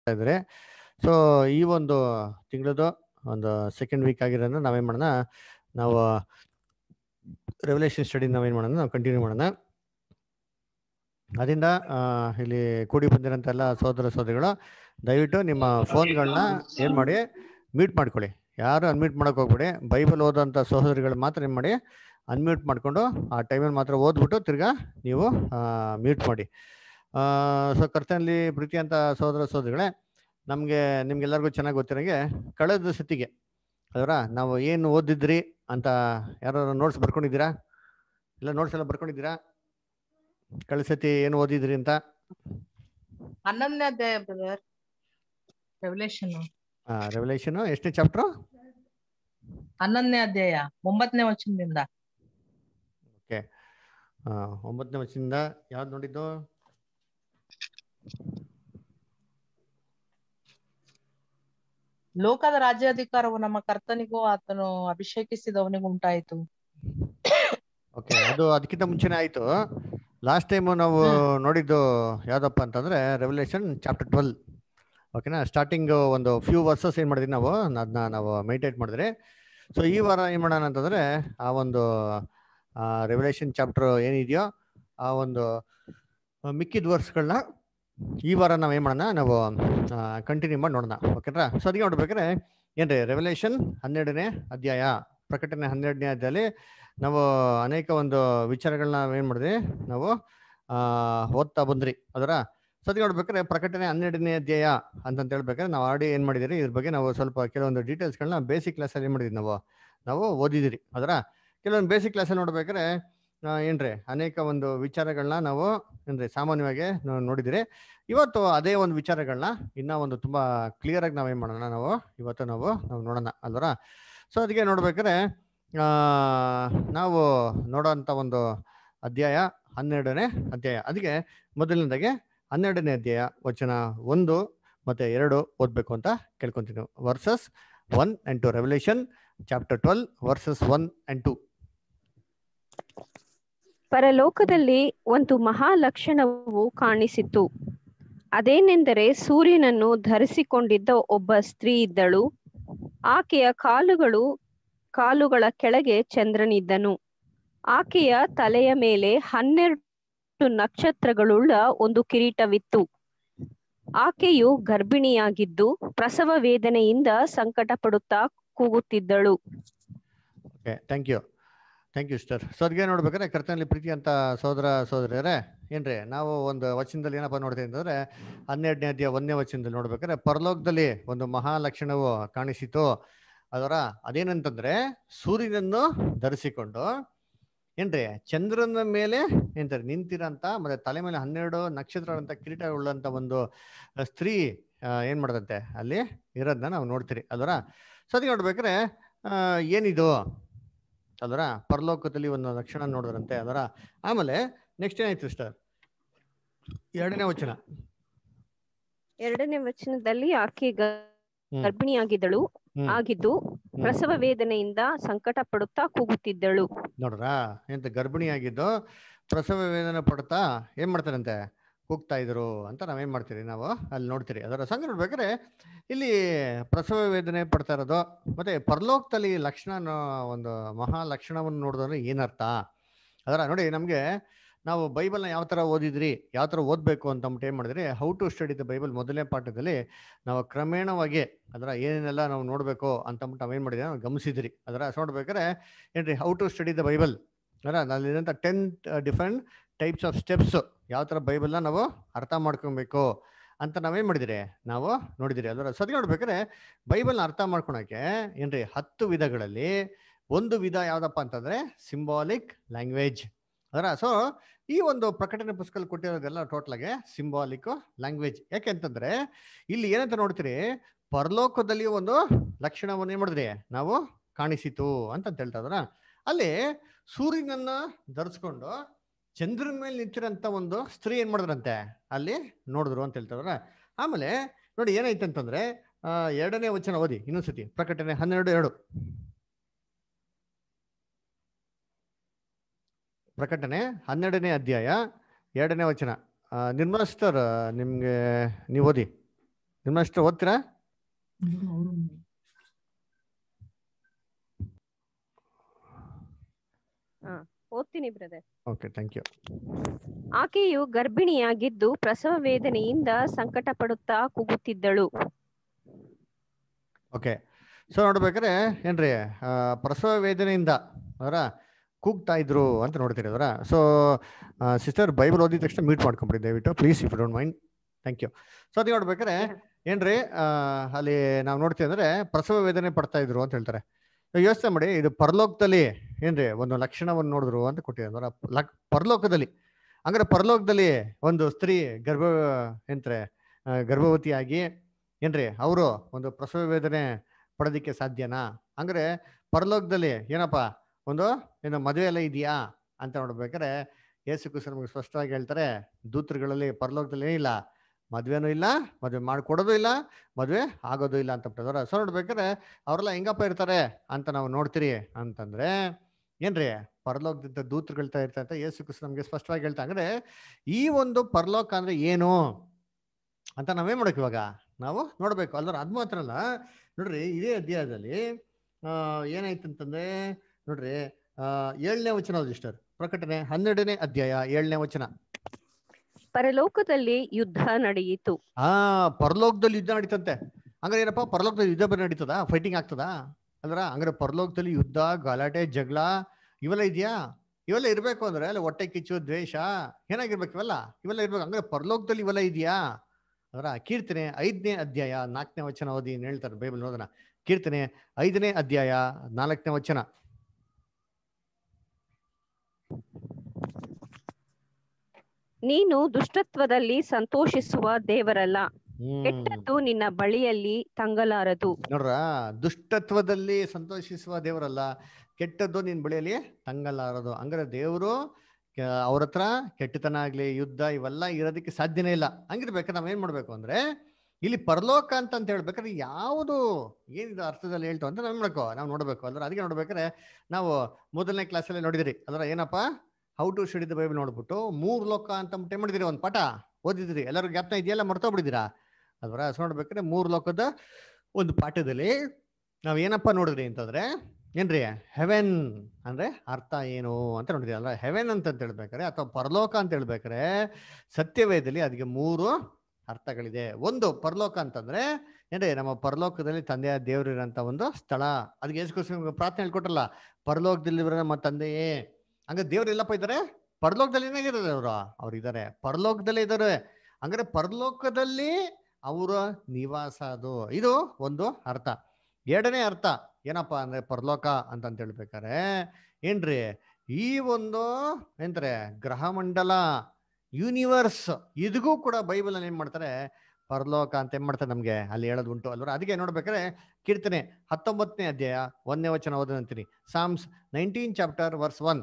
ಇದ್ದಾರೆ ಸೊ ಈ ಒಂದು ತಿಂಗಳದು ಒಂದು ಸೆಕೆಂಡ್ ವೀಕ್ ಆಗಿರೋದ್ರಿಂದ ನಾವೇನ್ ಮಾಡೋಣ ನಾವು ರೆವಲ್ಯೂಷನ್ ಸ್ಟಡಿ ನಾವೇನ್ ಮಾಡೋಣ ನಾವು ಕಂಟಿನ್ಯೂ ಮಾಡೋಣ ಅದರಿಂದ ಆ, ಇಲ್ಲಿ ಕೂಡಿ ಬಂದಿರೋಂಥ ಎಲ್ಲ ಸೋದರ ಸೋದರಿಗಳು ದಯವಿಟ್ಟು ನಿಮ್ಮ ಫೋನ್ಗಳನ್ನ ಏನ್ ಮಾಡಿ ಮ್ಯೂಟ್ ಮಾಡ್ಕೊಳ್ಳಿ ಯಾರು ಅನ್ಮ್ಯೂಟ್ ಮಾಡಕ್ ಹೋಗ್ಬೇಡಿ ಬೈಬಲ್ ಓದೋಂಥ ಸಹೋದರಿಗಳು ಮಾತ್ರ ಏನ್ ಮಾಡಿ ಅನ್ಮ್ಯೂಟ್ ಮಾಡ್ಕೊಂಡು ಆ ಟೈಮಲ್ಲಿ ಮಾತ್ರ ಓದ್ಬಿಟ್ಟು ತಿರ್ಗಾ ನೀವು ಮ್ಯೂಟ್ ಮಾಡಿ ಸೊ ಕರ್ತನಲ್ಲಿ ಪ್ರೀತಿ ಅಂತ ಸಹೋದರ ಸಹೋದರಿಗಳೇ ನಮಗೆ ನಿಮ್ಗೆಲ್ಲರಿಗೂ ಚೆನ್ನಾಗಿ ಗೊತ್ತಿರೋಂಗೆ ಕಳೆದ ಸತಿಗೆ ಅದರ ನಾವು ಏನು ಓದಿದ್ರಿ ಅಂತ ಯಾರು ನೋಟ್ಸ್ ಬರ್ಕೊಂಡಿದ್ದೀರಾ ಇಲ್ಲ ನೋಟ್ಸ್ ಎಲ್ಲ ಬರ್ಕೊಂಡಿದ್ದೀರಾ ಕಳೆದ ಸತಿ ಏನು ಓದಿದ್ರಿ ಅಂತ ಹನ್ನೊಂದನೇ ಅಧ್ಯಾಯ ಬ್ರದರ್ ರೆವಲ್ಯೂಷನ್ ರೆವಲ್ಯೂಷನ್ ಎಷ್ಟನೇ ಚಾಪ್ಟರ್ ಹನ್ನೊಂದನೇ ಅಧ್ಯಾಯ ಒಂಬತ್ತನೇ ವಚನದಿಂದ ಓಕೆ ಒಂಬತ್ತನೇ ವರ್ಷದಿಂದ ಯಾವ್ದು ನೋಡಿದ್ದು ಲೋಕದ ರಾಜ್ಯಾಧಿಕಾರವು ನಮ್ಮ ಕರ್ತನಿಗೂ ಆತನು ಅಭಿಷೇಕಿಸಿದವನಿಗೂ ಉಂಟಾಯಿತು ಓಕೆ ಅದು ಅದಕ್ಕಿಂತ ಮುಂಚೆನೇ ಆಯ್ತು ಲಾಸ್ಟ್ ಟೈಮು ನಾವು ನೋಡಿದ್ದು ಯಾವ್ದಪ್ಪ ಅಂತಂದ್ರೆ ರೆವಲ್ಯೂಷನ್ ಚಾಪ್ಟರ್ ಟ್ವೆಲ್ ಓಕೆನಾ ಸ್ಟಾರ್ಟಿಂಗ್ ಒಂದು ಫ್ಯೂ ವರ್ಸಸ್ ಏನ್ ಮಾಡಿದ್ವಿ ನಾವು ಅದನ್ನ ನಾವು ಮೈಟೇಟ್ ಮಾಡಿದ್ರಿ ಸೊ ಈ ವಾರ ಏನ್ ಮಾಡೋಣ ಅಂತಂದ್ರೆ ಆ ಒಂದು ರೆವಲ್ಯೂಷನ್ ಚಾಪ್ಟರ್ ಏನಿದೆಯೋ ಆ ಒಂದು ಆ, ಮಿಕ್ಕಿದ ವರ್ಸ್ಗಳನ್ನ ಈ ವಾರ ನಾವ್ ಏನ್ ಮಾಡೋಣ ನಾವು ಕಂಟಿನ್ಯೂ ಮಾಡಿ ನೋಡೋಣ ಓಕೆನಾ ಸೊ ಅದಕ್ಕೆ ನೋಡ್ಬೇಕಾದ್ರೆ ಏನ್ರಿ ರೆವಲ್ಯೂಷನ್ ಹನ್ನೆರಡನೇ ಅಧ್ಯಾಯ ಪ್ರಕಟಣೆ ಹನ್ನೆರಡನೇ ಅಧ್ಯಾಯದಲ್ಲಿ ನಾವು ಅನೇಕ ಒಂದು ವಿಚಾರಗಳನ್ನ ಏನ್ ಮಾಡಿದ್ವಿ ನಾವು ಆ ಓದ್ತಾ ಬಂದ್ರಿ ಅದರ ಸದ್ಯ ನೋಡ್ಬೇಕಾದ್ರೆ ಪ್ರಕಟಣೆ ಹನ್ನೆರಡನೇ ಅಧ್ಯಾಯ ಅಂತಂತ ಹೇಳ್ಬೇಕಾದ್ರೆ ನಾವು ಆಡಿ ಏನ್ ಮಾಡಿದಿರಿ ಇದ್ರ ಬಗ್ಗೆ ನಾವು ಸ್ವಲ್ಪ ಕೆಲವೊಂದು ಡೀಟೇಲ್ಸ್ಗಳನ್ನ ಬೇಸಿಕ್ ಕ್ಲಾಸಲ್ಲಿ ಏನ್ ಮಾಡಿದ್ವಿ ನಾವು ನಾವು ಓದಿದಿರಿ ಅದರ ಕೆಲವೊಂದು ಬೇಸಿಕ್ ಕ್ಲಾಸಲ್ಲಿ ನೋಡ್ಬೇಕಾದ್ರೆ ಆ, ಏನ್ರಿ ಅನೇಕ ಒಂದು ವಿಚಾರಗಳನ್ನ ನಾವು ಏನ್ರಿ ಸಾಮಾನ್ಯವಾಗಿ ನಾವು ನೋಡಿದಿರಿ ಇವತ್ತು ಅದೇ ಒಂದು ವಿಚಾರಗಳನ್ನ ಇನ್ನ ಒಂದು ತುಂಬಾ ಕ್ಲಿಯರ್ ಆಗಿ ನಾವೇನ್ ಮಾಡೋಣ ನಾವು ಇವತ್ತು ನಾವು ನಾವು ನೋಡೋಣ ಅಲ್ವರ ಸೊ ಅದಕ್ಕೆ ನೋಡ್ಬೇಕಾದ್ರೆ ಆ ನಾವು ನೋಡೋಂಥ ಒಂದು ಅಧ್ಯಾಯ ಹನ್ನೆರಡನೇ ಅಧ್ಯಾಯ ಅದಕ್ಕೆ ಮೊದಲನೇದಾಗೆ ಹನ್ನೆರಡನೇ ಅಧ್ಯಾಯ ವಚನ ಒಂದು ಮತ್ತೆ ಎರಡು ಓದ್ಬೇಕು ಅಂತ ಕೇಳ್ಕೊಂತೀನಿ verses one and two Revelation chapter twelve verses one and two ಪರಲೋಕದಲ್ಲಿ ಒಂದು ಮಹಾಲಕ್ಷಣವು ಕಾಣಿಸಿತು ಅದೇನೆಂದರೆ ಸೂರ್ಯನನ್ನು ಧರಿಸಿಕೊಂಡಿದ್ದ ಒಬ್ಬ ಸ್ತ್ರೀ ಇದ್ದಳು ಆಕೆಯ ಕಾಲುಗಳು ಕಾಲುಗಳ ಕೆಳಗೆ ಚಂದ್ರನಿದ್ದನು ಆಕೆಯ ತಲೆಯ ಮೇಲೆ ಹನ್ನೆರಡು ನಕ್ಷತ್ರಗಳುಳ್ಳ ಒಂದು ಕಿರೀಟವಿತ್ತು ಆಕೆಯು ಗರ್ಭಿಣಿಯಾಗಿದ್ದು ಪ್ರಸವ ವೇದನೆಯಿಂದ ಸಂಕಟ ಪಡುತ್ತಾ ಕೂಗುತ್ತಿದ್ದಳು okay thank you thank you sister so ಅದಕ್ಕೆ ನೋಡ್ಬೇಕಾದ್ರೆ ಕರ್ತನಲ್ಲಿ ಪ್ರೀತಿ ಅಂತ ಸೋದರ ಸೋದರಿಯರೇ ಏನ್ರಿ ನಾವು ಒಂದು ವಚನದಲ್ಲಿ ಏನಪ್ಪ ನೋಡ್ತೀವಿ ಅಂತಂದ್ರೆ ಹನ್ನೆರಡನೇ ಅಧ್ಯಾಯ ಒಂದನೇ ವಚನದಲ್ಲಿ ನೋಡ್ಬೇಕಾದ್ರೆ ಪರಲೋಕದಲ್ಲಿ ಒಂದು ಮಹಾಲಕ್ಷಣವು ಕಾಣಿಸಿತು ಅದರ ಅದೇನಂತಂದ್ರೆ ಸೂರ್ಯನನ್ನು ಧರಿಸಿಕೊಂಡು ಏನ್ರಿ ಚಂದ್ರನ ಮೇಲೆ ಏನ್ತಾರೆ ನಿಂತಿರಂತ ಮತ್ತೆ ತಲೆ ಮೇಲೆ ಹನ್ನೆರಡು ನಕ್ಷತ್ರಗಳಂತ ಕಿರೀಟ ಉಳ್ಳಂತ ಒಂದು ಸ್ತ್ರೀ ಆ, ಏನ್ ಮಾಡ್ದಂತೆ ಅಲ್ಲಿ ಇರೋದನ್ನ ನಾವು ನೋಡ್ತೀರಿ ಅದರ ಸೊ ಅದಕ್ಕೆ ನೋಡ್ಬೇಕಾದ್ರೆ ಆ, ಏನಿದು ಅದರ ಪರಲೋಕದಲ್ಲಿ ಒಂದು ಲಕ್ಷಣ ನೋಡಿದ್ರಂತೆ ಅದರ ಆಮೇಲೆ ನೆಕ್ಸ್ಟ್ ಏನಾಯ್ತು ಸಿಸ್ಟರ್ ಎರಡನೇ ವಚನ ಎರಡನೇ ವಚನದಲ್ಲಿ ಆಕೆ ಗ- ಹ್ಮ್. ಗರ್ಭಿಣಿಯಾಗಿದ್ದಳು ಹ್ಮ್. ಆಗಿದ್ದು ಪ್ರಸವ ವೇದನೆಯಿಂದ ಸಂಕಟ ಪಡುತ್ತಾ ಕೂಗುತ್ತಿದ್ದಳು ನೋಡ್ರಾ ಎಂತ ಗರ್ಭಿಣಿಯಾಗಿದ್ದು ಪ್ರಸವ ವೇದನೆ ಪಡ್ತಾ ಏನ್ ಮಾಡ್ತಾರಂತೆ ಕೂಗ್ತಾ ಇದ್ರು ಅಂತ ನಾವೇನ್ ಮಾಡ್ತೀರಿ ನಾವು ಅಲ್ಲಿ ನೋಡ್ತೀರಿ ಅದರ ಸಂಘ ನೋಡ್ಬೇಕಾದ್ರೆ ಇಲ್ಲಿ ಪ್ರಸವ ವೇದನೆ ಪಡ್ತಾ ಇರೋದು ಮತ್ತೆ ಪರಲೋಕದಲ್ಲಿ ಲಕ್ಷಣ ಅನ್ನೋ ಒಂದು ಮಹಾ ಲಕ್ಷಣವನ್ನು ನೋಡಿದ್ರೆ ಏನರ್ಥ ಅದರ ನೋಡಿ ನಮಗೆ ನಾವು ಬೈಬಲ್ನ ಯಾವ ಥರ ಓದಿದ್ರಿ ಯಾವ ಥರ ಓದಬೇಕು ಅಂತ ಅಂದ್ಬಿಟ್ಟು ಏನು ಮಾಡಿದ್ರಿ how to study the Bible ಮೊದಲನೇ ಪಾಠದಲ್ಲಿ ನಾವು ಕ್ರಮೇಣವಾಗಿ ಅದರ ಏನೇನೆಲ್ಲ ನಾವು ನೋಡಬೇಕು ಅಂತ ಅಂದ್ಬಿಟ್ಟು ನಾವೇನು ಮಾಡಿದ್ರಿ ನಾವು ಗಮನಿಸಿದ್ರಿ ಅದರ ಸೊ ನೋಡ್ಬೇಕಾದ್ರೆ ಏನ್ರಿ how to study the Bible ಅದರ ನಲ್ಲಿರೋಂಥ ten different types of steps ಯಾವ ಥರ ಬೈಬಲ್ನ ನಾವು ಅರ್ಥ ಮಾಡ್ಕೊಬೇಕು ಅಂತ ನಾವೇನು ಮಾಡಿದಿರಿ ನಾವು ನೋಡಿದಿರಿ ಅದರ ಸದ್ಯ ನೋಡ್ಬೇಕಾದ್ರೆ ಬೈಬಲ್ನ ಅರ್ಥ ಮಾಡ್ಕೊಳಕ್ಕೆ ಏನ್ರಿ ಹತ್ತು ವಿಧಗಳಲ್ಲಿ ಒಂದು ವಿಧ ಯಾವ್ದಪ್ಪ ಅಂತಂದ್ರೆ ಸಿಂಬಾಲಿಕ್ ಲ್ಯಾಂಗ್ವೇಜ್ ಅದರ ಸೊ ಈ ಒಂದು ಪ್ರಕಟಣೆ ಪುಸ್ತಕ ಕೊಟ್ಟಿರೋದೆಲ್ಲ ಟೋಟಲ್ಗೆ ಸಿಂಬಾಲಿಕ್ ಲ್ಯಾಂಗ್ವೇಜ್ ಯಾಕೆ ಅಂತಂದ್ರೆ ಇಲ್ಲಿ ಏನಂತ ನೋಡ್ತೀರಿ ಪರಲೋಕದಲ್ಲಿ ಒಂದು ಲಕ್ಷಣವನ್ನು ಏನ್ ಮಾಡಿದ್ರಿ ನಾವು ಕಾಣಿಸಿತು ಅಂತ ಹೇಳ್ತಾ ಇದ್ರ ಅಲ್ಲಿ ಸೂರ್ಯನನ್ನ ಧರಿಸ್ಕೊಂಡು ಚಂದ್ರನ ಮೇಲೆ ನಿಂತಿರೋಂಥ ಒಂದು ಸ್ತ್ರೀ ಏನ್ ಮಾಡಿದ್ರಂತೆ ಅಲ್ಲಿ ನೋಡಿದ್ರು ಅಂತ ಹೇಳ್ತಾರ ಆಮೇಲೆ ನೋಡಿ ಏನಾಯ್ತು ಅಂತಂದ್ರೆ ಆ, ಎರಡನೇ ವಚನ ಓದಿ ಇನ್ನೊಂದ್ಸತಿ ಪ್ರಕಟಣೆ ಹನ್ನೆರಡು ಎರಡು ಪ್ರಕಟಣೆ ಹನ್ನೆರಡನೇ ಅಧ್ಯಾಯ ಎರಡನೇ ವಚನ ಆ, ನಿರ್ಮಲಾ ಸಿಸ್ಟರ್ ನಿಮ್ಗೆ ನೀವು ಓದಿ ನಿಮ್ಮಷ್ಟು ಓದ್ತೀರಾ ಓದ್ತೀನಿ ಬ್ರದರ್ ಓಕೆ ಥ್ಯಾಂಕ್ ಯು ಆಕೆಯು ಗರ್ಭಿಣಿಯಾಗಿದ್ದು ಪ್ರಸವ ವೇದನೆಯಿಂದ ಸಂಕಟ ಪಡುತ್ತಾ ಕೂಗುತ್ತಿದ್ದಳು ಓಕೆ ಸೊ ನೋಡ್ಬೇಕಾದ್ರೆ ಏನ್ರಿ ಆ, ಪ್ರಸವ ವೇದನೆಯಿಂದ ಅದರ ಕೂಗ್ತಾ ಇದ್ರು ಅಂತ ನೋಡ್ತೀರಿ ಅದರ ಸೊ ಸಿಸ್ಟರ್ ಬೈಬಲ್ ಓದಿದ ತಕ್ಷಣ ಮೀಟ್ ಮಾಡ್ಕೊಂಬಿಡಿ ದಯವಿಟ್ಟು please if don't mind thank you so ಅದಕ್ಕೆ ನೋಡ್ಬೇಕಾದ್ರೆ ಏನ್ರಿ ಆ, ಅಲ್ಲಿ ನಾವು ನೋಡ್ತೀವಿ ಅಂದ್ರೆ ಪ್ರಸವ ವೇದನೆ ಪಡ್ತಾ ಇದ್ರು ಅಂತ ಹೇಳ್ತಾರೆ ಇವಾಗ ಯೋಚನೆ ಮಾಡಿ ಇದು ಪರಲೋಕದಲ್ಲಿ ಏನ್ರಿ ಒಂದು ಲಕ್ಷಣವನ್ನು ನೋಡಿದ್ರು ಅಂತ ಕೊಟ್ಟಿದ್ದಾರೆ ಅಂದ್ರೆ ಲಕ್ ಪರಲೋಕದಲ್ಲಿ ಹಂಗಾರೆ ಪರಲೋಕದಲ್ಲಿ ಒಂದು ಸ್ತ್ರೀ ಗರ್ಭ ಎಂತಾರೆ ಗರ್ಭವತಿಯಾಗಿ ಏನ್ರಿ ಅವರು ಒಂದು ಪ್ರಸವ ವೇದನೆ ಪಡೋದಿಕ್ಕೆ ಸಾಧ್ಯನಾ ಹಂಗಾರೆ ಪರಲೋಕದಲ್ಲಿ ಏನಪ್ಪ ಒಂದು ಏನು ಮದುವೆ ಎಲ್ಲ ಇದೆಯಾ ಅಂತ ನೋಡ್ಬೇಕಾದ್ರೆ ಯೇಸು ಕ್ರಿಸ್ತ ನಮಗೆ ಸ್ಪಷ್ಟವಾಗಿ ಹೇಳ್ತಾರೆ ದೂತರುಗಳಲ್ಲಿ ಪರಲೋಕದಲ್ಲಿ ಏನಿಲ್ಲ ಮದ್ವೆನೂ ಇಲ್ಲ ಮದುವೆ ಮಾಡ್ಕೊಡೋದು ಇಲ್ಲ ಮದುವೆ ಆಗೋದು ಇಲ್ಲ ಅಂತ ಬಿಟ್ಟಿದಾರೆ ಸೊ ನೋಡ್ಬೇಕಾದ್ರೆ ಅವರೆಲ್ಲ ಹೆಂಗಪ್ಪ ಇರ್ತಾರೆ ಅಂತ ನಾವು ನೋಡ್ತೀರಿ ಅಂತಂದ್ರೆ ಏನ್ರಿ ಪರಲೋಕದಿಂದ ದೂತರುಗಳ್ತಾ ಇರ್ತಾರೆ ಅಂತ ಯೇಸು ಕ್ರಿಸ್ತ ನಮಗೆ ಸ್ಪಷ್ಟವಾಗಿ ಹೇಳ್ತಾ ಅಂದ್ರೆ ಈ ಒಂದು ಪರಲೋಕ ಅಂದ್ರೆ ಏನು ಅಂತ ನಾವೇನ್ ಮಾಡ್ಬೇಕು ಇವಾಗ ನಾವು ನೋಡ್ಬೇಕು ಅಲ್ದ್ರ ಅದ್ ಮಾತ್ರ ಅಲ್ಲ ನೋಡ್ರಿ ಇದೇ ಅಧ್ಯಾಯದಲ್ಲಿ ಆ ಏನಾಯ್ತು ಅಂತಂದ್ರೆ ನೋಡ್ರಿ ಆ ಏಳನೇ ವಚನ ಸಿಸ್ಟರ್ ಪ್ರಕಟಣೆ ಹನ್ನೆರಡನೇ ಅಧ್ಯಾಯ ಏಳನೇ ವಚನ ಪರಲೋಕದಲ್ಲಿ ಯುದ್ಧ ನಡೆಯಿತು ಆ ಪರಲೋಕದಲ್ಲಿ ಯುದ್ಧ ನಡೀತಂತೆ ಹಂಗಾರೆ ಏನಪ್ಪ ಪರಲೋಕದಲ್ಲಿ ಯುದ್ಧ ಬರೀ ನಡೀತದ ಫೈಟಿಂಗ್ ಆಗ್ತದಾ ಅಲ್ರ ಹಂಗಾರೆ ಪರಲೋಕದಲ್ಲಿ ಯುದ್ಧ ಗಲಾಟೆ ಜಗಳ ಇವೆಲ್ಲ ಇದೆಯಾ ಇವೆಲ್ಲ ಇರ್ಬೇಕು ಅಂದ್ರೆ ಅಲ್ಲ ಹೊಟ್ಟೆ ಕಿಚ್ಚು ದ್ವೇಷ ಏನಾಗಿರ್ಬೇಕು ಇವೆಲ್ಲ ಇವೆಲ್ಲ ಇರ್ಬೇಕು ಹಂಗಾರೆ ಪರಲೋಕದಲ್ಲಿ ಇವೆಲ್ಲ ಇದೆಯಾ ಅದರ ಕೀರ್ತನೆ ಐದನೇ ಅಧ್ಯಾಯ ನಾಲ್ಕನೇ ವಚನ ಓದಿ ಏನ್ ಹೇಳ್ತಾರೆ ಬೈಬಲ್ ಓದನ ಕೀರ್ತನೆ ಐದನೇ ಅಧ್ಯಾಯ ನಾಲ್ಕನೇ ವಚನ ನೀನು ದುಷ್ಟತ್ವದಲ್ಲಿ ಸಂತೋಷಿಸುವ ದೇವರಲ್ಲ ಹ್ಮ್ ಕೆಟ್ಟದ್ದು ನಿನ್ನ ಬಳಿಯಲ್ಲಿ ತಂಗಲಾರದು ನೋಡ್ರ ದುಷ್ಟತ್ವದಲ್ಲಿ ಸಂತೋಷಿಸುವ ದೇವರಲ್ಲ ಕೆಟ್ಟದ್ದು ನಿನ್ ಬಳಿಯಲ್ಲಿ ತಂಗಲಾರದು ಹಂಗಾರೆ ದೇವರು ಅವ್ರ ಹತ್ರ ಕೆಟ್ಟತನ ಆಗ್ಲಿ ಯುದ್ಧ ಇವೆಲ್ಲ ಇರೋದಕ್ಕೆ ಸಾಧ್ಯನೇ ಇಲ್ಲ ಹಂಗಿರ್ಬೇಕಾದ್ರೆ ನಾವ್ ಏನ್ ಮಾಡ್ಬೇಕು ಅಂದ್ರೆ ಇಲ್ಲಿ ಪರಲೋಕ ಅಂತ ಅಂತ ಹೇಳ್ಬೇಕಾದ್ರೆ ಯಾವುದು ಏನಿದೆ ಅರ್ಥದಲ್ಲಿ ಹೇಳ್ತು ಅಂತ ನಾವ್ ಮಾಡ್ಕೋ ನಾವು ನೋಡ್ಬೇಕು ಅಲ್ರ ಅದಕ್ಕೆ ನೋಡ್ಬೇಕಾದ್ರೆ ನಾವು ಮೊದಲನೇ ಕ್ಲಾಸಲ್ಲಿ ನೋಡಿದಿರಿ ಅಲ್ರ ಏನಪ್ಪ how to study the Bible ನೋಡ್ಬಿಟ್ಟು ಮೂರ್ ಲೋಕ ಅಂತ ಏನ್ ಮಾಡಿದಿರಿ ಒಂದು ಪಾಠ ಓದಿದಿರಿ ಎಲ್ಲರೂ ಜ್ಞಾಪನ ಇದೆಯಲ್ಲ ಮರ್ತೋಗ್ಬಿಟ್ಟಿದ್ದೀರಾ ಅಲ್ವರ ಸೊ ನೋಡ್ಬೇಕಾದ್ರೆ ಮೂರ್ ಲೋಕದ ಒಂದು ಪಾಠದಲ್ಲಿ ನಾವ್ ಏನಪ್ಪ ನೋಡಿದ್ರಿ ಅಂತಂದ್ರೆ ಏನ್ರಿ ಹೆವೆನ್ ಅಂದ್ರೆ ಅರ್ಥ ಏನು ಅಂತ ನೋಡಿದ್ರಿ ಅಲ್ವಾ ಹೆವೆನ್ ಅಂತ ಅಂತ ಹೇಳ್ಬೇಕಾರೆ ಅಥವಾ ಪರಲೋಕ ಅಂತ ಹೇಳ್ಬೇಕಾರೆ ಸತ್ಯವೇದದಲ್ಲಿ ಅದಕ್ಕೆ ಮೂರು ಅರ್ಥಗಳಿದೆ ಒಂದು ಪರಲೋಕ ಅಂತಂದ್ರೆ ಏನ್ರಿ ನಮ್ಮ ಪರಲೋಕದಲ್ಲಿ ತಂದೆಯ ದೇವರು ಇರೋಂಥ ಒಂದು ಸ್ಥಳ ಅದಕ್ಕೆ ಯೇಸುಕ್ರಿಸ್ತ ಪ್ರಾರ್ಥನೆ ಹೇಳ್ಕೊಟ್ರಲ್ಲ ಪರಲೋಕದಲ್ಲಿ ಇರೋ ನಮ್ಮ ತಂದೆಯೇ ಹಂಗ ದೇವ್ರು ಎಲ್ಲಪ್ಪ ಇದ್ದಾರೆ ಪರಲೋಕದಲ್ಲಿ ಏನಾಗಿದ್ದಾರೆ ಅವರು ಅವ್ರು ಇದ್ದಾರೆ ಪರಲೋಕದಲ್ಲೇ ಇದ್ದಾರೆ ಹಂಗಾರೆ ಪರಲೋಕದಲ್ಲಿ ಅವರ ನಿವಾಸ ಅದು ಇದು ಒಂದು ಅರ್ಥ ಎರಡನೇ ಅರ್ಥ ಏನಪ್ಪಾ ಅಂದ್ರೆ ಪರಲೋಕ ಅಂತ ಅಂತ ಹೇಳ್ಬೇಕಾರೆ ಏನ್ರಿ ಈ ಒಂದು ಎಂತಾರೆ ಗ್ರಹ ಮಂಡಲ ಯೂನಿವರ್ಸ್ ಇದಗೂ ಕೂಡ ಬೈಬಲ್ ಅಲ್ಲಿ ಏನ್ ಮಾಡ್ತಾರೆ ಪರಲೋಕ ಅಂತ ಏನ್ ಮಾಡ್ತಾರೆ ನಮ್ಗೆ ಅಲ್ಲಿ ಹೇಳೋದು ಉಂಟು ಅಲ್ವ ಅದಕ್ಕೆ ನೋಡ್ಬೇಕಾರೆ ಕೀರ್ತನೆ ಹತ್ತೊಂಬತ್ತನೇ ಅಧ್ಯಾಯ ಒಂದನೇ ವಚನ ಓದನಂತೀನಿ Psalms nineteen chapter verse one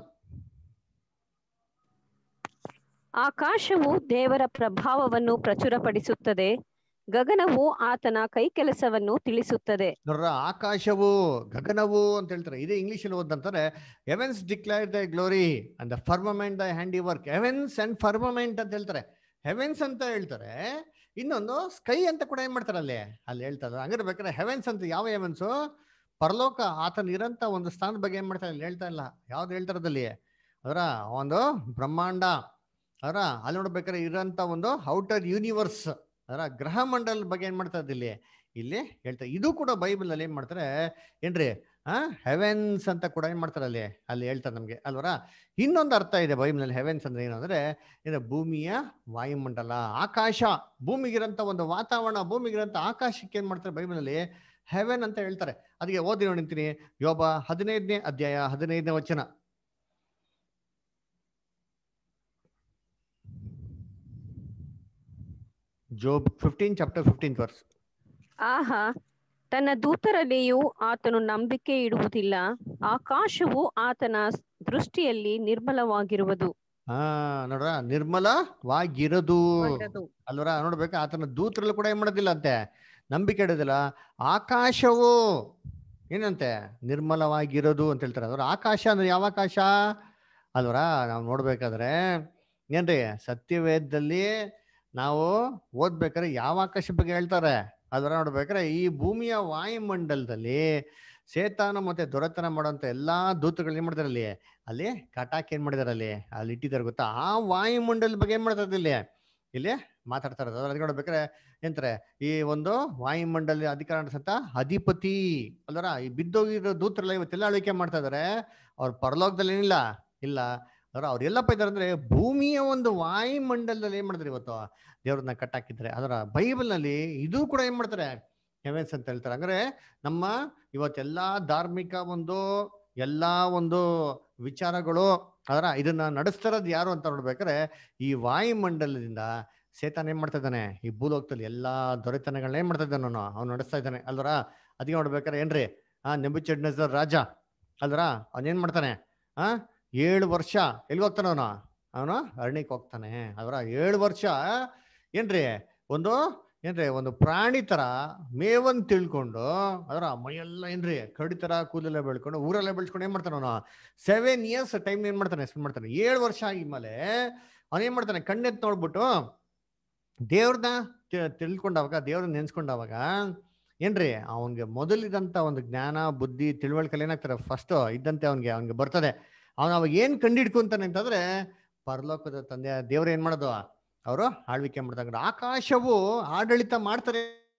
ಆಕಾಶವು ದೇವರ ಪ್ರಭಾವವನ್ನು ಪ್ರಚುರಪಡಿಸುತ್ತದೆ ಗಗನವು ಆತನ ಕೈಕೆಲಸವನ್ನು ತಿಳಿಸುತ್ತದೆ ನೋಡ್ರ ಆಕಾಶವು ಗಗನವು ಅಂತ ಹೇಳ್ತಾರೆ ಇದೇ ಇಂಗ್ಲಿಷ್ ಅಲ್ಲಿ ಓದಂತಾರೆ heavens declare the glory and the firmament the handiwork heavens and firmament ಅಂತ ಹೇಳ್ತಾರೆ ಹೆವೆನ್ಸ್ ಅಂತ ಹೇಳ್ತಾರೆ ಇನ್ನೊಂದು ಸ್ಕೈ ಅಂತ ಕೂಡ ಏನ್ ಮಾಡ್ತಾರೆ ಅಲ್ಲಿ ಅಲ್ಲಿ ಹೇಳ್ತಾರೆ ಹಂಗಾರೆ ಬೇಕಾದ್ರೆ ಹೆವೆನ್ಸ್ ಅಂತ ಯಾವ ಹೆವೆನ್ಸು ಪರಲೋಕ ಆತನ ಇರಂತ ಒಂದು ಸ್ಥಾನದ ಬಗ್ಗೆ ಏನ್ ಮಾಡ್ತಾರೆ ಅಲ್ಲಿ ಹೇಳ್ತಾ ಇಲ್ಲ ಯಾವ್ದು ಹೇಳ್ತಾರದಲ್ಲಿ ಅದರ ಒಂದು ಬ್ರಹ್ಮಾಂಡ ಅದರ ಅಲ್ಲಿ ನೋಡ್ಬೇಕಾದ್ರೆ ಇರೋಂಥ ಒಂದು ಔಟರ್ ಯೂನಿವರ್ಸ್ ಅದರ ಗ್ರಹ ಮಂಡಲದ ಬಗ್ಗೆ ಏನ್ ಮಾಡ್ತಾ ಇಲ್ಲಿ ಇಲ್ಲಿ ಹೇಳ್ತಾರೆ ಇದು ಕೂಡ ಬೈಬಲ್ ಅಲ್ಲಿ ಏನ್ ಮಾಡ್ತಾರೆ ಏನ್ರಿ ಆ ಹೆವೆನ್ಸ್ ಅಂತ ಕೂಡ ಏನ್ ಮಾಡ್ತಾರೆ ಅಲ್ಲಿ ಅಲ್ಲಿ ಹೇಳ್ತಾರೆ ನಮ್ಗೆ ಅಲ್ವರ ಇನ್ನೊಂದು ಅರ್ಥ ಇದೆ ಬೈಬಲ್ ನಲ್ಲಿ ಹೆವೆನ್ಸ್ ಅಂದ್ರೆ ಏನು ಅಂದ್ರೆ ಏನು ಭೂಮಿಯ ವಾಯುಮಂಡಲ ಆಕಾಶ ಭೂಮಿಗಿರಂತ ಒಂದು ವಾತಾವರಣ ಭೂಮಿಗಿರಂತ ಆಕಾಶಕ್ಕೆ ಏನ್ ಮಾಡ್ತಾರೆ ಬೈಬಲ್ ಅಲ್ಲಿ ಹೆವೆನ್ ಅಂತ ಹೇಳ್ತಾರೆ ಅದಕ್ಕೆ ಓದಿ ನೋಡಿಂತೀನಿ ಯೋಬ ಹದಿನೈದನೇ ಅಧ್ಯಾಯ ಹದಿನೈದನೇ ವಚನ Job fifteen chapter fifteen verse ಆಹಾ ತನ್ನ ದೂತರಲ್ಲಿಯೂ ಆತನು ನಂಬಿಕೆ ಇಡುವುದಿಲ್ಲ ಆಕಾಶವು ಆತನ ದೃಷ್ಟಿಯಲ್ಲಿ ನಿರ್ಮಲವಾಗಿರುವುದು ಹಾ ನೋಡ್ರ ನಿರ್ಮಲವಾಗಿರದು ಅಲ್ವರ ನೋಡ್ಬೇಕು ಆತನ ದೂತರಲ್ಲೂ ಕೂಡ ಏನ್ ಮಾಡೋದಿಲ್ಲ ಅಂತೆ ನಂಬಿಕೆ ಇಡೋದಿಲ್ಲ ಆಕಾಶವು ಏನಂತೆ ನಿರ್ಮಲವಾಗಿರೋದು ಅಂತ ಹೇಳ್ತಾರೆ ಅದ್ರ ಆಕಾಶ ಅಂದ್ರೆ ಯಾವ ಆಕಾಶ ಅಲ್ವರ ನಾವು ನೋಡ್ಬೇಕಾದ್ರೆ ಏನ್ರಿ ಸತ್ಯವೇದದಲ್ಲಿ ನಾವು ಓದ್ಬೇಕಾದ್ರೆ ಯಾವ ಆಕಾಶ ಬಗ್ಗೆ ಹೇಳ್ತಾರೆ ಅದರ ನೋಡ್ಬೇಕಾದ್ರೆ ಈ ಭೂಮಿಯ ವಾಯುಮಂಡಲದಲ್ಲಿ ಸೇತಾನ ಮತ್ತೆ ದೊರೆತನ ಮಾಡುವಂತ ಎಲ್ಲಾ ದೂತಗಳು ಏನ್ ಮಾಡ್ತಾರೆ ಅಲ್ಲಿ ಅಲ್ಲಿ ಕಟಾಕ್ ಏನ್ ಮಾಡಿದಾರೆ ಅಲ್ಲಿ ಅಲ್ಲಿ ಇಟ್ಟಿದ್ದಾರೆ ಗೊತ್ತಾ ಆ ವಾಯುಮಂಡಲದ ಬಗ್ಗೆ ಏನ್ ಮಾಡ್ತಾರೆ ಇಲ್ಲಿ ಇಲ್ಲಿ ಮಾತಾಡ್ತಾ ಇರೋದು ಅದ್ರ ನೋಡ್ಬೇಕಾದ್ರೆ ಎಂತಾರೆ ಈ ಒಂದು ವಾಯುಮಂಡಲ ಅಧಿಕಾರ ನಡೆಸಂತ ಅಧಿಪತಿ ಅಲ್ವರ ಈ ಬಿದ್ದೋಗಿರೋ ದೂತರೆಲ್ಲ ಇವತ್ತೆಲ್ಲ ಆಳ್ವಿಕೆ ಮಾಡ್ತಾ ಇದಾರೆ ಅವ್ರ ಪರಲೋಕದಲ್ಲಿ ಏನಿಲ್ಲ ಇಲ್ಲ ಅದರ ಅವ್ರು ಎಲ್ಲಪ್ಪ ಇದ್ದಾರೆ ಅಂದ್ರೆ ಭೂಮಿಯ ಒಂದು ವಾಯುಮಂಡಲದಲ್ಲಿ ಏನ್ ಮಾಡ್ತಾರೆ ಇವತ್ತು ದೇವ್ರನ್ನ ಕಟ್ಟಾಕಿದ್ದಾರೆ ಅದರ ಬೈಬಲ್ ನಲ್ಲಿ ಇದು ಕೂಡ ಏನ್ ಮಾಡ್ತಾರೆ ಹೆವೆನ್ಸ್ ಅಂತ ಹೇಳ್ತಾರೆ ಅಂದ್ರೆ ನಮ್ಮ ಇವತ್ತೆಲ್ಲಾ ಧಾರ್ಮಿಕ ಒಂದು ಎಲ್ಲಾ ಒಂದು ವಿಚಾರಗಳು ಅದರ ಇದನ್ನ ನಡೆಸ್ತಿರೋದು ಯಾರು ಅಂತ ನೋಡ್ಬೇಕಾದ್ರೆ ಈ ವಾಯುಮಂಡಲದಿಂದ ಸೇತಾನ್ ಏನ್ ಮಾಡ್ತಾ ಇದ್ದಾನೆ ಈ ಭೂಲೋಕದಲ್ಲಿ ಎಲ್ಲಾ ದೊರೆತನಗಳನ್ನ ಏನ್ ಮಾಡ್ತಾ ಇದ್ದಾನೆ ಅವನು ಅವ್ನು ನಡೆಸ್ತಾ ಇದ್ದಾನೆ ಅಲ್ವರ ಅದಕ್ಕೆ ನೋಡ್ಬೇಕಾರೆ ಏನ್ರಿ ಆ ನೆಬುಚಡ್ನಜರ್ ರಾಜ ಅಲ್ವರ ಅವನೇನ್ ಮಾಡ್ತಾನೆ ಆ ಏಳು ವರ್ಷ ಎಲ್ಲಿ ಹೋಗ್ತಾನೆ ಅವನು ಅವನು ಅರಣ್ಯಕ್ಕೆ ಹೋಗ್ತಾನೆ ಅದರ ಏಳು ವರ್ಷ ಏನ್ರಿ ಒಂದು ಏನ್ರಿ ಒಂದು ಪ್ರಾಣಿ ತರ ಮೇವನ್ ತಿಳ್ಕೊಂಡು ಅದರ ಮೈಯೆಲ್ಲ ಏನ್ರಿ ಕಡಿ ತರ ಕೂದಲೆಲ್ಲ ಬೆಳ್ಕೊಂಡು ಊರೆಲ್ಲ ಬೆಳ್ಸ್ಕೊಂಡು ಏನ್ ಮಾಡ್ತಾನೆ ಅವನು ಸೆವೆನ್ ಇಯರ್ಸ್ ಟೈಮ್ ಏನ್ ಮಾಡ್ತಾನೆ ಸ್ಪೆಂಡ್ ಮಾಡ್ತಾನೆ ಏಳು ವರ್ಷ ಆಗಿದ್ಮೇಲೆ ಅವನ್ ಏನ್ ಮಾಡ್ತಾನೆ ಕಣ್ಣೆತ್ ನೋಡ್ಬಿಟ್ಟು ದೇವ್ರನ್ನ ತಿಳ್ಕೊಂಡವಾಗ ದೇವ್ರನ್ನ ನೆನ್ಸ್ಕೊಂಡವಾಗ ಏನ್ರಿ ಅವನ್ಗೆ ಮೊದಲಿದಂತ ಒಂದು ಜ್ಞಾನ ಬುದ್ಧಿ ತಿಳುವಳಿಕೆ ಏನಾಗ್ತಾರೆ ಫಸ್ಟ್ ಇದ್ದಂತೆ ಅವನ್ಗೆ ಅವನ್ಗೆ ಬರ್ತದೆ ಅವನು ಅವಾಗ ಏನ್ ಕಂಡಿಡ್ಕೊಂತಾನೆ ಅಂತಂದ್ರೆ ಪರಲೋಕದ ತಂದೆ ದೇವ್ರ ಏನ್ ಮಾಡೋದು ಅವರು ಆಳ್ವಿಕೆ ಮಾಡ್ದಂಗ ಆಕಾಶವು ಆಡಳಿತ ಮಾಡ್ತಾರೆ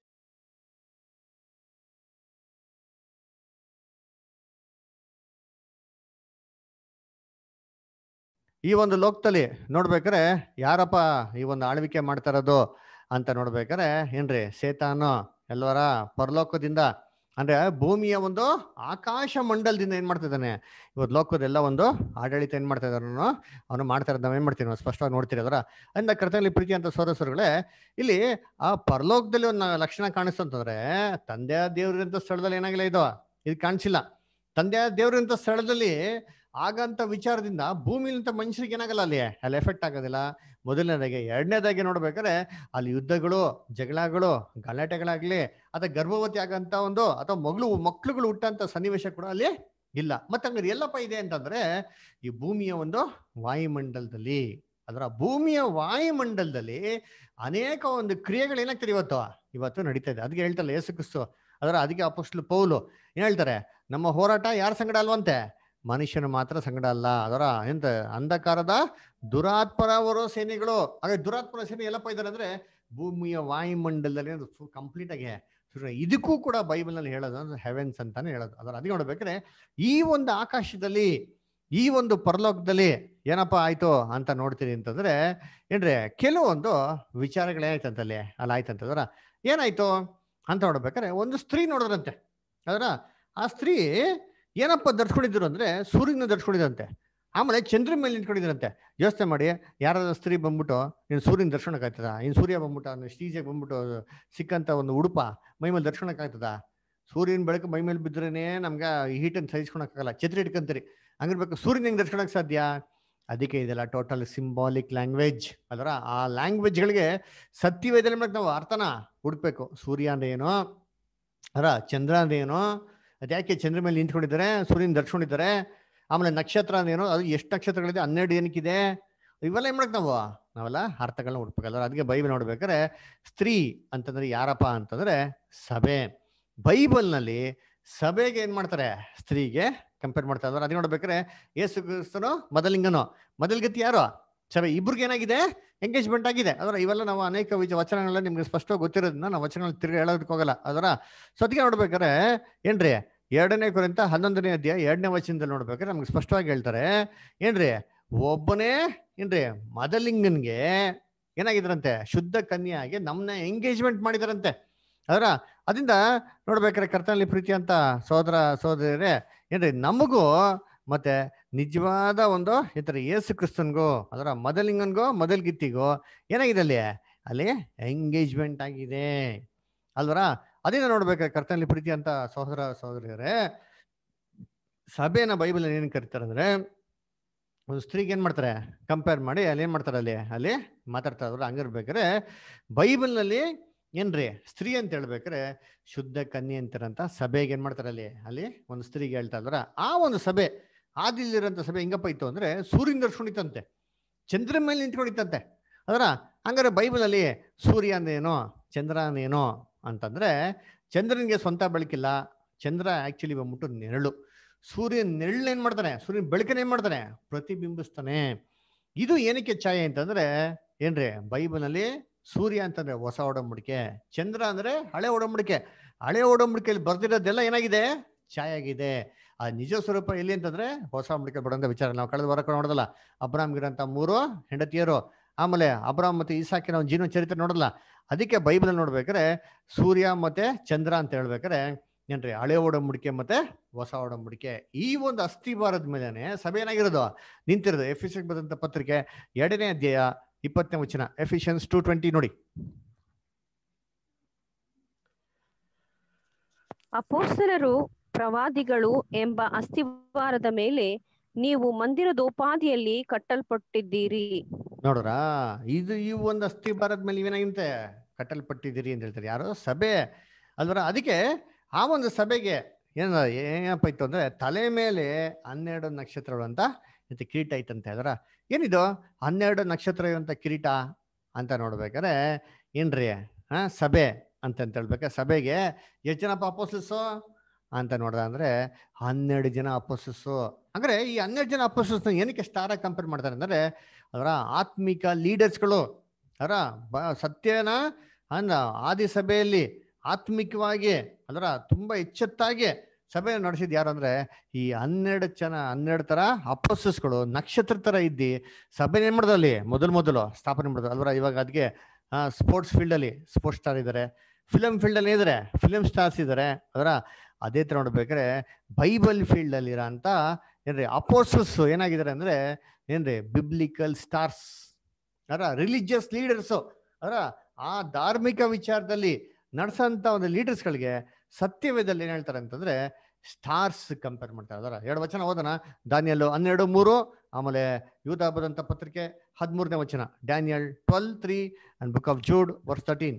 ಈ ಒಂದು ಲೋಕದಲ್ಲಿ ನೋಡ್ಬೇಕಾರೆ ಯಾರಪ್ಪ ಈ ಒಂದು ಆಳ್ವಿಕೆ ಮಾಡ್ತಾ ಇರೋದು ಅಂತ ನೋಡ್ಬೇಕಾರೆ ಏನ್ರಿ ಸೇತಾನು ಎಲ್ಲವರ ಪರಲೋಕದಿಂದ ಅಂದ್ರೆ ಭೂಮಿಯ ಒಂದು ಆಕಾಶ ಮಂಡಲದಿಂದ ಏನ್ ಮಾಡ್ತಾ ಇದ್ದಾನೆ ಇವತ್ತು ಲೋಕದೆಲ್ಲ ಒಂದು ಆಡಳಿತ ಏನ್ ಮಾಡ್ತಾ ಇದಾರೆ ಅವನು ಮಾಡ್ತಾ ಇರೋದು ನಾವ್ ಏನ್ ಮಾಡ್ತೀವಿ ನಾವು ಸ್ಪಷ್ಟವಾಗಿ ನೋಡ್ತೀರಿ ಅದರ ಅಂದ ಕರ್ತನಲ್ಲಿ ಪ್ರೀತಿ ಅಂತ ಸೋದರಸರುಗಳೇ ಇಲ್ಲಿ ಆ ಪರಲೋಕದಲ್ಲಿ ಒಂದು ಲಕ್ಷಣ ಕಾಣಿಸ್ತಂತಂದ್ರೆ ತಂದೆಯ ದೇವ್ರಂತ ಸ್ಥಳದಲ್ಲಿ ಏನಾಗಿಲ್ಲ ಇದು ಇದು ಕಾಣಿಸಿಲ್ಲ ತಂದೆಯ ದೇವ್ರಂತ ಸ್ಥಳದಲ್ಲಿ ಆಗಂತ ವಿಚಾರದಿಂದ ಭೂಮಿಲಿಂತ ಮನುಷ್ಯರಿಗೆ ಏನಾಗಲ್ಲ ಅಲ್ಲಿ ಅಲ್ಲಿ ಎಫೆಕ್ಟ್ ಆಗೋದಿಲ್ಲ ಮೊದಲನೇದಾಗಿ ಎರಡನೇದಾಗಿ ನೋಡ್ಬೇಕಾದ್ರೆ ಅಲ್ಲಿ ಯುದ್ಧಗಳು ಜಗಳಗಳು ಗಲಾಟೆಗಳಾಗ್ಲಿ ಅಥವಾ ಗರ್ಭವತಿ ಆಗಂತ ಒಂದು ಅಥವಾ ಮಗಳು ಮಕ್ಳುಗಳು ಹುಟ್ಟಂತ ಸನ್ನಿವೇಶ ಕೂಡ ಅಲ್ಲಿ ಇಲ್ಲ ಮತ್ತೆ ಹಂಗಾರೆ ಎಲ್ಲಪ್ಪ ಇದೆ ಅಂತಂದ್ರೆ ಈ ಭೂಮಿಯ ಒಂದು ವಾಯುಮಂಡಲದಲ್ಲಿ ಅದರ ಭೂಮಿಯ ವಾಯುಮಂಡಲದಲ್ಲಿ ಅನೇಕ ಒಂದು ಕ್ರಿಯೆಗಳು ಏನಾಗ್ತಾರೆ ಇವತ್ತು ಇವತ್ತು ನಡೀತಾ ಇದೆ ಅದಕ್ಕೆ ಹೇಳ್ತಲ್ಲ ಯೇಸು ಕ್ರಿಸ್ತು ಅದರ ಅದಕ್ಕೆ ಅಪೋಸ್ಟ್ಲು ಪೌಲು ಏನ್ ಹೇಳ್ತಾರೆ ನಮ್ಮ ಹೋರಾಟ ಯಾರ ಸಂಗಡ ಅಲ್ವಂತೆ ಮನುಷ್ಯನು ಮಾತ್ರ ಸಂಗಡ ಅಲ್ಲ ಅದರ ಎಂತ ಅಂಧಕಾರದ ದುರಾತ್ಮರವರು ಸೇನೆಗಳು ಹಾಗೆ ದುರಾತ್ಮರ ಸೇನೆ ಎಲ್ಲಪ್ಪ ಇದ್ದಾರೆ ಅಂದ್ರೆ ಭೂಮಿಯ ವಾಯುಮಂಡಲದಲ್ಲಿ ಕಂಪ್ಲೀಟ್ ಆಗಿ ಇದಕ್ಕೂ ಕೂಡ ಬೈಬಲ್ ನಲ್ಲಿ ಹೇಳೋದು ಅಂದ್ರೆ ಹೆವೆನ್ಸ್ ಅಂತಾನೆ ಹೇಳೋದು ಅದರ ಅದಕ್ಕೆ ನೋಡ್ಬೇಕಾದ್ರೆ ಈ ಒಂದು ಆಕಾಶದಲ್ಲಿ ಈ ಒಂದು ಪರಲೋಕದಲ್ಲಿ ಏನಪ್ಪಾ ಆಯ್ತು ಅಂತ ನೋಡ್ತೀರಿ ಅಂತಂದ್ರೆ ಏನ್ರಿ ಕೆಲವೊಂದು ವಿಚಾರಗಳೇನಾಯ್ತಂತಲ್ಲಿ ಅಲ್ಲಿ ಆಯ್ತಂತಂದ್ರ ಏನಾಯ್ತು ಅಂತ ನೋಡ್ಬೇಕಾದ್ರೆ ಒಂದು ಸ್ತ್ರೀ ನೋಡಿದ್ರಂತೆ ಅದರ ಆ ಸ್ತ್ರೀ ಏನಪ್ಪ ಧರಿಸ್ಕೊಂಡಿದ್ರು ಅಂದ್ರೆ ಸೂರ್ಯನ ಧರಿಸ್ಕೊಂಡಿದ್ರಂತೆ ಆಮೇಲೆ ಚಂದ್ರ ಮೇಲೆ ನಿಂತ್ಕೊಂಡಿದ್ರಂತೆ ಯೋಚನೆ ಮಾಡಿ ಯಾರಾದ್ರೂ ಸ್ತ್ರೀ ಬಂದ್ಬಿಟ್ಟು ನೀನು ಸೂರ್ಯನ ದರ್ಶನಕ್ಕೆ ಆಗ್ತದ ಇನ್ನು ಸೂರ್ಯ ಬಂದ್ಬಿಟ್ಟು ಅವ್ನು ಸ್ಟೀಜಾಗಿ ಬಂದ್ಬಿಟ್ಟು ಸಿಕ್ಕಂತ ಒಂದು ಉಡುಪ ಮೈ ಮೇಲೆ ದರ್ಶನಕ್ಕೆ ಆಗ್ತದ ಸೂರ್ಯನ ಬೆಳಕು ಮೈ ಮೇಲೆ ಬಿದ್ರೇನೆ ನಮ್ಗೆ ಹೀಟನ್ನು ಸಹಿಸ್ಕೊಳಕ್ಕಾಗಲ್ಲ ಛತ್ರಿ ಇಟ್ಕೊಂತೀರಿ ಹಂಗಿರ್ಬೇಕು ಸೂರ್ಯನ ಹೆಂಗ್ ದರ್ಶನಕ್ಕೆ ಸಾಧ್ಯ ಅದಕ್ಕೆ ಇದೆಲ್ಲ ಟೋಟಲ್ ಸಿಂಬಾಲಿಕ್ ಲ್ಯಾಂಗ್ವೇಜ್ ಅದರ ಆ ಲ್ಯಾಂಗ್ವೇಜ್ಗಳಿಗೆ ಸತ್ಯವೇದಲ್ಲಿ ಮಾಡಕ್ ನಾವು ಅರ್ಥನ ಹುಡುಕ್ಬೇಕು ಸೂರ್ಯ ಅಂದ್ರೆ ಏನು ಅರ ಚಂದ್ರ ಅಂದ್ರೆ ಏನು ಅದ್ಯಾಕೆ ಚಂದ್ರ ಮೇಲೆ ನಿಂತ್ಕೊಂಡಿದ್ದಾರೆ ಸೂರ್ಯನ ದರ್ಶಕೊಂಡಿದ್ದಾರೆ ಆಮೇಲೆ ನಕ್ಷತ್ರ ಅಂದೇನು ಅದು ಎಷ್ಟು ನಕ್ಷತ್ರಗಳಿದೆ ಹನ್ನೆರಡು ಏನಕ್ಕಿದೆ ಇವೆಲ್ಲ ಏನ್ ಮಾಡಕ್ ನಾವು ನಾವೆಲ್ಲ ಅರ್ಥಗಳನ್ನ ಹುಡ್ಬೇಕಲ್ಲ ಅದಕ್ಕೆ ಬೈಬಲ್ ನೋಡ್ಬೇಕಾದ್ರೆ ಸ್ತ್ರೀ ಅಂತಂದ್ರೆ ಯಾರಪ್ಪ ಅಂತಂದ್ರೆ ಸಭೆ ಬೈಬಲ್ನಲ್ಲಿ ಸಭೆಗೆ ಏನ್ ಮಾಡ್ತಾರೆ ಸ್ತ್ರೀಗೆ ಕಂಪೇರ್ ಮಾಡ್ತಾ ಇದ್ದಾರೆ ಅದಕ್ಕೆ ನೋಡ್ಬೇಕಾದ್ರೆ ಯೇಸು ಕ್ರಿಸ್ತನು ಮೊದಲಿಂಗನು ಮೊದಲ್ಗತಿ ಯಾರು ಸಭೆ ಇಬ್ರಿಗೆ ಏನಾಗಿದೆ ಎಂಗೇಜ್ಮೆಂಟ್ ಆಗಿದೆ ಅದರ ಇವೆಲ್ಲ ನಾವು ಅನೇಕ ವಿಚ ವಚನಗಳನ್ನ ನಿಮ್ಗೆ ಸ್ಪಷ್ಟವಾಗಿ ಗೊತ್ತಿರೋದನ್ನ ನಾವು ವಚನಗಳು ತಿರ್ಗಿ ಹೇಳೋದಕ್ಕೆ ಹೋಗಲ್ಲ ಅದರ ಸೊ ಅದಕ್ಕೆ ನೋಡ್ಬೇಕಾದ್ರೆ ಏನ್ರಿ ಎರಡನೇ ಕುರಿತ ಹನ್ನೊಂದನೇ ಅಧ್ಯಾಯ ಎರಡನೇ ವಚನದಲ್ಲಿ ನೋಡ್ಬೇಕಾದ್ರೆ ನಮ್ಗೆ ಸ್ಪಷ್ಟವಾಗಿ ಹೇಳ್ತಾರೆ ಏನ್ರಿ ಒಬ್ಬನೇ ಏನ್ರಿ ಮದಲಿಂಗನ್ಗೆ ಏನಾಗಿದ್ರಂತೆ ಶುದ್ಧ ಕನ್ಯಾಗೆ ನಮ್ನ ಎಂಗೇಜ್ಮೆಂಟ್ ಮಾಡಿದಾರಂತೆ ಅದರ ಅದರಿಂದ ನೋಡ್ಬೇಕಾದ್ರೆ ಕರ್ತನಲ್ಲಿ ಪ್ರೀತಿ ಅಂತ ಸೋದರ ಸೋದರರೇ ಏನ್ರಿ ನಮಗೂ ಮತ್ತೆ ನಿಜವಾದ ಒಂದು ಈ ಥರ ಯೇಸು ಕ್ರಿಸ್ತನ್ಗೂ ಅದರ ಮೊದಲಿಂಗನ್ಗೋ ಮೊದಲ್ಗಿತ್ತಿಗೋ ಏನಾಗಿದೆ ಅಲ್ಲಿ ಅಲ್ಲಿ ಎಂಗೇಜ್ಮೆಂಟ್ ಆಗಿದೆ ಅಲ್ವರ ಅದೇನ ನೋಡ್ಬೇಕಾದ್ರೆ ಕರ್ತನಲ್ಲಿ ಪ್ರೀತಿ ಅಂತ ಸಹೋದರ ಸಹೋದರಿಯರೇ ಸಭೆನ ಬೈಬಲ್ ಏನ್ ಕರೀತಾರೆ ಅಂದ್ರೆ ಒಂದು ಸ್ತ್ರೀಗೆ ಏನ್ ಮಾಡ್ತಾರೆ ಕಂಪೇರ್ ಮಾಡಿ ಅಲ್ಲಿ ಏನ್ ಮಾಡ್ತಾರೆ ಅಲ್ಲಿ ಅಲ್ಲಿ ಮಾತಾಡ್ತಾ ಇದ್ರು ಹಂಗಿರ್ಬೇಕಾದ್ರೆ ಬೈಬಲ್ನಲ್ಲಿ ಏನ್ರಿ ಸ್ತ್ರೀ ಅಂತ ಹೇಳ್ಬೇಕಾರೆ ಶುದ್ಧ ಕನ್ಯೆ ಅಂತಾರಂತ ಸಭೆಗೆ ಏನ್ ಮಾಡ್ತಾರೆ ಅಲ್ಲಿ ಅಲ್ಲಿ ಒಂದು ಸ್ತ್ರೀಗೆ ಹೇಳ್ತಾ ಇದ್ರ ಆ ಒಂದು ಸಭೆ ಆದಿಲಿರೋಂಥ ಸಭೆ ಹೆಂಗಪ್ಪ ಇತ್ತು ಅಂದ್ರೆ ಸೂರ್ಯನ ದರ್ಶನಿತಂತೆ ಚಂದ್ರ ಮೇಲೆ ನಿಂತ್ಕೊಂಡಿತ್ತಂತೆ ಅದರ ಹಂಗಾರೆ ಬೈಬಲ್ ಅಲ್ಲಿ ಸೂರ್ಯ ಅಂದೇನೋ ಚಂದ್ರ ಅಂದೇನೋ ಅಂತಂದ್ರೆ ಚಂದ್ರನಿಗೆ ಸ್ವಂತ ಬೆಳಕಿಲ್ಲ ಚಂದ್ರ ಆಕ್ಚುಲಿ ಬಂದ್ಬಿಟ್ಟು ನೆರಳು ಸೂರ್ಯನ ನೆರಳು ಏನ್ ಮಾಡ್ತಾನೆ ಸೂರ್ಯನ ಬೆಳಕನ್ನ ಏನ್ ಮಾಡ್ತಾನೆ ಪ್ರತಿಬಿಂಬಿಸ್ತಾನೆ ಇದು ಏನಕ್ಕೆ ಛಾಯೆ ಅಂತಂದ್ರೆ ಏನ್ರಿ ಬೈಬಲ್ನಲ್ಲಿ ಸೂರ್ಯ ಅಂತಂದ್ರೆ ಹೊಸ ಒಡಂಬಡಿಕೆ ಚಂದ್ರ ಅಂದ್ರೆ ಹಳೆ ಒಡಂಬಡಿಕೆ ಹಳೆ ಒಡಂಬಡಿಕೆಯಲ್ಲಿ ಬರ್ದಿರೋದೆಲ್ಲ ಏನಾಗಿದೆ ಛಾಯೆ ಆಗಿದೆ ಆ ನಿಜ ಸ್ವರೂಪ ಎಲ್ಲಿ ಅಂತಂದ್ರೆ ಹೊಸ ಒಡಂಬಡಿಕೆ ಬರೋಂಥ ವಿಚಾರ ನಾವು ಕಳೆದ ವಾರ ನೋಡೋದಲ್ಲ ಅಬ್ರಾಮ್ಗಿರಂತ ಮೂರು ಹೆಂಡತಿಯರು ಆಮೇಲೆ ಅಬ್ರಾಮ್ ಮತ್ತೆ ಈಸಾಕಿನ ಒಂದು ಜೀವನ ಚರಿತ್ರೆ ನೋಡಲ್ಲ ಅದಕ್ಕೆ ಬೈಬಲ್ ನೋಡ್ಬೇಕಾದ್ರೆ ಸೂರ್ಯ ಮತ್ತೆ ಚಂದ್ರ ಅಂತ ಹೇಳ್ಬೇಕಾರೆ ಏನ್ರಿ ಹಳೆ ಒಡಂಬಡಿಕೆ ಮತ್ತೆ ಹೊಸ ಒಡಂಬಡಿಕೆ ಈ ಒಂದು ಅಸ್ಥಿವಾರದ ಮೇಲೆನೆ ಸಭೆ ಏನಾಗಿರೋದು ನಿಂತಿರೋದು ಎಫಿಷಿಯನ್ ಬದಂತ ಪತ್ರಿಕೆ ಎರಡನೇ ಅಧ್ಯಾಯ ಇಪ್ಪತ್ತನೇ ವಚನ ಎಫಿಷಿಯನ್ಸ್ ಟೂ ಟ್ವೆಂಟಿ ನೋಡಿ ಅಪೋಸ್ತಲರು ಪ್ರವಾದಿಗಳು ಎಂಬ ಅಸ್ತಿವಾರದ ಮೇಲೆ ನೀವು ಮಂದಿರದೋಪಾದಿಯಲ್ಲಿ ಕಟ್ಟಲ್ಪಟ್ಟಿದ್ದೀರಿ ನೋಡ್ರ ಇದು ಈ ಒಂದು ಅಸ್ಥಿಭಾರದ ಮೇಲೆ ನೀವೇನಾಗಿಂತೆ ಕಟ್ಟಲ್ಪಟ್ಟಿದ್ದೀರಿ ಅಂತ ಹೇಳ್ತಾರೆ ಯಾರು ಸಭೆ ಅಲ್ವರ ಅದಕ್ಕೆ ಆ ಒಂದು ಸಭೆಗೆ ಏನ ಏನಪ್ಪ ಇತ್ತು ಅಂದ್ರೆ ತಲೆ ಮೇಲೆ ಹನ್ನೆರಡು ನಕ್ಷತ್ರಗಳು ಅಂತ ಇದು ಕಿರೀಟ ಐತಂತೆ ಅದರ ಏನಿದು ಹನ್ನೆರಡು ನಕ್ಷತ್ರ ಇರುವಂತ ಕಿರೀಟ ಅಂತ ನೋಡ್ಬೇಕಾದ್ರೆ ಏನ್ರಿ ಹಾ ಸಭೆ ಅಂತ ಅಂತ ಹೇಳ್ಬೇಕಾ ಸಭೆಗೆ ಎಷ್ಟು ಜನ ಅಪೋಸಿಸು ಅಂತ ನೋಡ್ದ ಅಂದ್ರೆ ಹನ್ನೆರಡು ಜನ ಅಪೋಸಿಸು ಅಂದ್ರೆ ಈ ಹನ್ನೆರಡು ಜನ ಅಪೋಸಿಸ್ ಏನಕ್ಕೆ ಸ್ಟಾರ ಕಂಪೇರ್ ಮಾಡ್ತಾರೆ ಅಂದ್ರೆ ಅದರ ಆತ್ಮಿಕ ಲೀಡರ್ಸ್ಗಳು ಅದರ ಬ ಸತ್ಯನ ಅಂದ ಆದಿ ಸಭೆಯಲ್ಲಿ ಆತ್ಮಿಕವಾಗಿ ಅದರ ತುಂಬಾ ಎಚ್ಚೆತ್ತಾಗಿ ಸಭೆ ನಡೆಸಿದ್ ಯಾರು ಅಂದ್ರೆ ಈ ಹನ್ನೆರಡು ಜನ ಹನ್ನೆರಡು ತರ ಅಪೋಸಸ್ಗಳು ನಕ್ಷತ್ರ ತರ ಇದ್ದಿ ಸಭೆ ಏನ್ ಮಾಡಿದ್ರು ಅಲ್ಲಿ ಮೊದಲು ಮೊದಲು ಸ್ಥಾಪನೆ ಮಾಡಿದ್ರು ಅಲ್ವರ ಇವಾಗ ಅದಕ್ಕೆ ಸ್ಪೋರ್ಟ್ಸ್ ಫೀಲ್ಡ್ ಅಲ್ಲಿ ಸ್ಪೋರ್ಟ್ಸ್ ಸ್ಟಾರ್ ಇದ್ದಾರೆ ಫಿಲಮ್ ಫೀಲ್ಡ್ ಅಲ್ಲಿ ಇದಾರೆ ಫಿಲಮ್ ಸ್ಟಾರ್ಸ್ ಇದ್ದಾರೆ ಅದರ ಅದೇ ತರ ನೋಡ್ಬೇಕಾದ್ರೆ ಬೈಬಲ್ ಫೀಲ್ಡ್ ಅಲ್ಲಿ ಇರೋ ಅಂತ ಏನ್ರಿ ಅಪೋಸಸ್ ಏನಾಗಿದ್ದಾರೆ ಅಂದ್ರೆ ಏನ್ರಿ ಬಿಬ್ಲಿಕಲ್ ಸ್ಟಾರ್ಸ್ ಅದರ ರಿಲಿಜಿಯಸ್ ಲೀಡರ್ಸು ಅದರ ಆ ಧಾರ್ಮಿಕ ವಿಚಾರದಲ್ಲಿ ನಡೆಸಂತ ಒಂದು ಲೀಡರ್ಸ್ಗಳಿಗೆ ಸತ್ಯವೇದಲ್ಲಿ ಏನ್ ಹೇಳ್ತಾರೆ ಅಂತಂದ್ರೆ ಸ್ಟಾರ್ಸ್ ಕಂಪೇರ್ ಮಾಡ್ತಾರೆ ಅದರ ಎರಡು ವಚನ ಓದೋಣ ದಾನಿಯಲ್ಲು ಹನ್ನೆರಡು ಮೂರು ಆಮೇಲೆ ಯೂದ ಬದಂತ ಪತ್ರಿಕೆ ಹದಿಮೂರನೇ ವಚನ Daniel twelve three and book of Jude verse thirteen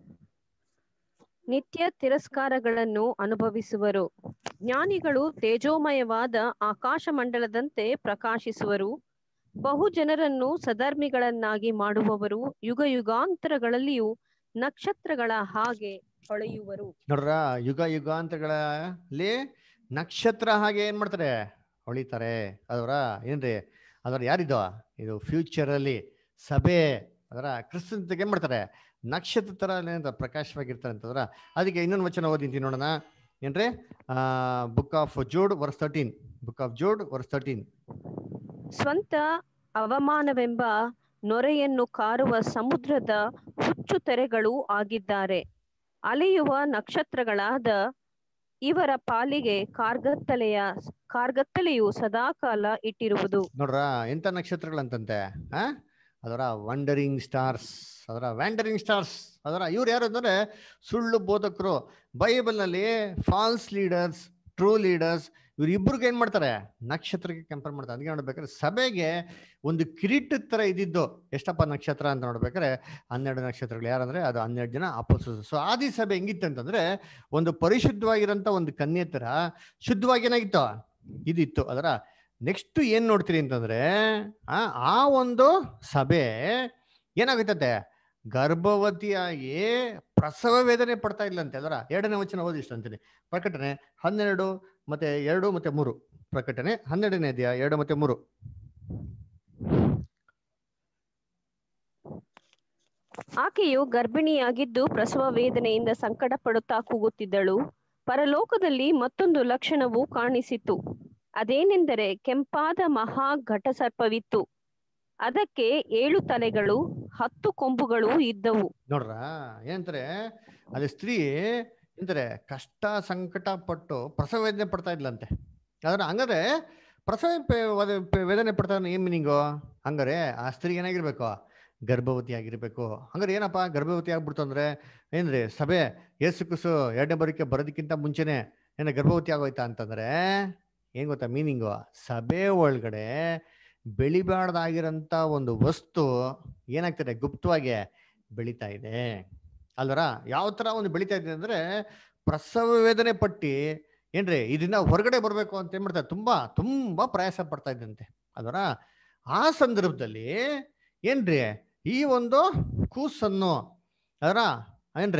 ನಿತ್ಯ ತಿರಸ್ಕಾರಗಳನ್ನು ಅನುಭವಿಸುವರು ಜ್ಞಾನಿಗಳು ತೇಜೋಮಯವಾದ ಆಕಾಶ ಮಂಡಲದಂತೆ ಪ್ರಕಾಶಿಸುವರು ಬಹು ಜನರನ್ನು ಸಧರ್ಮಿಗಳನ್ನಾಗಿ ಮಾಡುವವರು ಯುಗ ಯುಗಾಂತರಗಳಲ್ಲಿಯೂ ನಕ್ಷತ್ರಗಳ ಹಾಗೆ ಹೊಳೆಯುವರು ನೋಡ್ರ ಯುಗ ಯುಗಾಂತಗಳಲ್ಲಿ ನಕ್ಷತ್ರ ಹಾಗೆ ಏನ್ ಮಾಡ್ತಾರೆ ಹೊಳಿತಾರೆ ಅದರ ಏನ್ರಿ ಅದರ ಯಾರಿದು ಇದು ಫ್ಯೂಚರ್ ಅಲ್ಲಿ ಸಭೆ ಅದರ ಕ್ರಿಸ್ತನ್ ಏನ್ ಮಾಡ್ತಾರೆ ನಕ್ಷತ್ರ ತರ ಏನ್ ಪ್ರಕಾಶವಾಗಿರ್ತಾರೆ ಅಂತಂದ್ರ ಅದಕ್ಕೆ ಇನ್ನೊಂದು ವಚನ ಓದಿಂತೀನಿ ನೋಡೋಣ ಏನ್ರಿ ಆ book of Jude verse thirteen book of Jude verse thirteen ಸ್ವಂತ ಅವಮಾನವೆಂಬ ನೊರೆಯನ್ನು ಕಾರುವ ಸಮುದ್ರದ ಹುಚ್ಚು ತೆರೆಗಳು ಆಗಿದ್ದಾರೆ ಅಲೆಯುವ ನಕ್ಷತ್ರಗಳಾದ ಇವರ ಪಾಲಿಗೆ ಕಾರ್ಗತ್ತಲೆಯ ಕಾರ್ಗತ್ತಲೆಯು ಸದಾಕಾಲ ಇಟ್ಟಿರುವುದು ನೋಡ್ರ ಎಂತ ನಕ್ಷತ್ರಗಳಂತಂತೆ ಆ ಅದರ ವಂಡರಿಂಗ್ ಸ್ಟಾರ್ಸ್ ಅದರ ವ್ಯಾಂಡರಿಂಗ್ ಸ್ಟಾರ್ಸ್ ಅದರ ಇವ್ರು ಯಾರು ಅಂದ್ರೆ ಸುಳ್ಳು ಬೋಧಕರು ಬೈಬಲ್ನಲ್ಲಿ ಫಾಲ್ಸ್ ಲೀಡರ್ಸ್ ಟ್ರೂ ಲೀಡರ್ಸ್ ಇವ್ರು ಇಬ್ರಿಗೆ ಏನ್ ಮಾಡ್ತಾರೆ ನಕ್ಷತ್ರಕ್ಕೆ ಕಂಪೇರ್ ಮಾಡ್ತಾರೆ ಅದಕ್ಕೆ ನೋಡ್ಬೇಕಾದ್ರೆ ಸಭೆಗೆ ಒಂದು ಕಿರೀಟದ ತರ ಇದ್ದಿದ್ದು ಎಷ್ಟಪ್ಪ ನಕ್ಷತ್ರ ಅಂತ ನೋಡ್ಬೇಕಾದ್ರೆ ಹನ್ನೆರಡು ನಕ್ಷತ್ರಗಳು ಯಾರಂದ್ರೆ ಅದು ಹನ್ನೆರಡು ಜನ ಅಪೋಸಸ್ ಸೊ ಆದಿ ಸಭೆ ಹೆಂಗಿತ್ತು ಅಂತಂದ್ರೆ ಒಂದು ಪರಿಶುದ್ಧವಾಗಿರಂತ ಒಂದು ಕನ್ಯೆ ತರ ಶುದ್ಧವಾಗಿ ಏನಾಗಿತ್ತು ಇದಿತ್ತು ಅದರ ನೆಕ್ಸ್ಟ್ ಏನ್ ನೋಡ್ತೀರಿ ಅಂತಂದ್ರೆ ಆ ಆ ಒಂದು ಸಭೆ ಏನಾಗುತ್ತದೆ ಗರ್ಭವತಿಯಾಗಿ ಪ್ರಸವ ವೇದನೆ ಪಡ್ತಾ ಇಲ್ಲಂತೆ ಅದರ ಎರಡನೇ ವಚನ ಓದಿಷ್ಟು ಅಂತೀನಿ ಪ್ರಕಟಣೆ ಹನ್ನೆರಡು ಮತ್ತೆ ಎರಡು ಮತ್ತೆ ಮೂರು ಪ್ರಕಟಣೆ ಹನ್ನೆರಡನೇ ಅಧ್ಯಾಯ ಎರಡು ಮತ್ತೆ ಮೂರು ಆಕೆಯು ಗರ್ಭಿಣಿಯಾಗಿದ್ದು ಪ್ರಸವ ವೇದನೆಯಿಂದ ಸಂಕಟ ಪಡುತ್ತಾ ಕೂಗುತ್ತಿದ್ದಳು ಪರಲೋಕದಲ್ಲಿ ಮತ್ತೊಂದು ಲಕ್ಷಣವು ಕಾಣಿಸಿತು ಅದೇನೆಂದರೆ ಕೆಂಪಾದ ಮಹಾ ಘಟಸರ್ಪವಿತ್ತು ಅದಕ್ಕೆ ಏಳು ತಲೆಗಳು ಹತ್ತು ಕೊಂಬುಗಳು ಇದ್ದವು ನೋಡ್ರ ಏನಂತಾರೆ ಅಲ್ಲಿ ಸ್ತ್ರೀ ಎಂತಾರೆ ಕಷ್ಟ ಸಂಕಟ ಪಟ್ಟು ಪ್ರಸವ ವೇದನೆ ಪಡ್ತಾ ಇದ್ಲಂತೆ ಆದ್ರೆ ಹಂಗಾದ್ರೆ ಪ್ರಸವ ಪೆ- ವದ- ಪೆ- ವೇದನೆ ಪಡ್ತಾ ಇದ್ನ ಏನ್ ಮೀನಿಂಗು ಹಂಗಾರೆ ಆ ಸ್ತ್ರೀ ಏನಾಗಿರ್ಬೇಕು ಗರ್ಭವತಿ ಆಗಿರ್ಬೇಕು ಹಂಗಾರೆ ಏನಪ್ಪ ಗರ್ಭವತಿ ಆಗ್ಬಿಡ್ತು ಅಂದ್ರೆ ಏನ್ರಿ ಸಭೆ ಏಸು ಕುಸು ಎರಡನೇ ಬರೋಕೆ ಬರೋದಕ್ಕಿಂತ ಮುಂಚೆನೆ ಏನ ಗರ್ಭವತಿ ಆಗೋಯ್ತಾ ಅಂತಂದ್ರೆ ಏನ್ ಗೊತ್ತಾ ಮೀನಿಂಗು ಸಭೆ ಒಳಗಡೆ ಬೆಳಿಬಾರ್ದಾಗಿರಂತ ಒಂದು ವಸ್ತು ಏನಾಗ್ತದೆ ಗುಪ್ತವಾಗಿ ಬೆಳೀತಾ ಇದೆ ಅಲ್ವರ ಯಾವ ತರ ಒಂದು ಬೆಳೀತಾ ಇದೆ ಅಂದ್ರೆ ಪ್ರಸವ ವೇದನೆ ಪಟ್ಟಿ ಏನ್ರಿ ಇದರಿಂದ ಹೊರಗಡೆ ಬರ್ಬೇಕು ಅಂತ ಏನ್ ಮಾಡ್ತಾರೆ ತುಂಬಾ ತುಂಬಾ ಪ್ರಯಾಸ ಪಡ್ತಾ ಇದ್ದಂತೆ ಅಲ್ವರ ಆ ಸಂದರ್ಭದಲ್ಲಿ ಏನ್ರಿ ಈ ಒಂದು ಕೂಸನ್ನು ಅದರ ಏನ್ರಿ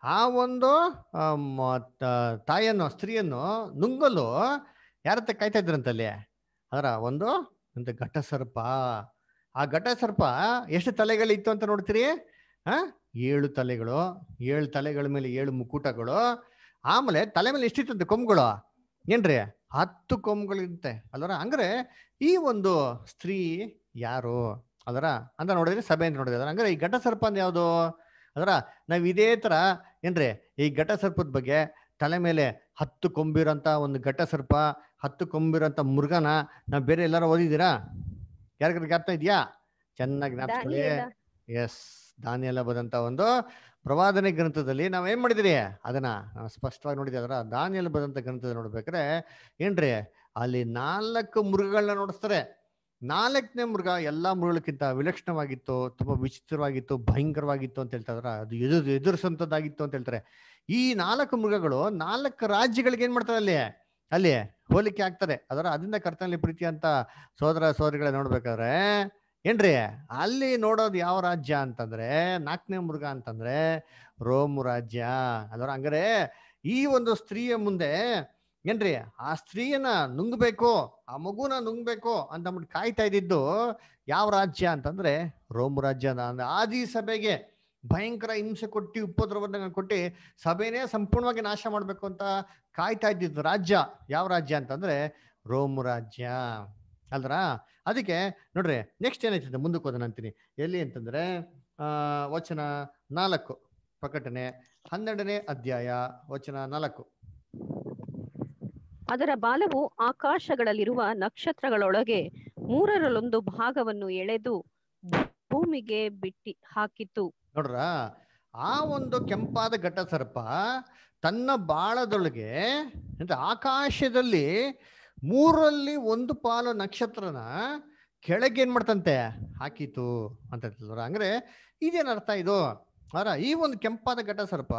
ಆ ಒಂದು ಆ, ಮ- ತ- ತಾಯಿಯನ್ನು ಸ್ತ್ರೀಯನ್ನು ನುಂಗಲು ಯಾರತ್ತೆ ಕಾಯ್ತಾ ಇದ್ರಂತಲ್ಲಿ ಅದರ ಒಂದು ಒಂದು ಘಟ ಸರ್ಪ ಆ ಘಟ ಸರ್ಪ ಎಷ್ಟು ತಲೆಗಳಿತ್ತು ಅಂತ ನೋಡ್ತೀರಿ ಆ ಏಳು ತಲೆಗಳು ಏಳು ತಲೆಗಳ ಮೇಲೆ ಏಳು ಮುಕುಟಗಳು ಆಮೇಲೆ ತಲೆ ಮೇಲೆ ಎಷ್ಟಿತ್ತಂತೆ ಕೊಂಬುಗಳು ಏನ್ರಿ ಹತ್ತು ಕೊಂಬುಗಳಿರುತ್ತೆ ಅಲ್ವರ ಹಂಗ್ರೆ ಈ ಒಂದು ಸ್ತ್ರೀ ಯಾರು ಅದರ ಅಂತ ನೋಡಿದ್ರೆ ಸಭೆ ಅಂತ ನೋಡಿದ್ರೆ ಹಂಗಾರೆ ಈ ಘಟ ಸರ್ಪ ಅಂದ್ರೆ ಯಾವುದು ಅದರ ನಾವ್ ಇದೇ ತರ ಏನ್ರಿ ಈ ಘಟ ಸರ್ಪದ ಬಗ್ಗೆ ತಲೆ ಮೇಲೆ ಹತ್ತು ಕೊಂಬಿರೋಂಥ ಒಂದು ಘಟ ಸರ್ಪ ಹತ್ತು ಕೊಂಬಿರೋಂಥ ಮೃಗನ ನಾವ್ ಬೇರೆ ಎಲ್ಲಾರು ಓದಿದ್ದೀರಾ ಯಾರಿಗಾರ ಜ್ಞಾಪಕ ಇದೆಯಾ ಚೆನ್ನಾಗಿ ಜ್ಞಾಪಿಸ್ಕೊಳ್ಳಿ ದಾನಿಯೇಲ ಎಸ್ ದಾನಿಯೆಲ್ಲ ಬಂದಂತ ಒಂದು ಪ್ರವಾದನೆ ಗ್ರಂಥದಲ್ಲಿ ನಾವ್ ಏನ್ ಮಾಡಿದಿರಿ ಅದನ್ನ ನಾವು ಸ್ಪಷ್ಟವಾಗಿ ನೋಡಿದ್ವಿ ಅದರ ದಾನಿಯೆಲ್ಲ ಬಂದಂತ ಗ್ರಂಥದಲ್ಲಿ ನೋಡ್ಬೇಕಾದ್ರೆ ಏನ್ರಿ ಅಲ್ಲಿ ನಾಲ್ಕು ಮೃಗಗಳನ್ನ ನೋಡಿಸ್ತಾರೆ ನಾಲ್ಕನೇ ಮೃಗ ಎಲ್ಲಾ ಮೃಗಗಳಕ್ಕಿಂತ ವಿಲಕ್ಷಣವಾಗಿತ್ತು ತುಂಬಾ ವಿಚಿತ್ರವಾಗಿತ್ತು ಭಯಂಕರವಾಗಿತ್ತು ಅಂತ ಹೇಳ್ತಾ ಇದ್ರ ಅದು ಎದುರು ಎದುರಿಸುವಂತದ್ದಾಗಿತ್ತು ಅಂತ ಹೇಳ್ತಾರೆ ಈ ನಾಲ್ಕು ಮೃಗಗಳು ನಾಲ್ಕು ರಾಜ್ಯಗಳಿಗೆ ಏನ್ ಮಾಡ್ತಾರೆ ಅಲ್ಲಿ ಅಲ್ಲಿ ಹೋಲಿಕೆ ಆಗ್ತದೆ ಅದರ ಅದರಿಂದ ಕರ್ತನಲ್ಲಿ ಪ್ರೀತಿ ಅಂತ ಸೋದರ ಸೋದರಿಗಳ ನೋಡ್ಬೇಕಾದ್ರೆ ಏನ್ರಿ ಅಲ್ಲಿ ನೋಡೋದು ಯಾವ ರಾಜ್ಯ ಅಂತಂದ್ರೆ ನಾಲ್ಕನೇ ಮೃಗ ಅಂತಂದ್ರೆ ರೋಮ್ ರಾಜ್ಯ ಅದರ ಹಂಗಾರೆ ಈ ಒಂದು ಸ್ತ್ರೀಯ ಮುಂದೆ ಏನ್ರಿ ಆ ಸ್ತ್ರೀಯನ್ನ ನುಂಗ್ಬೇಕು ಆ ಮಗುನ ನುಂಗ್ಬೇಕು ಅಂತ ಅಂದ್ಬಿಟ್ಟು ಕಾಯ್ತಾ ಇದ್ದಿದ್ದು ಯಾವ ರಾಜ್ಯ ಅಂತಂದ್ರೆ ರೋಮ್ ರಾಜ್ಯ ಅಂದ್ರೆ ಆದಿ ಸಭೆಗೆ ಭಯಂಕರ ಹಿಂಸೆ ಕೊಟ್ಟು ಉಪದ್ರವನ್ನ ಕೊಟ್ಟು ಸಭೆನೇ ಸಂಪೂರ್ಣವಾಗಿ ನಾಶ ಮಾಡ್ಬೇಕು ಅಂತ ಕಾಯ್ತಾ ಇದ್ದಿದ್ದು ರಾಜ್ಯ ಯಾವ ರಾಜ್ಯ ಅಂತಂದ್ರೆ ರೋಮ್ ರಾಜ್ಯ ಅಲ್ದ್ರ ಅದಕ್ಕೆ ನೋಡ್ರಿ ನೆಕ್ಸ್ಟ್ ಏನಾಯ್ತದೆ ಮುಂದಕ್ಕೆ ಹೋದನ ಅಂತೀನಿ ಎಲ್ಲಿ ಅಂತಂದ್ರೆ ಆ ವಚನ ನಾಲ್ಕು ಪ್ರಕಟಣೆ ಹನ್ನೆರಡನೇ ಅಧ್ಯಾಯ ವಚನ ನಾಲ್ಕು ಅದರ ಬಾಲವು ಆಕಾಶಗಳಲ್ಲಿರುವ ನಕ್ಷತ್ರಗಳೊಳಗೆ ಮೂರರಲ್ಲೊಂದು ಭಾಗವನ್ನು ಎಳೆದು ಭೂಮಿಗೆ ಬಿಟ್ಟಿ ಹಾಕಿತು ನೋಡ್ರ ಆ ಒಂದು ಕೆಂಪಾದ ಘಟ ಸರ್ಪ ತನ್ನ ಬಾಳದೊಳಗೆ ಅಂದ್ರೆ ಆಕಾಶದಲ್ಲಿ ಮೂರಲ್ಲಿ ಒಂದು ಪಾಲು ನಕ್ಷತ್ರನ ಕೆಳಗೆ ಏನ್ ಮಾಡ್ತಂತೆ ಹಾಕಿತು ಅಂತ ಹೇಳ್ತಿದ್ರು ಅಂದ್ರೆ ಇದೇನ್ ಅರ್ಥ ಇದು ಅರ ಈ ಒಂದು ಕೆಂಪಾದ ಘಟ ಸರ್ಪ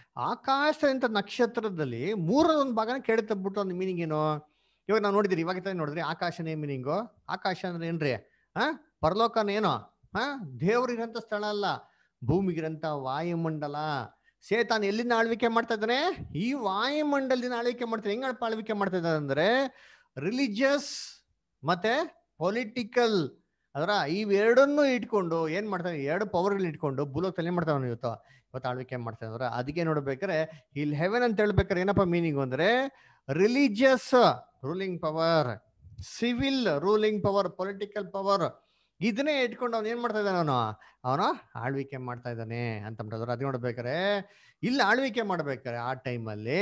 ಆಕಾಶದಿಂದ ನಕ್ಷತ್ರದಲ್ಲಿ ಮೂರಲ್ಲಿ ಒಂದು ಭಾಗನ ಕೆಳ ತಬ್ಬಿಟ್ಟು ಒಂದು ಮೀನಿಂಗ್ ಏನು ಇವಾಗ ನಾವು ನೋಡಿದಿರಿ ಇವಾಗ ತಾನೇ ನೋಡಿದ್ರಿ ಆಕಾಶನೇ ಮೀನಿಂಗು ಆಕಾಶ ಅಂದ್ರೆ ಏನ್ರಿ ಆ ಪರಲೋಕನ ಏನೋ ಹಾ ದೇವ್ರಿರಂತ ಸ್ಥಳ ಅಲ್ಲ ಭೂಮಿಗಿರಂತ ವಾಯುಮಂಡಲ ಸೇತಾನ್ ಎಲ್ಲಿಂದ ಆಳ್ವಿಕೆ ಮಾಡ್ತಾ ಇದ್ದಾನೆ ಈ ವಾಯುಮಂಡಲದಿಂದ ಆಳ್ವಿಕೆ ಮಾಡ್ತಾನೆ ಹೆಂಗ್ ಆಳ್ವಿಕೆ ಮಾಡ್ತಾ ಇದ್ದಾನೆ ಅಂದ್ರೆ ರಿಲಿಜಿಯಸ್ ಮತ್ತೆ ಪೊಲಿಟಿಕಲ್ ಅದರ ಇವೆರಡನ್ನು ಇಟ್ಕೊಂಡು ಏನ್ ಮಾಡ್ತಾನೆ ಎರಡು ಪವರ್ಗಳನ್ನ ಇಟ್ಕೊಂಡು ಭೂಲೋಕದಲ್ಲಿ ಏನ್ ಮಾಡ್ತಾನೆ ಇವತ್ತು ಇವತ್ತು ಆಳ್ವಿಕೆ ಮಾಡ್ತಾನೆ ಅಂದ್ರೆ ಅದಕ್ಕೆ ನೋಡ್ಬೇಕಾರೆ ಇಲ್ಲಿ ಹೆವೆನ್ ಅಂತ ಹೇಳ್ಬೇಕಾರೆ ಏನಪ್ಪ ಮೀನಿಂಗ್ ಅಂದ್ರೆ religious ruling power civil ruling power political power ಇದನ್ನೇ ಇಟ್ಕೊಂಡು ಅವ್ನು ಏನ್ ಮಾಡ್ತಾ ಇದ್ದಾನೆ ಅವನು ಅವನು ಆಳ್ವಿಕೆ ಮಾಡ್ತಾ ಇದ್ದಾನೆ ಅಂತ ಬಿಟ್ಟದ್ರು ಅದು ನೋಡ್ಬೇಕಾರೆ ಇಲ್ಲಿ ಆಳ್ವಿಕೆ ಮಾಡ್ಬೇಕಾರೆ ಆ ಟೈಮಲ್ಲಿ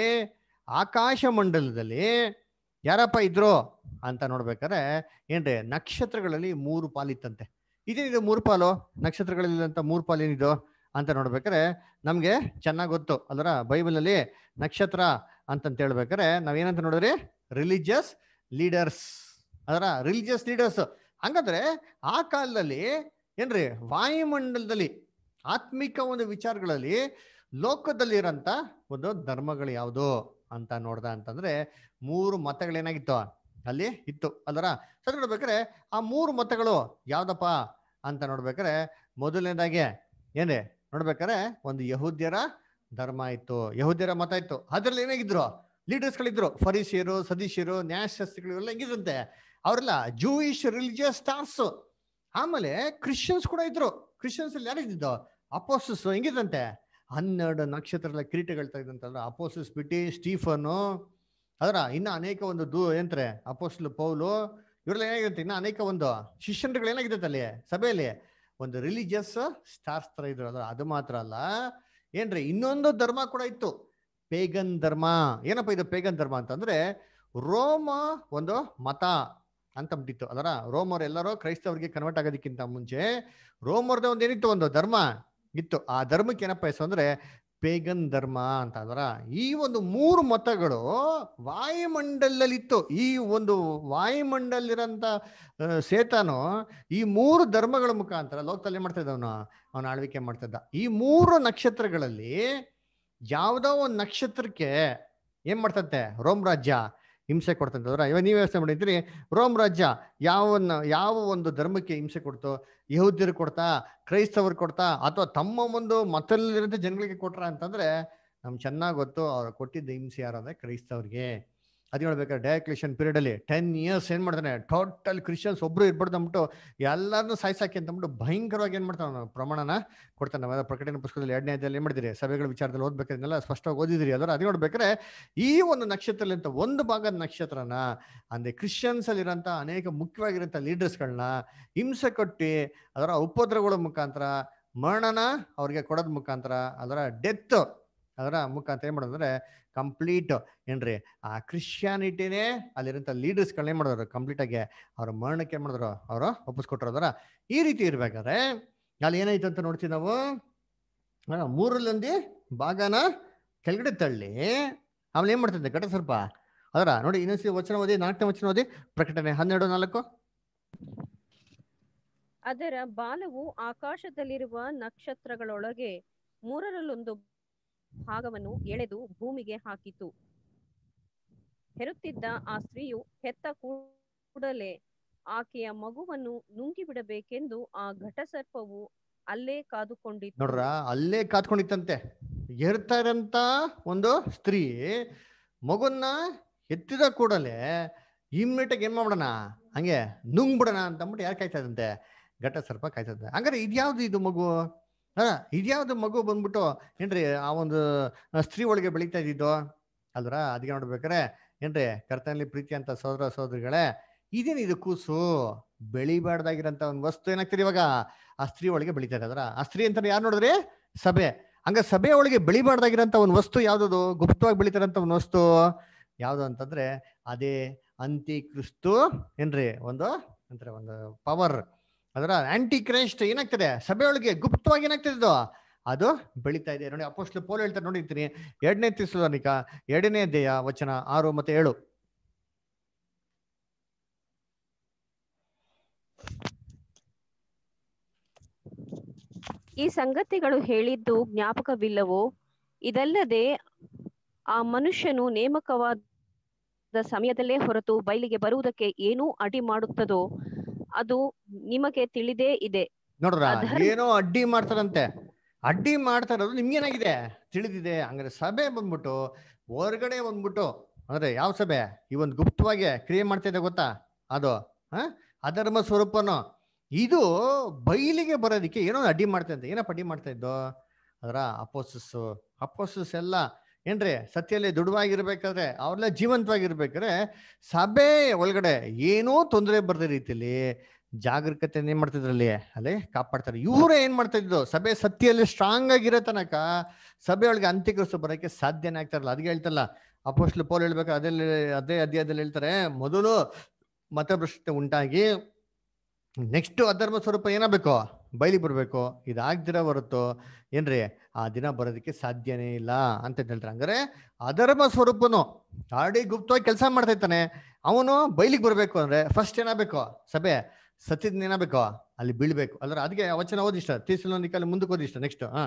ಆಕಾಶ ಮಂಡಲದಲ್ಲಿ ಯಾರಪ್ಪ ಇದ್ರು ಅಂತ ನೋಡ್ಬೇಕಾರೆ ಏನ್ರಿ ನಕ್ಷತ್ರಗಳಲ್ಲಿ ಮೂರು ಪಾಲಿತ್ತಂತೆ ಇದೇನಿದೆ ಮೂರು ಪಾಲು ನಕ್ಷತ್ರಗಳಲ್ಲಿ ಅಂತ ಮೂರು ಪಾಲು ಏನಿದು ಅಂತ ನೋಡ್ಬೇಕಾರೆ ನಮ್ಗೆ ಚೆನ್ನಾಗ್ ಗೊತ್ತು ಅದರ ಬೈಬಲಲ್ಲಿ ನಕ್ಷತ್ರ ಅಂತಂತ ಹೇಳ್ಬೇಕಾರೆ ನಾವೇನಂತ ನೋಡಿದ್ರಿ ರಿಲಿಜಿಯಸ್ ಲೀಡರ್ಸ್ ಅದರ ರಿಲಿಜಿಯಸ್ ಲೀಡರ್ಸ್ ಹಂಗಂದ್ರೆ ಆ ಕಾಲದಲ್ಲಿ ಏನ್ರಿ ವಾಯುಮಂಡಲದಲ್ಲಿ ಆತ್ಮಿಕ ಒಂದು ವಿಚಾರಗಳಲ್ಲಿ ಲೋಕದಲ್ಲಿ ಇರೋಂಥ ಒಂದು ಧರ್ಮಗಳು ಯಾವುದು ಅಂತ ನೋಡ್ದ ಅಂತಂದ್ರೆ ಮೂರು ಮತಗಳೇನಾಗಿತ್ತು ಅಲ್ಲಿ ಇತ್ತು ಅದರ ಸರಿ ನೋಡ್ಬೇಕಾರೆ ಆ ಮೂರು ಮತಗಳು ಯಾವ್ದಪ್ಪ ಅಂತ ನೋಡ್ಬೇಕಾರೆ ಮೊದಲನೇದಾಗೆ ಏನ್ರಿ ನೋಡ್ಬೇಕಾರೆ ಒಂದು ಯಹೂದ್ಯರ ಧರ್ಮ ಇತ್ತು ಯಹೂದ್ಯರ ಮತ ಇತ್ತು ಅದ್ರಲ್ಲಿ ಏನಾಗಿದ್ರು ಲೀಡರ್ಸ್ಗಳಿದ್ರು ಫರೀಸಿಯರು ಸದೀಶಿಯರು ನ್ಯಾಯಶಾಸ್ತ್ರಿಗಳು ಎಲ್ಲ ಹೆಂಗಿದ್ರಂತೆ ಅವರೆಲ್ಲ ಜೂಯಿಶ್ ರಿಲಿಜಿಯಸ್ ಸ್ಟಾರ್ಸ್ ಆಮೇಲೆ ಕ್ರಿಶ್ಚಿಯನ್ಸ್ ಕೂಡ ಇದ್ರು ಕ್ರಿಶ್ಚಿಯನ್ಸ್ ಅಲ್ಲಿ ಯಾರಿದ್ದು ಅಪೋಸಸ್ ಹೆಂಗಿದಂತೆ ಹನ್ನೆರಡು ನಕ್ಷತ್ರದ ಕಿರೀಟಗಳು ತೆಗೆದಂತಂದ್ರೆ ಅಪೋಸಸ್ ಬಿಟ್ಟು ಸ್ಟೀಫನು ಅದರ ಇನ್ನ ಅನೇಕ ಒಂದು ದೂ ಏನ್ತಾರೆ ಅಪೋಸ್ಲು ಪೌಲು ಇವರೆಲ್ಲ ಏನಾಗಿರುತ್ತೆ ಇನ್ನ ಅನೇಕ ಒಂದು ಶಿಷ್ಯನ್ಗಳು ಏನಾಗಿರುತ್ತೆ ಅಲ್ಲಿ ಸಭೆಯಲ್ಲಿ ಒಂದು ರಿಲಿಜಿಯಸ್ ಸ್ಟಾರ್ಸ್ ತರ ಇದ್ರು ಅದ್ರ ಅದು ಮಾತ್ರ ಅಲ್ಲ ಏನ್ರಿ ಇನ್ನೊಂದು ಧರ್ಮ ಕೂಡ ಇತ್ತು ಪೇಗನ್ ಧರ್ಮ ಏನಪ್ಪ ಇದು ಪೇಗನ್ ಧರ್ಮ ಅಂತಂದ್ರೆ ರೋಮ ಒಂದು ಮತ ಅಂತ ಬಿಟ್ಟಿತ್ತು ಅದರ ರೋಮರ್ ಎಲ್ಲರೂ ಕ್ರೈಸ್ತವರಿಗೆ ಕನ್ವರ್ಟ್ ಆಗೋದಕ್ಕಿಂತ ಮುಂಚೆ ರೋಮರ್ದ ಒಂದು ಏನಿತ್ತು ಒಂದು ಧರ್ಮ ಇತ್ತು ಆ ಧರ್ಮಕ್ಕೆ ಏನಪ್ಪ ಹೆಸರು ಅಂದ್ರೆ ಪೇಗನ್ ಧರ್ಮ ಅಂತ ಅದರ ಈ ಒಂದು ಮೂರು ಮತಗಳು ವಾಯುಮಂಡಲದಲ್ಲಿತ್ತು ಈ ಒಂದು ವಾಯುಮಂಡಲಿರಂತ ಸೇತಾನು ಈ ಮೂರು ಧರ್ಮಗಳ ಮುಖಾಂತರ ಲೋಕದಲ್ಲಿ ಏನ್ ಮಾಡ್ತಾ ಇದ್ದ ಅವನು ಅವನು ಆಳ್ವಿಕೆ ಮಾಡ್ತಾ ಇದ್ದ ಈ ಮೂರು ನಕ್ಷತ್ರಗಳಲ್ಲಿ ಯಾವ್ದೋ ಒಂದು ನಕ್ಷತ್ರಕ್ಕೆ ಏನ್ ಮಾಡ್ತಂತೆ ರೋಮ್ ರಾಜ್ಯ ಹಿಂಸೆ ಕೊಡ್ತಂತಂದ್ರೆ ಇವಾಗ ನೀವು ಯೋಚನೆ ಮಾಡಿದ್ರಿ ರೋಮ್ ರಾಜ್ಯ ಯಾವನ್ನ ಯಾವ ಒಂದು ಧರ್ಮಕ್ಕೆ ಹಿಂಸೆ ಕೊಡ್ತು ಯಹೂದ್ಯರು ಕೊಡ್ತಾ ಕ್ರೈಸ್ತವರು ಕೊಡ್ತಾ ಅಥವಾ ತಮ್ಮ ಒಂದು ಮತದಲ್ಲಿರಂತ ಜನಗಳಿಗೆ ಕೊಟ್ರ ಅಂತಂದ್ರೆ ನಮ್ಗೆ ಚೆನ್ನಾಗಿ ಗೊತ್ತು ಅವ್ರು ಕೊಟ್ಟಿದ್ದ ಹಿಂಸೆ ಯಾರು ಅಂದ್ರೆ ಕ್ರೈಸ್ತವ್ರಿಗೆ ಅದು ಹೇಳ್ಬೇಕಾದ್ರೆ ಡಯಾಕ್ಲೇಷನ್ ಪೀರಿಯಡ್ ಅಲ್ಲಿ ಟೆನ್ ಇಯರ್ಸ್ ಏನ್ ಮಾಡ್ತಾನೆ ಟೋಟಲ್ ಕ್ರಿಶ್ಚಿಯನ್ಸ್ ಒಬ್ರು ಇರ್ಬಾರ್ದು ಅಂದ್ಬಿಟ್ಟು ಎಲ್ಲಾರನ್ನೂ ಸಾಯ್ಸಾಕಿ ಅಂತ ಅಂದ್ಬಿಟ್ಟು ಭಯಂಕರವಾಗಿ ಏನ್ ಮಾಡ್ತಾನೆ ಅವ್ನು ಪ್ರಮಾಣನ ಕೊಡ್ತಾನೆ ನಾವೆಲ್ಲ ಪ್ರಕಟಣೆ ಪುಸ್ತಕದಲ್ಲಿ ಎರಡನೇ ಅಧ್ಯಾಯದಲ್ಲಿ ಏನ್ ಮಾಡಿದಿರಿ ಸಭೆಗಳ ವಿಚಾರದಲ್ಲಿ ಓದ್ಬೇಕಾದ್ನೆಲ್ಲ ಸ್ಪಷ್ಟವಾಗಿ ಓದಿದಿರಿ ಅದರ ಅದು ನೋಡ್ಬೇಕಾದ್ರೆ ಈ ಒಂದು ನಕ್ಷತ್ರದಲ್ಲಿ ಅಂತ ಒಂದು ಭಾಗದ ನಕ್ಷತ್ರನ ಅಂದ್ರೆ ಕ್ರಿಶ್ಚಿಯನ್ಸ್ ಅಲ್ಲಿರೋಂಥ ಅನೇಕ ಮುಖ್ಯವಾಗಿರೋಂಥ ಲೀಡರ್ಸ್ಗಳನ್ನ ಹಿಂಸೆ ಕೊಟ್ಟು ಅದರ ಉಪದ್ರವಗಳ ಮುಖಾಂತರ ಮರಣನ ಅವ್ರಿಗೆ ಕೊಡೋದ್ ಮುಖಾಂತರ ಅದರ ಡೆತ್ ಅದರ ಮುಖಾಂತರ ಏನ್ ಮಾಡೋದಂದ್ರೆ ಕಂಪ್ಲೀಟ್ ಏನ್ರಿ ಆ ಕ್ರಿಶ್ಚಿಯಾನಿಟಿನೇ ಅಲ್ಲಿರೋಂಥ ಲೀಡರ್ಸ್ಗಳನ್ನ ಏನ್ ಮಾಡಿದ್ರು ಕಂಪ್ಲೀಟ್ ಆಗಿ ಅವ್ರ ಮರಣಕ್ಕೆ ಏನ್ ಮಾಡಿದ್ರು ಅವರು ಒಪ್ಪಿಸ್ಕೊಟ್ರು ಅದರ ಈ ರೀತಿ ಇರ್ಬೇಕಾದ್ರೆ ಅಲ್ಲಿ ಏನಾಯ್ತು ಅಂತ ನೋಡ್ತೀವಿ ನಾವು ಆ, ಮೂರಲ್ಲೊಂದಿ ಭಾಗನ ಕೆಳಗಡೆ ತಳ್ಳಿ ಆಮೇಲೆ ಏನ್ ಮಾಡ್ತಿದ್ದೆ ಘಟ ಸ್ವಲ್ಪ ಅದರ ನೋಡಿ ಇನ್ನೊಂದ್ಸತಿ ವಚನ ಓದಿ ನಾಲ್ಕನೇ ವಚನ ಓದಿ ಪ್ರಕಟಣೆ ಹನ್ನೆರಡು ನಾಲ್ಕು ಅದರ ಬಾಲವು ಆಕಾಶದಲ್ಲಿರುವ ನಕ್ಷತ್ರಗಳೊಳಗೆ ಮೂರರಲ್ಲೊಂದು ಭಾಗವನ್ನು ಎಳೆದು ಭೂಮಿಗೆ ಹಾಕಿತು ಹೆರುತ್ತಿದ್ದ ಆ ಸ್ತ್ರೀಯು ಹೆತ್ತ ಕೂಡಲೇ ಆಕೆಯ ಮಗುವನ್ನು ನುಂಗಿ ಬಿಡಬೇಕೆಂದು ಆ ಘಟಸರ್ಪವು ಅಲ್ಲೇ ಕಾದುಕೊಂಡಿತ್ತು ನೋಡ್ರ ಅಲ್ಲೇ ಕಾತ್ಕೊಂಡಿತ್ತಂತೆ ಏರ್ತಾ ಇರೋಂಥ ಒಂದು ಸ್ತ್ರೀ ಮಗುನ್ನ ಎತ್ತಿದ ಕೂಡಲೇ ಇಮ್ಮಿಡಿಯೇಟಾಗಿ ಏನ್ ಮಾಡ್ಬಿಡೋಣ ಹಂಗೆ ನುಂಗ್ ಬಿಡೋಣ ಅಂತ ಅಂದ್ಬಿಟ್ಟು ಯಾರು ಕಾಯ್ತಾ ಇದಂತೆ ಘಟ ಸರ್ಪ ಕಾಯ್ತದೆ ಹಂಗಾರೆ ಇದ್ಯಾವ್ದು ಇದು ಮಗು ಹಾ ಇದ್ಯಾವ್ದು ಮಗು ಬಂದ್ಬಿಟ್ಟು ಏನ್ರಿ ಆ ಒಂದು ಆ, ಸ್ತ್ರೀ ಒಳಗೆ ಬೆಳೀತಾ ಇದ್ದಿದ್ದು ಅಲ್ರ ಅದಕ್ಕೆ ನೋಡ್ಬೇಕಾರೆ ಏನ್ರಿ ಕರ್ತನಲ್ಲಿ ಪ್ರೀತಿ ಅಂತ ಸೋದರ ಸೋದರಿಗಳೇ ಇದೇನು ಇದು ಕೂಸು ಬೆಳಿಬಾರ್ದಾಗಿರೋಂಥ ಒಂದು ವಸ್ತು ಏನಾಗ್ತದೆ ಇವಾಗ ಆ ಸ್ತ್ರೀ ಒಳಗೆ ಬೆಳೀತಾ ಇದೆ ಅದರ ಆ ಸ್ತ್ರೀ ಅಂತ ಯಾರು ನೋಡಿದ್ರಿ ಸಭೆ ಹಂಗ ಸಭೆ ಒಳಗೆ ಬೆಳಿಬಾರ್ದಾಗಿರೋಂಥ ಒಂದು ವಸ್ತು ಯಾವ್ದದು ಗುಪ್ತವಾಗಿ ಬೆಳೀತಾರಂತ ಒಂದು ವಸ್ತು ಯಾವ್ದು ಅಂತಂದ್ರೆ ಅದೇ ಅಂತಿ ಕ್ರಿಸ್ತು ಏನ್ರಿ ಒಂದು ಅಂತಾರೆ ಒಂದು ಪವರ್ ಅದರ ಆಂಟಿ ಕ್ರೈಸ್ಟ್ ಏನಾಗ್ತದೆ ಸಭೆ ಒಳಗೆ ಗುಪ್ತವಾಗಿ ಏನಾಗ್ತದೆ ಇದು ಅದು ಬೆಳೀತಾ ಇದೆ ನೋಡಿ ಅಪೋಸ್ಟ್ಲು ಪೋಲ್ ಹೇಳ್ತಾರೆ ನೋಡಿರ್ತೀನಿ ಎರಡನೇ ತಿಸ್ಲೋನಿಕ ಎರಡನೇ ಅಧ್ಯಾಯ ವಚನ ಆರು ಮತ್ತೆ ಏಳು ಈ ಸಂಗತಿಗಳು ಹೇಳಿದ್ದು ಜ್ಞಾಪಕವಿಲ್ಲವೋ ಇದಲ್ಲದೆ ಆ ಮನುಷ್ಯನು ನೇಮಕವಾದ ಸಮಯದಲ್ಲೇ ಹೊರತು ಬಯಲಿಗೆ ಬರುವುದಕ್ಕೆ ಏನೂ ಅಡ್ಡಿ ಮಾಡುತ್ತದೋ ಅದು ನಿಮಗೆ ತಿಳಿದೇ ಇದೆ ನೋಡ್ರ ಅಧರ್ಮ- ಏನೋ ಅಡ್ಡಿ ಮಾಡ್ತಾರಂತೆ ಅಡ್ಡಿ ಮಾಡ್ತಾ ಇರೋದು ನಿಮ್ಗೇನಾಗಿದೆ ತಿಳಿದಿದೆ ಹಂಗಾರೆ ಸಭೆ ಬಂದ್ಬಿಟ್ಟು ಹೊರಗಡೆ ಬಂದ್ಬಿಟ್ಟು ಅಂದ್ರೆ ಯಾವ ಸಭೆ ಈ ಒಂದು ಗುಪ್ತವಾಗಿ ಕ್ರಿಯೆ ಮಾಡ್ತಾ ಇದೆ ಗೊತ್ತಾ ಅದು ಹ ಅಧರ್ಮ ಸ್ವರೂಪನು ಇದು ಬಯಲಿಗೆ ಬರೋದಕ್ಕೆ ಏನೋ ಒಂದು ಅಡ್ಡಿ ಮಾಡ್ತಾ ಇದ್ದ ಏನಪ್ಪ ಅಡ್ಡಿ ಮಾಡ್ತಾ ಇದ್ದು ಅದರ ಅಪೋಸಸ್ ಅಪೋಸಸ್ ಎಲ್ಲ ಏನ್ರಿ ಸತ್ಯಲ್ಲಿ ದೃಢವಾಗಿರ್ಬೇಕಾದ್ರೆ ಅವ್ರೆಲ್ಲ ಜೀವಂತವಾಗಿರ್ಬೇಕಾದ್ರೆ ಸಭೆ ಒಳಗಡೆ ಏನೂ ತೊಂದರೆ ಬರದ ರೀತಿಯಲ್ಲಿ ಜಾಗರೂಕತೆ ಏನ್ ಮಾಡ್ತಿದ್ರಲ್ಲಿ ಅಲ್ಲಿ ಕಾಪಾಡ್ತಾರೆ ಇವ್ರು ಏನ್ ಮಾಡ್ತಾ ಇದ್ದು ಸಭೆ ಸತ್ಯಲ್ಲಿ ಸ್ಟ್ರಾಂಗ್ ಆಗಿರೋ ತನಕ ಸಭೆ ಒಳಗೆ ಅಂತ್ಯಕ್ರಿಸ್ತು ಬರೋಕೆ ಸಾಧ್ಯನೇ ಆಗ್ತಾರಲ್ಲ ಅದಕ್ಕೆ ಹೇಳ್ತಲ್ಲ ಅಪೋಸ್ಟ್ಲು ಪೌಲ್ ಹೇಳ್ಬೇಕು ಅದೇ ಅದೇ ಅಧ್ಯಾಯದಲ್ಲಿ ಹೇಳ್ತಾರೆ ಮೊದಲು ಮತಭ್ರಷ್ಟತೆ ಉಂಟಾಗಿ ನೆಕ್ಸ್ಟ್ ಅಧರ್ಮ ಸ್ವರೂಪ ಏನಾಗಬೇಕು ಬಯಲಿ ಬರಬೇಕು ಇದಾಗ್ದಿರ ಹೊರತು ಏನ್ರಿ ಆ ದಿನ ಬರೋದಕ್ಕೆ ಸಾಧ್ಯನೇ ಇಲ್ಲ ಅಂತ ಹೇಳ್ತಾರೆ ಹಂಗಾರೆ ಅಧರ್ಮ ಸ್ವರೂಪನು ಆಲ್ರೆಡಿ ಗುಪ್ತವಾಗಿ ಕೆಲಸ ಮಾಡ್ತಾ ಇರ್ತಾನೆ ಅವನು ಬಯಲಿಗೆ ಬರಬೇಕು ಅಂದ್ರೆ ಫಸ್ಟ್ ಏನಾಗಬೇಕು ಸಭೆ ಸತ್ಯದ ಏನಾಗಬೇಕು ಅಲ್ಲಿ ಬೀಳ್ಬೇಕು ಅಲ್ರ ಅದಕ್ಕೆ ಆ ವಚನ ಓದಿಷ್ಟ ತೀರ್ಸಲೊಂದಿಕಲ್ಲಿ ಮುಂದಕ್ಕೆ ಓದಿಷ್ಟ ನೆಕ್ಸ್ಟ್ ಹಾ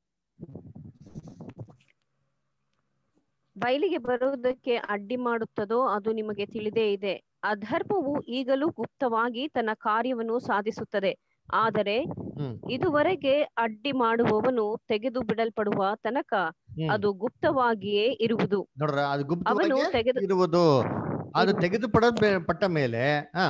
ಬಯಲಿಗೆ ಬರುವುದಕ್ಕೆ ಅಡ್ಡಿ ಮಾಡುತ್ತದೋ ಅದು ನಿಮಗೆ ತಿಳಿದೇ ಇದೆ ಅಧರ್ಮವು ಈಗಲೂ ಗುಪ್ತವಾಗಿ ತನ್ನ ಕಾರ್ಯವನ್ನು ಸಾಧಿಸುತ್ತದೆ ಆದರೆ ಹ್ಮ್ ಇದುವರೆಗೆ ಅಡ್ಡಿ ಮಾಡುವವನು ತೆಗೆದು ಬಿಡಲ್ಪಡುವ ತನಕ ಹ್ಮ್. ಅದು ಗುಪ್ತವಾಗಿಯೇ ಇರುವುದು ನೋಡ್ರ ಅದು ಅವನು ಗುಪ್ತವಾಗಿ ತೆಗೆದು ಇರುವುದು ಅದು ಇರುವುದು. ತೆಗೆದು ಪಡದ್ ಪಟ್ಟ ಮೇಲೆ ಹಾ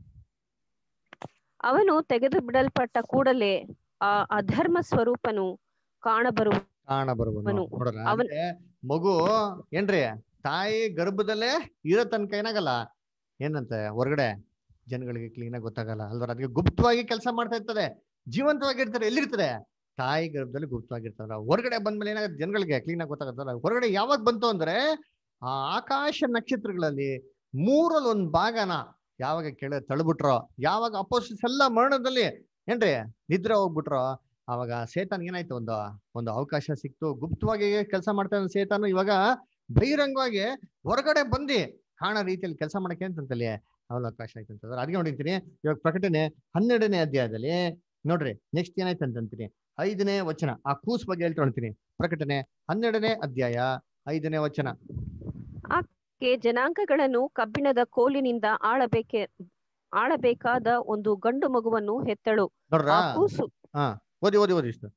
ಅವನು ತೆಗೆದು ಬಿಡಲ್ಪಟ್ಟ ಕೂಡಲೇ ಆ ಅಧರ್ಮ ಸ್ವರೂಪನು ಕಾಣಬರುವ ಕಾಣ ಬರುವನು ಅವನು. ನೋಡ್ರ ಅವನ್- ಅದಕ್ಕೆ ಮಗು ಏನ್ರಿ ತಾಯಿ ಗರ್ಭದಲ್ಲೇ ಇರೋ ತನಕ ಏನಾಗಲ್ಲ ಏನಂತೆ ಹೊರಗಡೆ ಜನಗಳಿಗೆ ಕ್ಲೀನ್ ಆಗಿ ಗೊತ್ತಾಗಲ್ಲ ಅಲ್ವಾ ಅದಕ್ಕೆ ಗುಪ್ತವಾಗಿ ಕೆಲಸ ಮಾಡ್ತಾ ಇರ್ತದೆ ಜೀವಂತವಾಗಿರ್ತಾರೆ ಎಲ್ಲಿರ್ತದೆ ತಾಯಿ ಗರ್ಭದಲ್ಲಿ ಗುಪ್ತವಾಗಿರ್ತಾರ ಹೊರಗಡೆ ಬಂದ್ಮೇಲೆ ಏನಾಗುತ್ತೆ ಜನಗಳಿಗೆ ಕ್ಲೀನ್ ಆಗಿ ಗೊತ್ತಾಗತ್ತಲ್ಲ ಹೊರಗಡೆ ಯಾವಾಗ ಬಂತು ಅಂದ್ರೆ ಆ ಆಕಾಶ ನಕ್ಷತ್ರಗಳಲ್ಲಿ ಮೂರಲ್ಲಿ ಒಂದ್ ಭಾಗನ ಯಾವಾಗ ಕೆಳ ತಳ್ಬಿಟ್ರೋ ಯಾವಾಗ ಅಪೋಸಿಟ್ಸ್ ಎಲ್ಲ ಮರಣದಲ್ಲಿ ಏನ್ರಿ ನಿದ್ರೆ ಹೋಗ್ಬಿಟ್ರೋ ಅವಾಗ ಸೇತಾನ್ ಏನಾಯ್ತು ಒಂದು ಒಂದು ಅವಕಾಶ ಸಿಕ್ತು ಗುಪ್ತವಾಗಿ ಕೆಲಸ ಮಾಡ್ತಾ ಇದ್ದ ಸೇತಾನು ಇವಾಗ ಬಹಿರಂಗವಾಗಿ ಹೊರಗಡೆ ಬಂದು ಕಾಣೋ ರೀತಿಯಲ್ಲಿ ಕೆಲಸ ಮಾಡಕ್ಕೆ ಅಂತಂತಲ್ಲಿ ಅವಳ ಅವಕಾಶ ಆಯ್ತು ಅಂತಂದ್ರೆ ಅದಕ್ಕೆ ನೋಡಿರ್ತೀನಿ ಇವಾಗ ಪ್ರಕಟಣೆ ಹನ್ನೆರಡನೇ ಅಧ್ಯಾಯದಲ್ಲಿ ನೋಡ್ರಿ ನೆಕ್ಸ್ಟ್ ಏನಾಯ್ತು ಅಂತಂತೀನಿ ಐದನೇ ವಚನ ಆ ಕೂಸ್ ಬಗ್ಗೆ ಹೇಳ್ತಾ ನೋಡ್ತೀನಿ ಪ್ರಕಟಣೆ ಹನ್ನೆರಡನೇ ಅಧ್ಯಾಯ ಐದನೇ ವಚನ ಆಕೆ ಜನಾಂಗಗಳನ್ನು ಕಬ್ಬಿಣದ ಕೋಲಿನಿಂದ ಆಳಬೇಕೆ ಆಳಬೇಕಾದ ಒಂದು ಗಂಡು ಮಗುವನ್ನು ಹೆತ್ತಳು ನೋಡ್ರಾ ಆ ಕೂಸು ಹಾ ಓದಿ ಓದಿ ಓದಿ ಇಷ್ಟು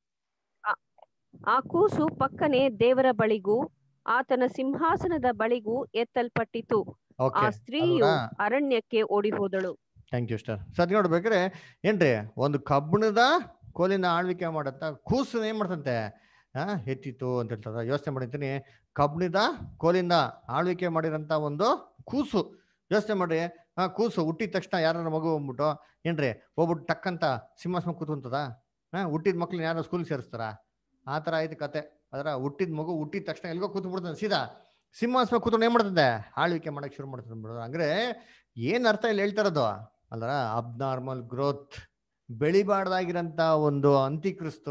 ಆ ಕೂಸು ಪಕ್ಕನೆ ದೇವರ ಬಳಿಗೂ ಆತನ ಸಿಂಹಾಸನದ ಬಳಿಗೂ ಎತ್ತಲ್ಪಟ್ಟಿತು ಆ ಓಕೆ ಸ್ತ್ರೀಯು ಅರಣ್ಯಕ್ಕೆ ಓಡಿ ಹೋದಳು ಥ್ಯಾಂಕ್ ಯು ಸ್ಟಾರ್ ಸದ್ ನೋಡ್ಬೇಕ್ರೆ ಏನ್ರಿ ಒಂದು ಕಬ್ಬಿಣದ ಕೋಲಿನ ಆಳ್ವಿಕೆ ಮಾಡತ್ತ ಕೂಸು ಏನ್ ಮಾಡ್ತಂತೆ ಆ ಎತ್ತಿತ್ತು ಅಂತ ಹೇಳ್ತಾರ ಯೋಚನೆ ಮಾಡಿರ್ತೀನಿ ಕಬ್ಬಿಣದ ಕೋಲಿಂದ ಆಳ್ವಿಕೆ ಮಾಡಿರಂತ ಒಂದು ಕೂಸು ಯೋಚನೆ ಮಾಡ್ರಿ ಆ ಕೂಸು ಹುಟ್ಟಿದ ತಕ್ಷಣ ಯಾರ ಮಗು ಬಂದ್ಬಿಟ್ಟು ಏನ್ರಿ ಹೋಗ್ಬಿಟ್ಟು ಟಕ್ ಅಂತ ಸಿಂಹಾಸನ ಕೂತ್ಕೊಂತದ ಹಾ ಹುಟ್ಟಿದ ಮಕ್ಳನ್ನ ಯಾರು ಸ್ಕೂಲ್ ಸೇರಿಸ್ತಾರ ಆ ತರ ಆಯ್ತು ಕತೆ ಅದರ ಹುಟ್ಟಿದ ಮಗು ಹುಟ್ಟಿದ ತಕ್ಷಣ ಎಲ್ಗೋ ಕೂತ್ ಬಿಡ್ತಾನೆ ಸೀದಾ ಸಿಂಹಾಸನ ಕೂತ್ಕೊಂಡು ಏನ್ ಮಾಡ್ತದೆ ಆಳ್ವಿಕೆ ಮಾಡಕ್ ಶುರು ಮಾಡ್ತದೆ ಬಿಡೋದು ಅಂದ್ರೆ ಏನ್ ಅರ್ಥ ಇಲ್ಲಿ ಹೇಳ್ತಾ ಇರೋದು ಅಲ್ರ ಅಬ್ನಾರ್ಮಲ್ ಗ್ರೋತ್ ಬೆಳಿಬಾರ್ದಾಗಿರಂತ ಒಂದು ಅಂತಿಕ್ರಿಸ್ತು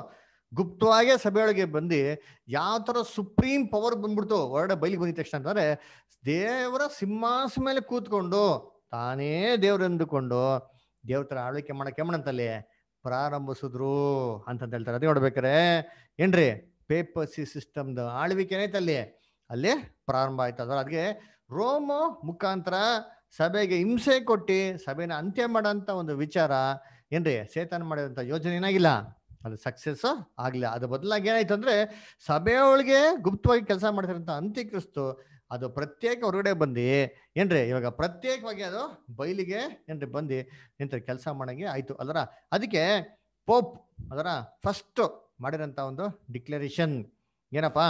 ಗುಪ್ತವಾಗೇ ಸಭೆಯೊಳಗೆ ಬಂದು ಯಾವ ತರ ಸುಪ್ರೀಂ ಪವರ್ ಬಂದ್ಬಿಡ್ತು ಹೊರಡೆ ಬೈಲಿಗೆ ಬಂದಿದ ತಕ್ಷಣ ಅಂತಂದ್ರೆ ದೇವರ ಸಿಂಹಾಸ ಮೇಲೆ ಕೂತ್ಕೊಂಡು ತಾನೇ ದೇವ್ರೆಂದುಕೊಂಡು ದೇವ್ರ ತರ ಆಳ್ವಿಕೆ ಮಾಡಕ್ಕೆ ಮಾಡಂತಲ್ಲಿ ಪ್ರಾರಂಭಿಸಿದ್ರು ಅಂತ ಹೇಳ್ತಾರೆ ಅದೇ ನೋಡ್ಬೇಕಾರೆ ಏನ್ರಿ ಪೇಪರ್ಸಿ ಸಿಸ್ಟಮ್ದ ಆಳ್ವಿಕೆ ಏನೈತೆ ಅಲ್ಲಿ ಅಲ್ಲಿ ಪ್ರಾರಂಭ ಆಯ್ತು ಅದ್ರ ಅದಕ್ಕೆ ರೋಮ ಮುಖಾಂತರ ಸಭೆಗೆ ಹಿಂಸೆ ಕೊಟ್ಟು ಸಭೆನ ಅಂತ್ಯ ಮಾಡೋಂಥ ಒಂದು ವಿಚಾರ ಏನ್ರಿ ಸೇತನ ಮಾಡಿದಂಥ ಯೋಜನೆ ಏನಾಗಿಲ್ಲ ಅದು ಸಕ್ಸಸ್ ಆಗ್ಲಿಲ್ಲ ಅದ್ರ ಬದಲಾಗಿ ಏನಾಯ್ತು ಅಂದ್ರೆ ಸಭೆಯೊಳಗೆ ಗುಪ್ತವಾಗಿ ಕೆಲಸ ಮಾಡ್ತಿರೋಂಥ ಅಂತ್ಯಕ್ರಿಸ್ತು ಅದು ಪ್ರತ್ಯೇಕ ಹೊರಗಡೆ ಬಂದು ಏನ್ರಿ ಇವಾಗ ಪ್ರತ್ಯೇಕವಾಗಿ ಅದು ಬಯಲಿಗೆ ಏನ್ರಿ ಬಂದು ಎಂತ ಕೆಲಸ ಮಾಡಂಗೆ ಆಯ್ತು ಅದರ ಅದಕ್ಕೆ ಪೋಪ್ ಅದರ ಫಸ್ಟ್ ಮಾಡಿರೋಂಥ ಒಂದು ಡಿಕ್ಲರೇಷನ್ ಏನಪ್ಪಾ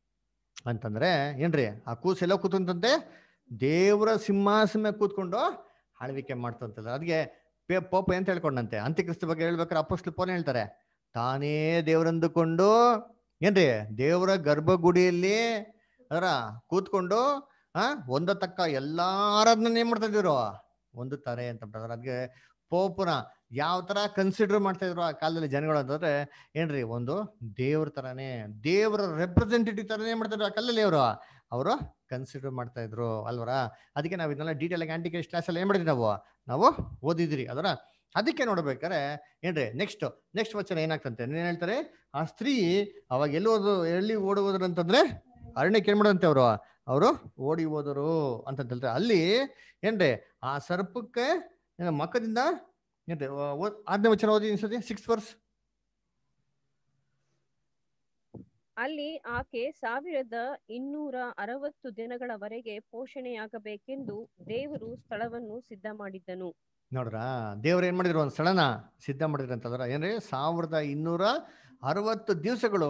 ಅಂತಂದ್ರೆ ಏನ್ರಿ ಆ ಕೂಸು ಎಲ್ಲ ಕೂತಂತೆ ದೇವರ ಸಿಂಹಾಸನ ಮೇಲೆ ಕೂತ್ಕೊಂಡು ಆಳ್ವಿಕೆ ಮಾಡ್ತಂತಲ್ಲ ಅದಕ್ಕೆ ಪೇ ಪೋಪ ಅಂತ ಹೇಳ್ಕೊಂಡಂತೆ ಅಂತ್ಯಕ್ರಿಸ್ತ ಬಗ್ಗೆ ಹೇಳ್ಬೇಕಾದ್ರೆ ಅಪ್ಪಷ್ಟು ಪೋನ್ ಹೇಳ್ತಾರೆ ತಾನೇ ದೇವರಂದುಕೊಂಡು ಏನ್ರಿ ದೇವರ ಗರ್ಭಗುಡಿಯಲ್ಲಿ ಅದರ ಕೂತ್ಕೊಂಡು ಆ ಒಂದ ತಕ್ಕ ಎಲ್ಲಾ ಆರಾಧನೆ ಏನ್ ಮಾಡ್ತಾ ಇದ್ರು ಒಂದು ತಾರೆ ಅಂತ ಬಿಡ್ತಾರೆ ಅದಕ್ಕೆ ಪೋಪನ ಯಾವ ತರ ಕನ್ಸಿಡರ್ ಮಾಡ್ತಾ ಇದ್ರು ಆ ಕಾಲದಲ್ಲಿ ಜನಗಳು ಅಂತಂದ್ರೆ ಏನ್ರಿ ಒಂದು ದೇವ್ರ ತರಾನೇ ದೇವರ ರೆಪ್ರೆಸೆಂಟೇಟಿವ್ ತರಾನೇ ಏನ್ ಮಾಡ್ತಾ ಇದ್ರು ಆ ಕಾಲದಲ್ಲಿ ಅವರು ಅವರು ಕನ್ಸಿಡರ್ ಮಾಡ್ತಾ ಇದ್ರು ಅಲ್ವರ ಅದಕ್ಕೆ ನಾವು ಇದನ್ನೆಲ್ಲ ಡೀಟೇಲ್ ಆಗಿ ಆಂಟಿ ಕ್ಲಾಸ್ ಅಲ್ಲಿ ಏನ್ ಮಾಡಿದ್ವಿ ನಾವು ನಾವು ಓದಿದ್ರಿ ಅದರ ಅದಕ್ಕೆ ನೋಡ್ಬೇಕಾರೆ ಏನ್ರಿ ನೆಕ್ಸ್ಟ್ ನೆಕ್ಸ್ಟ್ ವಚನ ಏನಾಗ್ತಂತೆ ಏನ್ ಹೇಳ್ತಾರೆ ಆ ಸ್ತ್ರೀ ಅವಾಗ ಎಲ್ಲಿ ಹೋದ್ರು ಎಲ್ಲಿ ಓಡಿ ಹೋದ್ರು ಅಂತಂದ್ರೆ ಅರಣ್ಯಕ್ಕೆ ಏನ್ ಮಾಡಂತೆ ಅವರು ಅವರು ಓಡಿ ಹೋದರು ಅಂತ ಹೇಳ್ತಾರೆ ಅಲ್ಲಿ ಏನ್ರಿ ಆ ಸರ್ಪಕ್ಕೆ ಏನ್ ಮಕ್ಕದಿಂದ ಏನ್ರಿ ಆರನೇ ವಚನ ಓದಿ ಅನ್ಸತಿ ಸಿಕ್ಸ್ ವರ್ಸ್ ಅಲ್ಲಿ ಆಕೆ ಸಾವಿರದ ಇನ್ನೂರ ಅರವತ್ತು ದಿನಗಳವರೆಗೆ ಪೋಷಣೆಯಾಗಬೇಕೆಂದು ದೇವರು ಸ್ಥಳವನ್ನು ಸಿದ್ಧ ಮಾಡಿದ್ದನು ನೋಡ್ರ ದೇವ್ರ ಏನ್ ಮಾಡಿದ್ರು ಒಂದ್ ಸ್ಥಳನ ಸಿದ್ಧ ಮಾಡಿದ್ರು ಅಂತಂದ್ರ ಏನ್ರಿ ಸಾವಿರದ ಇನ್ನೂರ ಅರವತ್ತು ದಿವಸಗಳು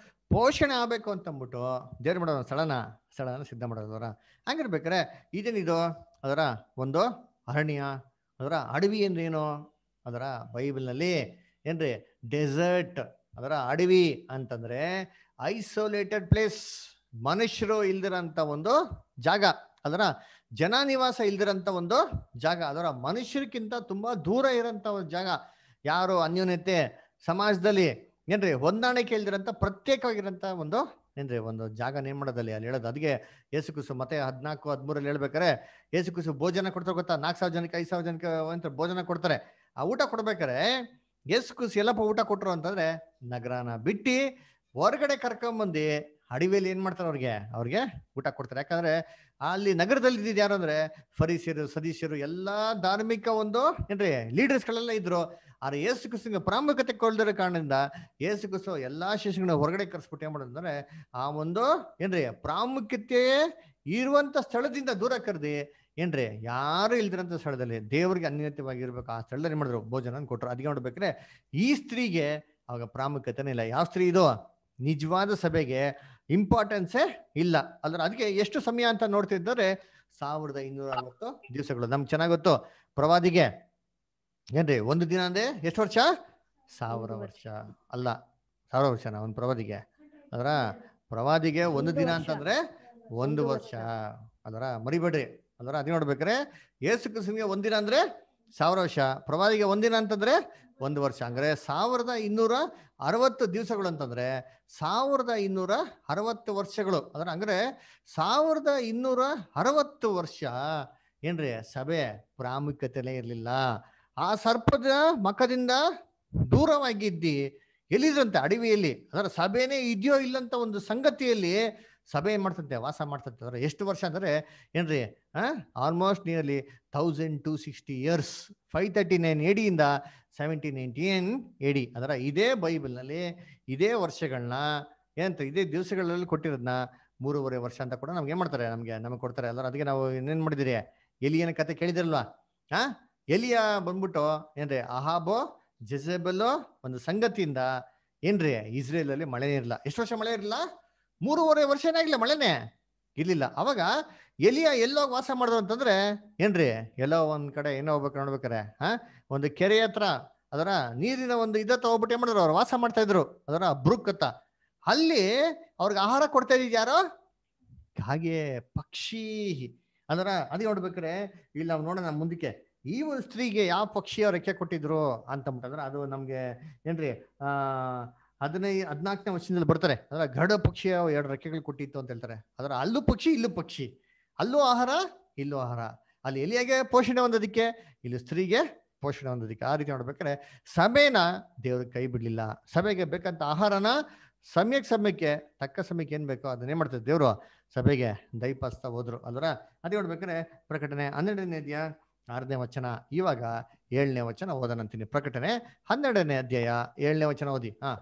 ಪೋಷಣೆ ಆಗ್ಬೇಕು ಅಂತ ಅಂದ್ಬಿಟ್ಟು ದೇವ್ರ ಮಾಡೋ ಒಂದ್ ಸ್ಥಳನ ಸ್ಥಳನ ಸಿದ್ಧ ಮಾಡೋದವರ ಹಂಗಿರ್ಬೇಕಾರೆ ಇದೇನಿದು ಅದರ ಒಂದು ಅರಣ್ಯ ಅದರ ಅಡವಿ ಅಂದ್ರೇನು ಅದರ ಬೈಬಲ್ನಲ್ಲಿ ಏನ್ರಿ ಡೆಸರ್ಟ್ ಅದರ ಅಡವಿ ಅಂತಂದ್ರೆ ಐಸೋಲೇಟೆಡ್ ಪ್ಲೇಸ್ ಮನುಷ್ಯರು ಇಲ್ದಿರಂತ ಒಂದು ಜಾಗ ಅದರ ಜನ ನಿವಾಸ ಇಲ್ದಿರಂತ ಒಂದು ಜಾಗ ಅದರ ಮನುಷ್ಯರಿಗಿಂತ ತುಂಬಾ ದೂರ ಇರೋಂಥ ಒಂದು ಜಾಗ ಯಾರು ಅನ್ಯೋನ್ಯತೆ ಸಮಾಜದಲ್ಲಿ ಏನ್ರಿ ಹೊಂದಾಣಿಕೆ ಇಲ್ದಿರಂತ ಪ್ರತ್ಯೇಕವಾಗಿರೋಂಥ ಒಂದು ಏನ್ರಿ ಒಂದು ಜಾಗ ನೇಮಡದಲ್ಲಿ ಅಲ್ಲಿ ಹೇಳೋದು ಅದಕ್ಕೆ ಯೇಸು ಕುಸು ಮತ್ತೆ ಹದಿನಾಲ್ಕು ಹದಿಮೂರಲ್ಲಿ ಹೇಳ್ಬೇಕಾರೆ ಯೇಸು ಕುಸು ಭೋಜನ ಕೊಡ್ತಾರೆ ಗೊತ್ತಾ ನಾಲ್ಕು ಸಾವಿರ ಜನಕ್ಕೆ ಐದು ಸಾವಿರ ಜನಕ್ಕೆ ಅಂತ ಭೋಜನ ಕೊಡ್ತಾರೆ ಆ ಊಟ ಕೊಡ್ಬೇಕಾರೆ ಯೇಸು ಕುಸು ಎಲ್ಲಪ್ಪ ಊಟ ಕೊಟ್ರು ಅಂತಂದ್ರೆ ನಗರನ ಬಿಟ್ಟು ಹೊರಗಡೆ ಕರ್ಕೊಂಬಂದು ಅಡವಿಯಲ್ಲಿ ಏನ್ ಮಾಡ್ತಾರೆ ಅವ್ರಿಗೆ ಅವ್ರಿಗೆ ಊಟ ಕೊಡ್ತಾರೆ ಯಾಕಂದ್ರೆ ಅಲ್ಲಿ ನಗರದಲ್ಲಿ ಇದ್ದಿದ್ದು ಯಾರು ಅಂದ್ರೆ ಫರೀಸಿಯರು ಸದೀಶರು ಎಲ್ಲಾ ಧಾರ್ಮಿಕ ಒಂದು ಏನ್ರಿ ಲೀಡರ್ಸ್ ಗಳೆಲ್ಲ ಇದ್ರು ಆದ್ರೆ ಏಸು ಕ್ರಿಸ್ತಂಗೆ ಪ್ರಾಮುಖ್ಯತೆ ಕೊಳ್ದಿರೋ ಕಾರಣದಿಂದ ಏಸು ಕ್ರಿಸ್ತು ಎಲ್ಲಾ ಶಿಷ್ಯಗಳನ್ನ ಹೊರಗಡೆ ಕರ್ಸ್ಬಿಟ್ಟು ಏನ್ ಮಾಡೋದಂದ್ರೆ ಆ ಒಂದು ಏನ್ರಿ ಪ್ರಾಮುಖ್ಯತೆ ಇರುವಂತ ಸ್ಥಳದಿಂದ ದೂರ ಕರೆದಿ ಏನ್ರಿ ಯಾರು ಇಲ್ದಿರಂತ ಸ್ಥಳದಲ್ಲಿ ದೇವರಿಗೆ ಅನ್ಯತವಾಗಿ ಇರ್ಬೇಕು ಆ ಸ್ಥಳದಲ್ಲಿ ಏನ್ ಮಾಡಿದ್ರು ಭೋಜನ ಕೊಟ್ರು ಅದಕ್ಕೆ ನೋಡ್ಬೇಕ್ರೆ ಈ ಸ್ತ್ರೀಗೆ ಅವಾಗ ಪ್ರಾಮುಖ್ಯತೆನೇ ಇಲ್ಲ ಯಾವ ಸ್ತ್ರೀ ಇದು ನಿಜವಾದ ಸಭೆಗೆ ಇಂಪಾರ್ಟೆನ್ಸೇ ಇಲ್ಲ ಅದ್ರ ಅದಕ್ಕೆ ಎಷ್ಟು ಸಮಯ ಅಂತ ನೋಡ್ತಿದ್ದಾರೆ ಸಾವಿರದ ಇನ್ನೂರ ಅರವತ್ತು ದಿವಸಗಳು ನಮ್ಗೆ ಚೆನ್ನಾಗ್ ಗೊತ್ತು ಪ್ರವಾದಿಗೆ ಏನ್ರಿ ಒಂದು ದಿನ ಅಂದ್ರೆ ಎಷ್ಟು ವರ್ಷ ಸಾವಿರ ವರ್ಷ ಅಲ್ಲ ಸಾವಿರ ವರ್ಷನ ಒಂದು ಪ್ರವಾದಿಗೆ ಅದರ ಪ್ರವಾದಿಗೆ ಒಂದು ದಿನ ಅಂತಂದ್ರೆ ಒಂದು ವರ್ಷ ಅದರ ಮರಿಬೇಡ್ರಿ ಅದರ ಅದೇ ನೋಡ್ಬೇಕಾರೆ ಏಸು ಕ್ರಿಸ್ತನಿಗೆ ಒಂದಿನ ಅಂದ್ರೆ ಸಾವಿರ ವರ್ಷ ಪ್ರವಾದಿಗೆ ಒಂದಿನ ಅಂತಂದ್ರೆ ಒಂದು ವರ್ಷ ಅಂದ್ರೆ ಸಾವಿರದ ಇನ್ನೂರ ಅರವತ್ತು ದಿವಸಗಳು ಅಂತಂದ್ರೆ ಸಾವಿರದ ಇನ್ನೂರ ಅರವತ್ತು ವರ್ಷಗಳು ಅದರ ಅಂದ್ರೆ ಸಾವಿರದ ಇನ್ನೂರ ಅರವತ್ತು ವರ್ಷ ಏನ್ರಿ ಸಭೆ ಪ್ರಾಮುಖ್ಯತೆನೇ ಇರಲಿಲ್ಲ ಆ ಸರ್ಪದ ಮಖದಿಂದ ದೂರವಾಗಿದ್ದಿ ಎಲ್ಲಿದ್ರಂತೆ ಅಡವಿಯಲ್ಲಿ ಅದರ ಸಭೆನೇ ಇದೆಯೋ ಇಲ್ಲಂತ ಒಂದು ಸಂಗತಿಯಲ್ಲಿ ಸಭೆ ಏನ್ ಮಾಡ್ತಂತೆ ವಾಸ ಮಾಡ್ತಂತೆ ಅಂದ್ರೆ ಎಷ್ಟು ವರ್ಷ ಅಂದ್ರೆ ಏನ್ರಿ almost nearly thousand two sixty years five thirty nine ಎಡಿಯಿಂದ ಸೆವೆಂಟೀನ್ ನೈನ್ಟೀನ್ ಎಡಿ ಅದರ ಇದೇ ಬೈಬಲ್ನಲ್ಲಿ ಇದೇ ವರ್ಷಗಳನ್ನ ಏನಂತ ಇದೇ ದಿವಸಗಳಲ್ಲಿ ಕೊಟ್ಟಿರೋದನ್ನ ಮೂರುವರೆ ವರ್ಷ ಅಂತ ಕೂಡ ನಮ್ಗೆ ಏನ್ ಮಾಡ್ತಾರೆ ನಮ್ಗೆ ನಮಗೆ ಕೊಡ್ತಾರೆ ಅಲ್ಲ ಅದಕ್ಕೆ ನಾವು ಇನ್ನೇನ್ ಮಾಡಿದಿರಿ ಎಲಿಯನ ಕತೆ ಕೇಳಿದಿರಲ್ವಾ ಹಾ ಎಲಿಯ ಬಂದ್ಬಿಟ್ಟು ಏನ್ರಿ ಅಹಾಬೋ ಜೆಜೆಬೆಲ್ಲೋ ಒಂದು ಸಂಗತಿಯಿಂದ ಏನ್ರಿ ಇಸ್ರೇಲ್ ಅಲ್ಲಿ ಮಳೆ ಇರಲಿಲ್ಲ ಎಷ್ಟು ವರ್ಷ ಮಳೆ ಇರಲಿಲ್ಲ ಮೂರುವರೆ ವರ್ಷ ಏನಾಗಿಲ್ಲ ಮಳೆನೇ ಇರ್ಲಿಲ್ಲ ಅವಾಗ ಎಲಿಯ ಎಲ್ಲೋ ವಾಸ ಮಾಡಿದ್ರು ಅಂತಂದ್ರೆ ಏನ್ರಿ ಎಲ್ಲೋ ಒಂದ್ ಕಡೆ ಏನೋ ಹೋಗ್ಬೇಕು ನೋಡ್ಬೇಕಾರೆ ಹಾ ಒಂದು ಕೆರೆ ಹತ್ರ ಅದರ ನೀರಿನ ಒಂದು ಇದ ತಗೋಬಿಟ್ಟು ಏನ್ ಮಾಡಿದ್ರು ಅವ್ರು ವಾಸ ಮಾಡ್ತಾ ಇದ್ರು ಅದರ ಬ್ರುಕ್ ಅಂತ ಅಲ್ಲಿ ಅವ್ರಿಗೆ ಆಹಾರ ಕೊಡ್ತಾ ಇದ್ದಿದ್ ಯಾರು ಹಾಗೆ ಪಕ್ಷಿ ಅದರ ಅದೇ ನೋಡ್ಬೇಕಾರೆ ಇಲ್ಲಿ ನಾವು ನೋಡೋಣ ಮುಂದಕ್ಕೆ ಈ ಒಂದು ಸ್ತ್ರೀಗೆ ಯಾವ ಪಕ್ಷಿಯ ರೆಕ್ಕೆ ಕೊಟ್ಟಿದ್ರು ಅಂತ ಅಂದ್ಬಿಟ್ಟಂದ್ರೆ ಅದು ನಮ್ಗೆ ಏನ್ರಿ ಆ ಹದಿನೈದು ಹದಿನಾಲ್ಕನೇ ವರ್ಷದಲ್ಲಿ ಬರ್ತಾರೆ ಅದರ ಗರುಡ ಪಕ್ಷಿಯ ಎರಡು ರೆಕ್ಕೆಗಳು ಕೊಟ್ಟಿತ್ತು ಅಂತ ಹೇಳ್ತಾರೆ ಅದರ ಅಲ್ಲೂ ಪಕ್ಷಿ ಇಲ್ಲೂ ಪಕ್ಷಿ ಅಲ್ಲೂ ಆಹಾರ ಇಲ್ಲೂ ಆಹಾರ ಅಲ್ಲಿ ಎಲಿಯಾಗೆ ಪೋಷಣೆ ಹೊಂದೋದಕ್ಕೆ ಇಲ್ಲಿ ಸ್ತ್ರೀಗೆ ಪೋಷಣೆ ಹೊಂದೋದಕ್ಕೆ ಆ ರೀತಿ ನೋಡ್ಬೇಕಾದ್ರೆ ಸಭೆನ ದೇವ್ರ ಕೈ ಬಿಡ್ಲಿಲ್ಲ ಸಭೆಗೆ ಬೇಕಂತ ಆಹಾರನ ಸಮಯಕ್ಕೆ ಸಮಯಕ್ಕೆ ತಕ್ಕ ಸಮಯಕ್ಕೆ ಏನ್ ಬೇಕೋ ಅದನ್ನೇ ಮಾಡ್ತಾರೆ ದೇವ್ರು ಸಭೆಗೆ ದಯಪಾಸ್ತಾ ಹೋದ್ರು ಅಲ್ವರ ಅದೇ ನೋಡ್ಬೇಕಾದ್ರೆ ಪ್ರಕಟಣೆ ಹನ್ನೆರಡನೇ ಅಧ್ಯಾಯ ಆರನೇ ವಚನ ಇವಾಗ ಏಳನೇ ವಚನ ಓದನಂತೀನಿ ಪ್ರಕಟಣೆ ಹನ್ನೆರಡನೇ ಅಧ್ಯಾಯ ಏಳನೇ ವಚನ ಓದಿ ಹಾ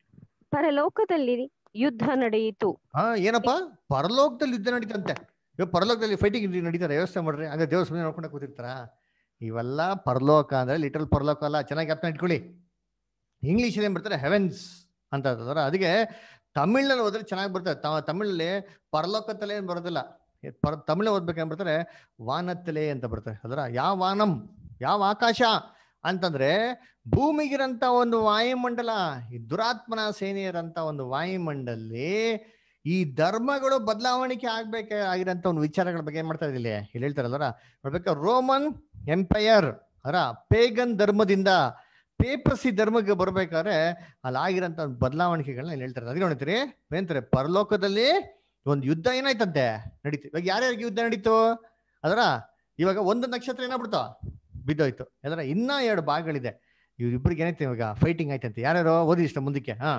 ಪರಲೋಕದಲ್ಲಿ ಯುದ್ಧ ನಡೆಯಿತು ಹಾ ಏನಪ್ಪ ಪರಲೋಕದಲ್ಲಿ ಯುದ್ಧ ನಡೀತಂತೆ ಇವಾಗ ಪರಲೋಕದಲ್ಲಿ ಫೈಟಿಂಗ್ ನಡೀತಾರೆ ವ್ಯವಸ್ಥೆ ಮಾಡ್ರಿ ಹಂಗ ದೇವ್ರ ಸುಮ್ಮನೆ ನೋಡ್ಕೊಂಡೆ ಕೂತಿರ್ತಾರ ಇವೆಲ್ಲ ಪರಲೋಕ ಅಂದ್ರೆ ಲಿಟಲ್ ಪರಲೋಕ ಅಲ್ಲ ಚೆನ್ನಾಗಿ ಅರ್ಥ ಇಟ್ಕೊಳ್ಳಿ ಇಂಗ್ಲಿಷ್ ಏನ್ ಬರ್ತಾರೆ ಹೆವೆನ್ಸ್ ಅಂತ ಅದರ ಅದಕ್ಕೆ ತಮಿಳ್ನಲ್ಲಿ ಹೋದ್ರೆ ಚೆನ್ನಾಗಿ ಬರ್ತದೆ ತ- ತಮಿಳಲ್ಲಿ ಪರಲೋಕತ್ತಲೆ ಏನ್ ಬರೋದಿಲ್ಲ ಏ, ಪರ ತಮಿಳು ಓದ್ಬೇಕೇನ್ ಬರ್ತಾರೆ ವಾನತ್ತಲೆ ಅಂತ ಬರ್ತಾರೆ ಅದರ ಯಾವ ವಾನಂ ಯಾವ ಆಕಾಶ ಅಂತಂದ್ರೆ ಭೂಮಿಗಿರಂತ ಒಂದು ವಾಯುಮಂಡಲ ಈ ದುರಾತ್ಮನ ಸೇನೆಯರಂತ ಒಂದು ವಾಯುಮಂಡಲಿ ಈ ಧರ್ಮಗಳು ಬದಲಾವಣೆ ಆಗ್ಬೇಕ ಆಗಿರಂತ ಒಂದು ವಿಚಾರಗಳ ಬಗ್ಗೆ ಏನ್ ಮಾಡ್ತಾ ಇದಿಲ್ಲ ಇಲ್ಲಿ ಹೇಳ್ತಾರಲ್ವರ ನೋಡ್ಬೇಕಾ ರೋಮನ್ ಎಂಪೈರ್ ಅರ ಪೇಗನ್ ಧರ್ಮದಿಂದ ಪೇಪಸಿ ಧರ್ಮಕ್ಕೆ ಬರ್ಬೇಕಾದ್ರೆ ಅಲ್ಲಿ ಆಗಿರೋಂಥ ಒಂದು ಬದಲಾವಣೆಗಳನ್ನ ಇಲ್ಲಿ ಹೇಳ್ತಾರೆ ಅದಕ್ಕೆ ನೋಡ್ತೀರಿ ಏನಂತಾರೆ ಪರಲೋಕದಲ್ಲಿ ಒಂದು ಯುದ್ಧ ಏನಾಯ್ತಂತೆ ನಡೀತು ಇವಾಗ ಯಾರ್ಯಾರಿಗೆ ಯುದ್ಧ ನಡೀತು ಅದರ ಇವಾಗ ಒಂದು ನಕ್ಷತ್ರ ಏನಾಗ್ಬಿಡ್ತು ಬಿದ್ದೋಯ್ತು ಅದರ ಇನ್ನ ಎರಡು ಭಾಗಗಳಿದೆ ಇವ್ರಿಬ್ರಿಗೆ ಏನೈತೆ ಇವಾಗ ಫೈಟಿಂಗ್ ಆಯ್ತಂತೆ ಯಾರ್ಯಾರೋ ಓದಿ ಇಷ್ಟ ಮುಂದಕ್ಕೆ ಹಾ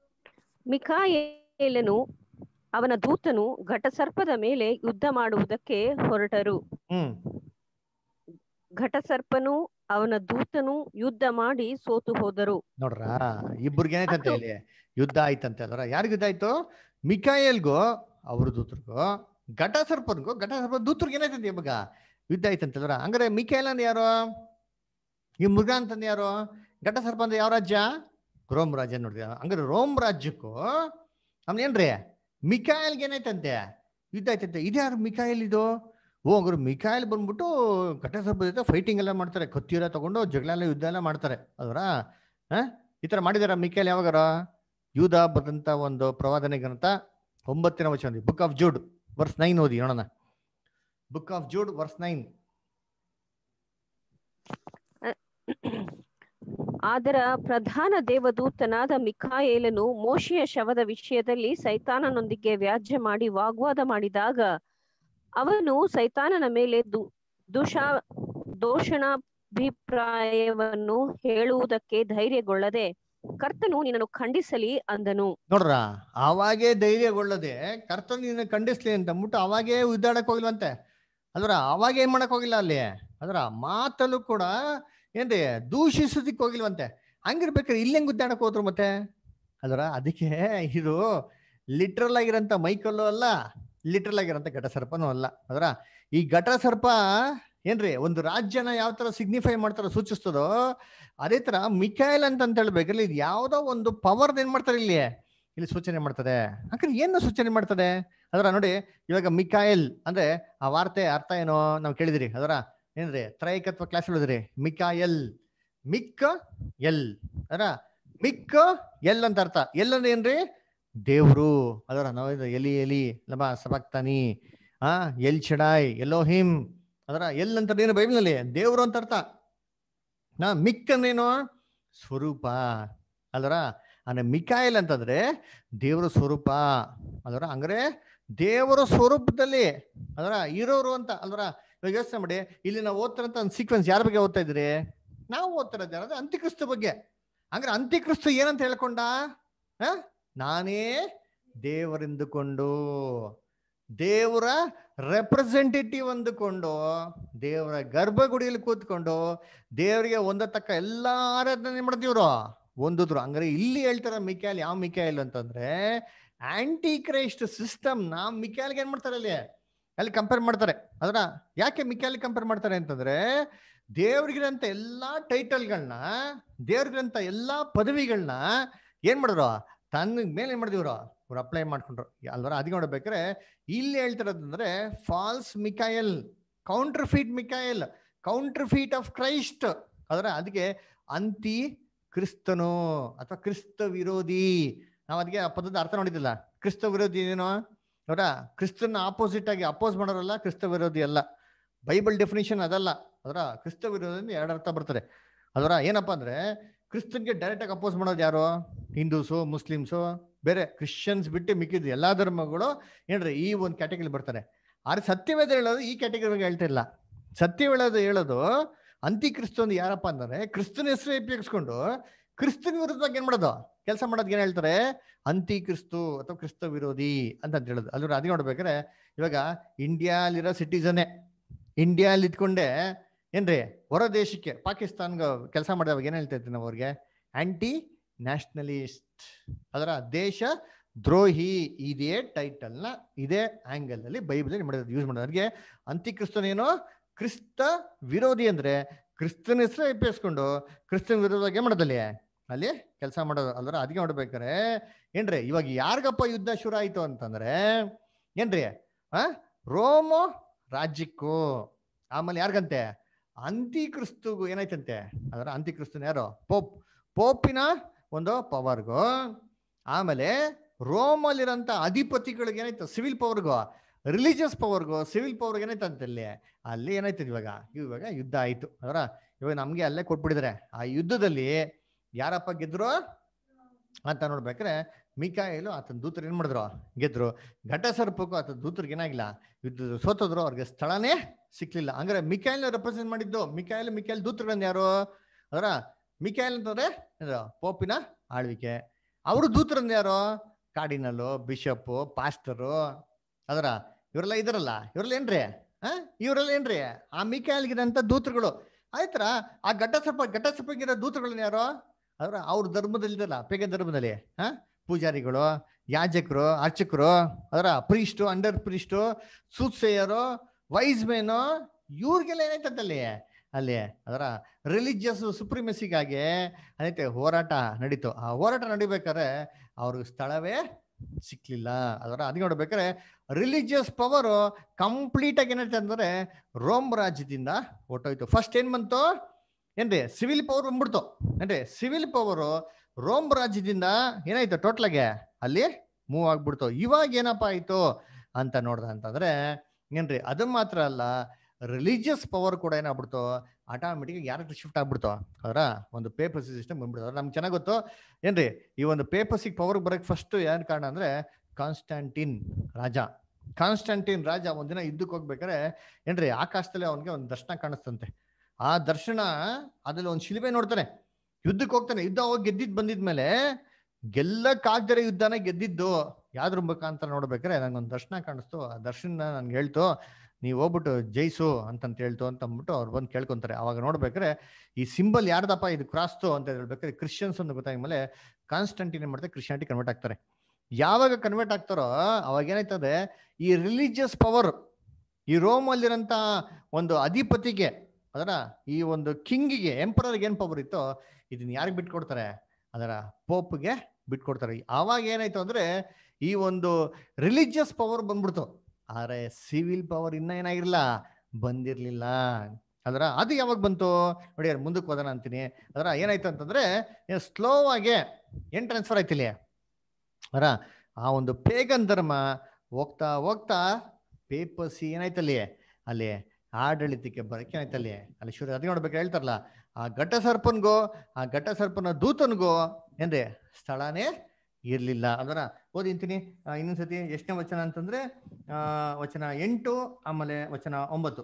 ಮಿಕಾಯೇಲನು ಅವನ ದೂತನು ಘಟಸರ್ಪದ ಮೇಲೆ ಯುದ್ಧ ಮಾಡುವುದಕ್ಕೆ ಹೊರಟರು ಹ್ಮ್ ಘಟಸರ್ಪನು ಅವನ ದೂತನು ಯುದ್ಧ ಮಾಡಿ ಸೋತು ಹೋದರು ನೋಡ್ರ ಇಬ್ಬರಿಗೆ ಏನಾಯ್ತಂತೆ ಅದು- ಇಲ್ಲಿ ಯುದ್ಧ ಆಯ್ತಂತೆ ಅಲ್ವರ ಯಾರಿಗ ಯುದ್ಧ ಆಯ್ತು ಮಿಕಾಯಲ್ಗೂ ಅವ್ರ ದೂತರಿಗೂ ಘಟ ಸರ್ಪನ್ಗೂ ಘಟ ಸರ್ಪ ದೂತರಿಗೆ ಏನಾಯ್ತಂತೆ ಇವಾಗ ಯುದ್ಧ ಆಯ್ತಂತೆ ಅಲ್ವರ ಹಂಗಾರೆ ಮಿಕಾಯಲ್ ಅಂದ್ರೆ ಯಾರು ಈ ಮೃಗ ಅಂತಂದು ಯಾರು ಘಟ ಸರ್ಪ ಅಂದ್ರೆ ಯಾವ ರಾಜ್ಯ ರೋಮ್ ರಾಜ್ಯ ನೋಡಿದ ಹಂಗಾರೆ ರೋಮ್ ರಾಜ್ಯಕ್ಕೂ ಏನ್ರಿ ಮಿಕಾಯಲ್ಗೆ ಏನಾಯ್ತಂತೆ ಯುದ್ಧ ಆಯ್ತಂತೆ ಇದ್ಯಾರು ಮಿಕಾಯಲ್ ಇದು ಓ ಹಂಗಾರೆ ಮಿಕಾಯಲ್ ಬಂದ್ಬಿಟ್ಟು ಘಟ ಸರ್ಪ ಜೊತೆ ಫೈಟಿಂಗ್ ಎಲ್ಲ ಮಾಡ್ತಾರೆ ಕತ್ತಿ ಎಲ್ಲ ತಗೊಂಡು ಜಗಳ ಎಲ್ಲ ಯುದ್ಧ ಎಲ್ಲ ಮಾಡ್ತಾರೆ ಅದರ ಈ ತರ ಮಾಡಿದಾರ ಮಿಕೇಲ್ ಯಾವಾಗಾರ ಯೂದ ಬದಂತ ಒಂದು ಪ್ರವಾದನೆ ಗ್ರಂಥ ಒಂಬತ್ತನೇ ವಚನ book of Jude verse nine ಓದಿ ನೋಡೋಣ book of Jude verse nine ಆದರ ಪ್ರಧಾನ ದೇವದೂತನಾದ ಮಿಕಾಯೇಲನು ಮೋಶೆಯ ಶವದ ವಿಷಯದಲ್ಲಿ ಸೈತಾನನೊಂದಿಗೆ ವ್ಯಾಜ್ಯ ಮಾಡಿ ವಾಗ್ವಾದ ಮಾಡಿದಾಗ ಅವನು ಸೈತಾನನ ಮೇಲೆ ದು ದುಷಾ ದೂಷಣಾಭಿಪ್ರಾಯವನ್ನು ಹೇಳುವುದಕ್ಕೆ ಧೈರ್ಯಗೊಳ್ಳದೆ ಕರ್ತನು ನಿನ್ನನ್ನು ಖಂಡಿಸಲಿ ಅಂದನು ನೋಡ್ರ ಅವಾಗೇ ಧೈರ್ಯಗೊಳ್ಳದೆ ಕರ್ತನ ನಿನ್ನ ಖಂಡಿಸ್ಲಿ ಅಂತ ಅಂದ್ಬಿಟ್ಟು ಅವಾಗೇ ಉದ್ದಾಡಕ್ ಹೋಗಿಲ್ವಂತೆ ಅಲ್ರ ಅವಾಗ ಏನ್ ಮಾಡಕ್ ಹೋಗಿಲ್ಲ ಅಲ್ಲಿ ಅದ್ರ ಮಾತಲ್ಲೂ ಕೂಡ ಏನ್ರಿ ದೂಷಿಸೋದಿಕ್ ಹೋಗಿಲ್ವಂತೆ ಹಂಗಿರ್ಬೇಕಾದ್ರೆ ಇಲ್ಲಿ ಹೆಂಗ್ ಉದ್ದಾಡಕ್ ಹೋದ್ರು ಮತ್ತೆ ಅಲ್ರ ಅದಕ್ಕೆ ಇದು ಲಿಟ್ರಲ್ ಆಗಿರೋಂಥ ಮೈಕಲ್ಲು ಅಲ್ಲ ಲಿಟ್ರಲ್ ಆಗಿರೋಂಥ ಘಟಸರ್ಪನೂ ಅಲ್ಲ ಅದರ ಈ ಘಟಸರ್ಪ ಏನ್ರಿ ಒಂದು ರಾಜ್ಯನ ಯಾವ ತರ ಸಿಗ್ನಿಫೈ ಮಾಡ್ತಾರೋ ಸೂಚಿಸ್ತದೋ ಅದೇ ತರ ಮಿಕೈಲ್ ಅಂತ ಅಂತ ಹೇಳ್ಬೇಕಲ್ಲ ಇದು ಯಾವ್ದೋ ಒಂದು ಪವರ್ ಏನ್ ಮಾಡ್ತಾರೆ ಇಲ್ಲಿ ಇಲ್ಲಿ ಸೂಚನೆ ಮಾಡ್ತದೆ ಹಾಗಾದ್ರೆ ಏನು ಸೂಚನೆ ಮಾಡ್ತದೆ ಅದರ ನೋಡಿ ಇವಾಗ ಮಿಕಾಯಲ್ ಅಂದ್ರೆ ಆ ವಾರ್ತೆ ಅರ್ಥ ಏನೋ ನಾವು ಕೇಳಿದಿರಿ ಅದರ ಏನ್ರಿ ತ್ರೈಕತ್ವ ಕ್ಲಾಸ್ ಹೇಳಿದ್ರಿ ಮಿಕಾಯಲ್ ಮಿಕ್ಕ ಎಲ್ ಅದರ ಮಿಕ್ಕ ಎಲ್ ಅಂತ ಅರ್ಥ ಎಲ್ ಅಂದ್ರೆ ಏನ್ರಿ ದೇವ್ರು ಅದರ ನಾವು ಇದು ಎಲಿ ಎಲಿ ಲಬ ಸಬಕ್ತಾನಿ ಆ ಎಲ್ ಚಡಾಯ್ ಎಲ್ಲೋ ಹಿಮ್ ಅದರ ಎಲ್ ಅಂತ ಏನು ಬೈಬಲ್ನಲ್ಲಿ ದೇವ್ರು ಅಂತ ಅರ್ಥ ನಾ ಮಿಕ್ ಅಂದ್ರೇನು ಸ್ವರೂಪ ಅಲ್ವರ ಅಂದ್ರೆ ಮಿಕಾಯಲ್ ಅಂತಂದ್ರೆ ದೇವರ ಸ್ವರೂಪ ಅಲ್ವರ ಹಂಗಾರೆ ದೇವರ ಸ್ವರೂಪದಲ್ಲಿ ಅದರ ಇರೋರು ಅಂತ ಅಲ್ವರ ಇವಾಗ ಯೋಚನೆ ಮಾಡಿ ಇಲ್ಲಿ ನಾವು ಓದ್ತಾರಂತ ಒಂದು ಸೀಕ್ವೆನ್ಸ್ ಯಾರ ಬಗ್ಗೆ ಓದ್ತಾ ಇದ್ರಿ ನಾವು ಓದ್ತಿರೋದು ಯಾರಾದ್ರೆ ಅಂತ್ಯಕ್ರಿಸ್ತ ಬಗ್ಗೆ ಹಂಗಾರೆ ಅಂತ್ಯಕ್ರಿಸ್ತ ಏನಂತ ಹೇಳ್ಕೊಂಡ ಆ? ನಾನೇ ದೇವರೆಂದುಕೊಂಡು ದೇವರ ರೆಪ್ರೆಸೆಂಟೇಟಿವ್ ಅಂದುಕೊಂಡು ದೇವರ ಗರ್ಭಗುಡಿಯಲ್ಲಿ ಕೂತ್ಕೊಂಡು ದೇವರಿಗೆ ಒಂದತಕ್ಕ ಎಲ್ಲ ಆರಾಧನೆ ಮಾಡ್ತಿವ್ರು ಒಂದಿದ್ರು ಹಂಗಾರೆ ಇಲ್ಲಿ ಹೇಳ್ತಾರ ಮಿಕ್ಯಾಲ್ ಯಾವ ಮಿಕ್ಯಾಲ್ ಅಂತಂದ್ರೆ ಆಂಟಿ ಕ್ರೈಸ್ಟ್ ಸಿಸ್ಟಮ್ ನಾ ಮಿಕ್ಯಾಲ್ಗೆ ಏನ್ ಮಾಡ್ತಾರೆ ಅಲ್ಲಿ ಅಲ್ಲಿ ಕಂಪೇರ್ ಮಾಡ್ತಾರೆ ಅದರ ಯಾಕೆ ಮಿಕ್ಯಾಲಿ ಕಂಪೇರ್ ಮಾಡ್ತಾರೆ ಅಂತಂದ್ರೆ ದೇವ್ರಿಗಿರಂತ ಎಲ್ಲಾ ಟೈಟಲ್ಗಳನ್ನ ದೇವ್ರಿಗಿರಂತ ಎಲ್ಲಾ ಪದವಿಗಳನ್ನ ಏನ್ ಮಾಡಿದ್ರು ತನ್ನ ಮೇಲೆ ಏನ್ ಮಾಡಿದಿವ್ರು ಅವ್ರು ಅಪ್ಲೈ ಮಾಡ್ಕೊಂಡ್ರು ಅಲ್ವರ ಅದಕ್ಕೆ ನೋಡ್ಬೇಕಾರೆ ಇಲ್ಲಿ ಹೇಳ್ತಿರೋದಂದ್ರೆ false Michael counterfeit Michael counterfeit of Christ ಅದರ ಅದಕ್ಕೆ ಅಂತಿ ಕ್ರಿಸ್ತನು ಅಥವಾ ಕ್ರಿಸ್ತ ವಿರೋಧಿ ನಾವು ಅದಕ್ಕೆ ಆ ಪದದ ಅರ್ಥ ನೋಡಿದಿಲ್ಲ ಕ್ರಿಸ್ತ ವಿರೋಧಿ ಏನೋ ಅವರ ಕ್ರಿಸ್ತನ ಆಪೋಸಿಟ್ ಆಗಿ ಅಪೋಸ್ ಮಾಡೋರಲ್ಲ ಕ್ರಿಸ್ತ ವಿರೋಧಿ ಅಲ್ಲ ಬೈಬಲ್ ಡೆಫಿನೇಷನ್ ಅದಲ್ಲ ಅದರ ಕ್ರಿಸ್ತ ವಿರೋಧಿ ಎರಡು ಅರ್ಥ ಬರ್ತಾರೆ ಅದರ ಏನಪ್ಪಾ ಅಂದ್ರೆ ಕ್ರಿಸ್ತನ್ಗೆ ಡೈರೆಕ್ಟ್ ಆಗಿ ಅಪೋಸ್ ಮಾಡೋದು ಯಾರು ಹಿಂದೂಸು ಮುಸ್ಲಿಮ್ಸು ಬೇರೆ ಕ್ರಿಶ್ಚಿಯನ್ಸ್ ಬಿಟ್ಟು ಮಿಕ್ಕಿದ ಎಲ್ಲಾ ಧರ್ಮಗಳು ಏನ್ರಿ ಈ ಒಂದು ಕ್ಯಾಟಗರಿ ಬರ್ತಾರೆ ಆದ್ರೆ ಸತ್ಯವೇದ ಹೇಳೋದು ಈ ಕ್ಯಾಟಗರಿಗೆ ಹೇಳ್ತಾ ಇಲ್ಲ ಸತ್ಯವೇಳದ ಹೇಳೋದು ಅಂತಿ ಕ್ರಿಸ್ತನ್ ಯಾರಪ್ಪ ಅಂದ್ರೆ ಕ್ರಿಸ್ತನ ಹೆಸರು ಉಪಯೋಗಿಸ್ಕೊಂಡು ಕ್ರಿಸ್ತನ ವಿರುದ್ಧವಾಗಿ ಏನ್ ಮಾಡೋದು ಕೆಲಸ ಮಾಡೋದು ಏನ್ ಹೇಳ್ತಾರೆ ಅಂತಿ ಕ್ರಿಸ್ತು ಅಥವಾ ಕ್ರಿಸ್ತ ವಿರೋಧಿ ಅಂತ ಹೇಳೋದು ಅದ್ರ ಅದೇ ನೋಡ್ಬೇಕಾದ್ರೆ ಇವಾಗ ಇಂಡಿಯಾಲಿರೋ ಸಿಟಿಸನ್ನೇ ಇಂಡಿಯಾಲಿ ಇದ್ಕೊಂಡೆ ಏನ್ರಿ ಹೊರ ದೇಶಕ್ಕೆ ಪಾಕಿಸ್ತಾನ್ಗೆ ಕೆಲಸ ಮಾಡಿದವಾಗ ಏನ್ ಹೇಳ್ತಾ ಇರ್ತೀವಿ ನಾವು ಅವ್ರಿಗೆ ಆಂಟಿ ನ್ಯಾಷನಲಿಸ್ಟ್ ಅದರ ದೇಶ ದ್ರೋಹಿ ಇದೇ ಟೈಟಲ್ ನ ಇದೇ ಆಂಗಲ್ ಅಲ್ಲಿ ಬೈಬಲ್ ಮಾಡೋದು ಯೂಸ್ ಮಾಡೋದು ಅದಕ್ಕೆ ಅಂತಿಕ್ರಿಸ್ತನೇನು ಕ್ರಿಸ್ತ ವಿರೋಧಿ ಅಂದ್ರೆ ಕ್ರಿಸ್ತನ ಹೆಸರು ಎಪ್ಪಿಸ್ಕೊಂಡು ಕ್ರಿಸ್ತನ ವಿರೋಧವಾಗಿ ಏನ್ ಮಾಡೋದಲ್ಲಿ ಅಲ್ಲಿ ಕೆಲಸ ಮಾಡೋದು ಅಲ್ದ್ರ ಅದಕ್ಕೆ ನೋಡ್ಬೇಕಾರೆ ಏನ್ರಿ ಇವಾಗ ಯಾರಿಗಪ್ಪ ಯುದ್ಧ ಶುರು ಆಯ್ತು ಅಂತಂದ್ರೆ ಏನ್ರಿ ಆ ರೋಮೋ ರಾಜ್ಯಕ್ಕೂ ಆಮೇಲೆ ಯಾರಿಗಂತೆ ಅಂತಿಕ್ರಿಸ್ತುಗೂ ಏನಾಯ್ತಂತೆ ಅದರ ಅಂತಿಕ್ರಿಸ್ತನ ಯಾರು ಪೋಪ್ ಪೋಪಿನ ಒಂದು ಪವರ್ಗೂ ಆಮೇಲೆ ರೋಮಲ್ಲಿರೋಂಥ ಅಧಿಪತಿಗಳಿಗೆ ಏನಾಯ್ತು ಸಿವಿಲ್ ಪವರ್ಗೂ ರಿಲಿಜಿಯಸ್ ಪವರ್ಗೂ ಸಿವಿಲ್ ಪವರ್ಗೆ ಏನಾಯ್ತು ಅಂತ ಅಲ್ಲಿ ಅಲ್ಲಿ ಏನಾಯ್ತು ಇವಾಗ ಇವಾಗ ಯುದ್ಧ ಆಯ್ತು ಅದರ ಇವಾಗ ನಮ್ಗೆ ಅಲ್ಲೇ ಕೊಟ್ಬಿಟ್ಟಿದ್ದಾರೆ ಆ ಯುದ್ಧದಲ್ಲಿ ಯಾರಪ್ಪ ಗೆದ್ರು ಅಂತ ನೋಡ್ಬೇಕಾರೆ ಮಿಕಾಯಲು ಆತನ ದೂತರು ಏನ್ ಮಾಡಿದ್ರು ಗೆದ್ರು ಘಟ ಸರ್ಪಕ್ಕೂ ಆತನ ದೂತರಿಗೆ ಏನಾಗಿಲ್ಲ ಯುದ್ಧ ಸೋತದ್ರು ಅವ್ರಿಗೆ ಸ್ಥಳನೇ ಸಿಕ್ಲಿಲ್ಲ ಹಂಗಾರೆ ಮಿಕಾಯಲ್ ರೆಪ್ರೆಸೆಂಟ್ ಮಾಡಿದ್ದು ಮಿಕಾಯಲ್ ಮಿಕಾಯಲ್ ದೂತರುಗಳನ್ನ ಯಾರು ಅದರ ಮಿಕಾಯಲ್ ಅಂತಂದ್ರೆ ಏನು? ಪೋಪಿನ ಆಳ್ವಿಕೆ ಅವರು ದೂತರನ್ನ ಯಾರು ಕಾರ್ಡಿನಲ್ಲು ಬಿಷಪ್ ಪಾಸ್ಟರು ಅದರ ಇವರೆಲ್ಲ ಇದಾರಲ್ಲ ಇವರೆಲ್ಲ ಏನ್ರಿ ಆ ಇವರೆಲ್ಲ ಏನ್ರಿ ಆ ಮಿಕಾಯಲ್ಗಿರಂತ ದೂತರುಗಳು ಆಯ್ತರ ಆ ಘಟ ಸರ್ಪ ಘಟ ಸರ್ಪಗಿರೋ ದೂತರುಗಳನ್ನ ಯಾರು ಅದರ ಅವ್ರ ಧರ್ಮದಲ್ಲಿ ಇದಲ್ಲ ಪೇಗ ಧರ್ಮದಲ್ಲಿ ಹಾ ಪೂಜಾರಿಗಳು ಯಾಜಕರು ಅರ್ಚಕರು ಅದರ ಪ್ರೀಸ್ಟು ಅಂಡರ್ ಪ್ರೀಸ್ಟು ಸೂತ್ಸೇಯರು ವೈಸ್ ಮೇನು ಇವ್ರಿಗೆಲ್ಲ ಏನಾಯ್ತಂತಲ್ಲಿ ಅಲ್ಲಿ ಅದರ ರಿಲಿಜಿಯಸ್ ಸುಪ್ರಿಮೆಸಿಗಾಗಿ ಅದೈತೆ ಹೋರಾಟ ನಡೀತು ಆ ಹೋರಾಟ ನಡಿಬೇಕಾದ್ರೆ ಅವ್ರಿಗೆ ಸ್ಥಳವೇ ಸಿಕ್ಲಿಲ್ಲ ಅದರ ಅದಕ್ಕೆ ನೋಡ್ಬೇಕಾದ್ರೆ ರಿಲಿಜಿಯಸ್ ಪವರ್ ಕಂಪ್ಲೀಟ್ ಆಗಿ ಏನಾಯ್ತು ಅಂದ್ರೆ ರೋಮ್ ರಾಜ್ಯದಿಂದ ಹೊಟ್ಟೋಯ್ತು ಫಸ್ಟ್ ಏನ್ ಬಂತು ಏನ್ರಿ ಸಿವಿಲ್ ಪವರ್ ಬಂದ್ಬಿಡ್ತು ಏನ್ರಿ ಸಿವಿಲ್ ಪವರ್ ರೋಮ್ ರಾಜ್ಯದಿಂದ ಏನಾಯ್ತು ಟೋಟಲ್ ಆಗಿ ಅಲ್ಲಿ ಮೂವ್ ಆಗ್ಬಿಡ್ತು ಇವಾಗ ಏನಪ್ಪ ಆಯ್ತು ಅಂತ ನೋಡ್ದ ಅಂತಂದ್ರೆ ಏನ್ರಿ ಅದು ಮಾತ್ರ ಅಲ್ಲ ರಿಲಿಜಿಯಸ್ ಪವರ್ ಕೂಡ ಏನಾಗ್ಬಿಡ್ತು ಆಟೋಮೆಟಿಕ್ ಯಾರಿಗೆ ಶಿಫ್ಟ್ ಆಗ್ಬಿಡ್ತು ಅದರ ಒಂದು ಪೇಪರ್ ಸಿಸ್ಟಮ್ ಬಂದ್ಬಿಡ್ತು ಅದ್ರ ನಮ್ಗೆ ಚೆನ್ನಾಗಿ ಗೊತ್ತು ಏನ್ರಿ ಈ ಒಂದು ಪೇಪರ್ಸಿಗೆ ಪವರ್ ಬರಕ್ ಫಸ್ಟ್ ಏನ್ ಕಾರಣ ಅಂದ್ರೆ ಕಾನ್ಸ್ಟಾಂಟಿನ್ ರಾಜ ಕಾನ್ಸ್ಟಾಂಟಿನ್ ರಾಜ ಒಂದಿನ ಯುದ್ಧಕ್ಕೆ ಹೋಗ್ಬೇಕಾದ್ರೆ ಏನ್ರಿ ಆಕಾಶದಲ್ಲಿ ಅವನಿಗೆ ಒಂದು ದರ್ಶನ ಕಾಣಿಸ್ತಂತೆ ಆ ದರ್ಶನ ಅದ್ರಲ್ಲಿ ಒಂದು ಶಿಲ್ಬೆ ನೋಡ್ತಾನೆ ಯುದ್ಧಕ್ಕೆ ಹೋಗ್ತಾನೆ ಯುದ್ಧ ಹೋಗಿ ಗೆದ್ದಿದ್ ಬಂದಿದ್ಮೇಲೆ ಗೆಲ್ಲಕ್ಕಾಗ್ದರೆ ಯುದ್ಧನ ಗೆದ್ದಿದ್ದು ಯಾವ್ದ್ರ ಮುಖಾಂತರ ನೋಡ್ಬೇಕಾರೆ ನಂಗೊಂದು ದರ್ಶನ ಕಾಣಿಸ್ತು ಆ ದರ್ಶನ ನನ್ಗೆ ಹೇಳ್ತು ನೀವು ಹೋಗ್ಬಿಟ್ಟು ಜೈಸು ಅಂತಂತ ಹೇಳ್ತು ಅಂತ ಅಂದ್ಬಿಟ್ಟು ಅವ್ರು ಬಂದು ಕೇಳ್ಕೊಂತಾರೆ ಅವಾಗ ನೋಡ್ಬೇಕಾರೆ ಈ ಸಿಂಬಲ್ ಯಾರ್ದಪ್ಪ ಇದು ಕ್ರಾಸ್ತು ಅಂತ ಹೇಳ್ಬೇಕಾದ್ರೆ ಕ್ರಿಶ್ಚಿಯನ್ಸ್ ಅಂತ ಗೊತ್ತಾದ್ಮೇಲೆ ಕಾನ್ಸ್ಟಂಟಿನ್ ಏನ್ ಮಾಡ್ತಾರೆ ಕ್ರಿಶ್ಚಿಯಾನಿಟಿ ಕನ್ವರ್ಟ್ ಆಗ್ತಾರೆ ಯಾವಾಗ ಕನ್ವರ್ಟ್ ಆಗ್ತಾರೋ ಅವಾಗ ಏನಾಯ್ತದೆ ಈ ರಿಲಿಜಿಯಸ್ ಪವರ್ ಈ ರೋಮ್ ಅಲ್ಲಿರಂತ ಒಂದು ಅಧಿಪತಿಗೆ ಅದರ ಈ ಒಂದು ಕಿಂಗಿಗೆ ಎಂಪರರ್ಗೆ ಏನ್ ಪವರ್ ಇತ್ತೋ ಇದನ್ನ ಯಾರಿಗೆ ಬಿಟ್ಕೊಡ್ತಾರೆ ಅದರ ಪೋಪ್ಗೆ ಬಿಟ್ಕೊಡ್ತಾರೆ ಆವಾಗ ಏನಾಯ್ತು ಅಂದ್ರೆ ಈ ಒಂದು ರಿಲಿಜಿಯಸ್ ಪವರ್ ಬಂದ್ಬಿಡ್ತು ಆದ್ರೆ ಸಿವಿಲ್ ಪವರ್ ಇನ್ನ ಏನಾಗಿರ್ಲಿಲ್ಲ ಬಂದಿರ್ಲಿಲ್ಲ ಅದರ ಅದು ಯಾವಾಗ ಬಂತು ನೋಡಿ ಯಾರು ಮುಂದಕ್ಕೆ ಹೋದನ ಅಂತೀನಿ ಅದರ ಏನಾಯ್ತು ಅಂತಂದ್ರೆ ಸ್ಲೋ ಆಗಿ ಏನ್ ಟ್ರಾನ್ಸ್ಫರ್ ಆಯ್ತು ಇಲ್ಲಿ ಅದರ ಆ ಒಂದು ಪೇಗನ್ ಧರ್ಮ ಹೋಗ್ತಾ ಹೋಗ್ತಾ ಪೇಪರ್ಸಿ ಏನಾಯ್ತಲ್ಲಿ ಅಲ್ಲಿ ಆಡಳಿತಕ್ಕೆ ಬರಕ್ಕೆ ಏನಾಯ್ತಲ್ಲಿ ಅಲ್ಲಿ ಶುರು ಅದೇ ನೋಡ್ಬೇಕು ಹೇಳ್ತಾರಲ್ಲ ಆ ಘಟ ಸರ್ಪನ್ಗೋ ಆ ಘಟ ಸರ್ಪನ ದೂತನ್ಗೋ ಏನ್ರಿ ಸ್ಥಳನೇ ಇರ್ಲಿಲ್ಲ ಅದರ ಓದಿಂತೀನಿ ಇನ್ನೊಂದ್ಸತಿ ಎಷ್ಟನೇ ವಚನ ಅಂತಂದ್ರೆ ಆ ವಚನ ಎಂಟು ಆಮೇಲೆ ವಚನ ಒಂಬತ್ತು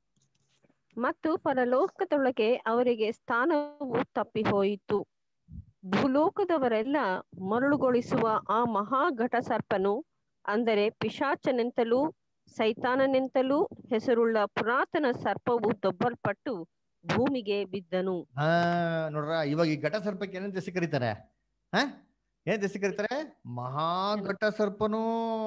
ಮತ್ತು ಪರಲೋಕದೊಳಗೆ ಅವರಿಗೆ ಸ್ಥಾನವು ತಪ್ಪಿ ಹೋಯಿತು ಭೂಲೋಕದವರೆಲ್ಲ ಮರಳುಗೊಳಿಸುವ ಆ ಮಹಾ ಘಟ ಸರ್ಪನು ಅಂದರೆ ಪಿಶಾಚನೆಂತಲೂ ಸೈತಾನನೆಂತಲೂ ಹೆಸರುಳ್ಳ ಪುರಾತನ ಸರ್ಪವು ದೊಬ್ಬಲ್ಪಟ್ಟು ಭೂಮಿಗೆ ಬಿದ್ದನು ಹಾ ನೋಡ್ರ ಇವಾಗ ಈ ಘಟ ಸರ್ಪಕ್ಕೆ ಏನಂತ ಹೆಸರು ಕರೀತಾರೆ ಹ ಏನ್ ಹೆಸರು ಕರೀತಾರೆ ಮಹಾಘಟ ಸರ್ಪನು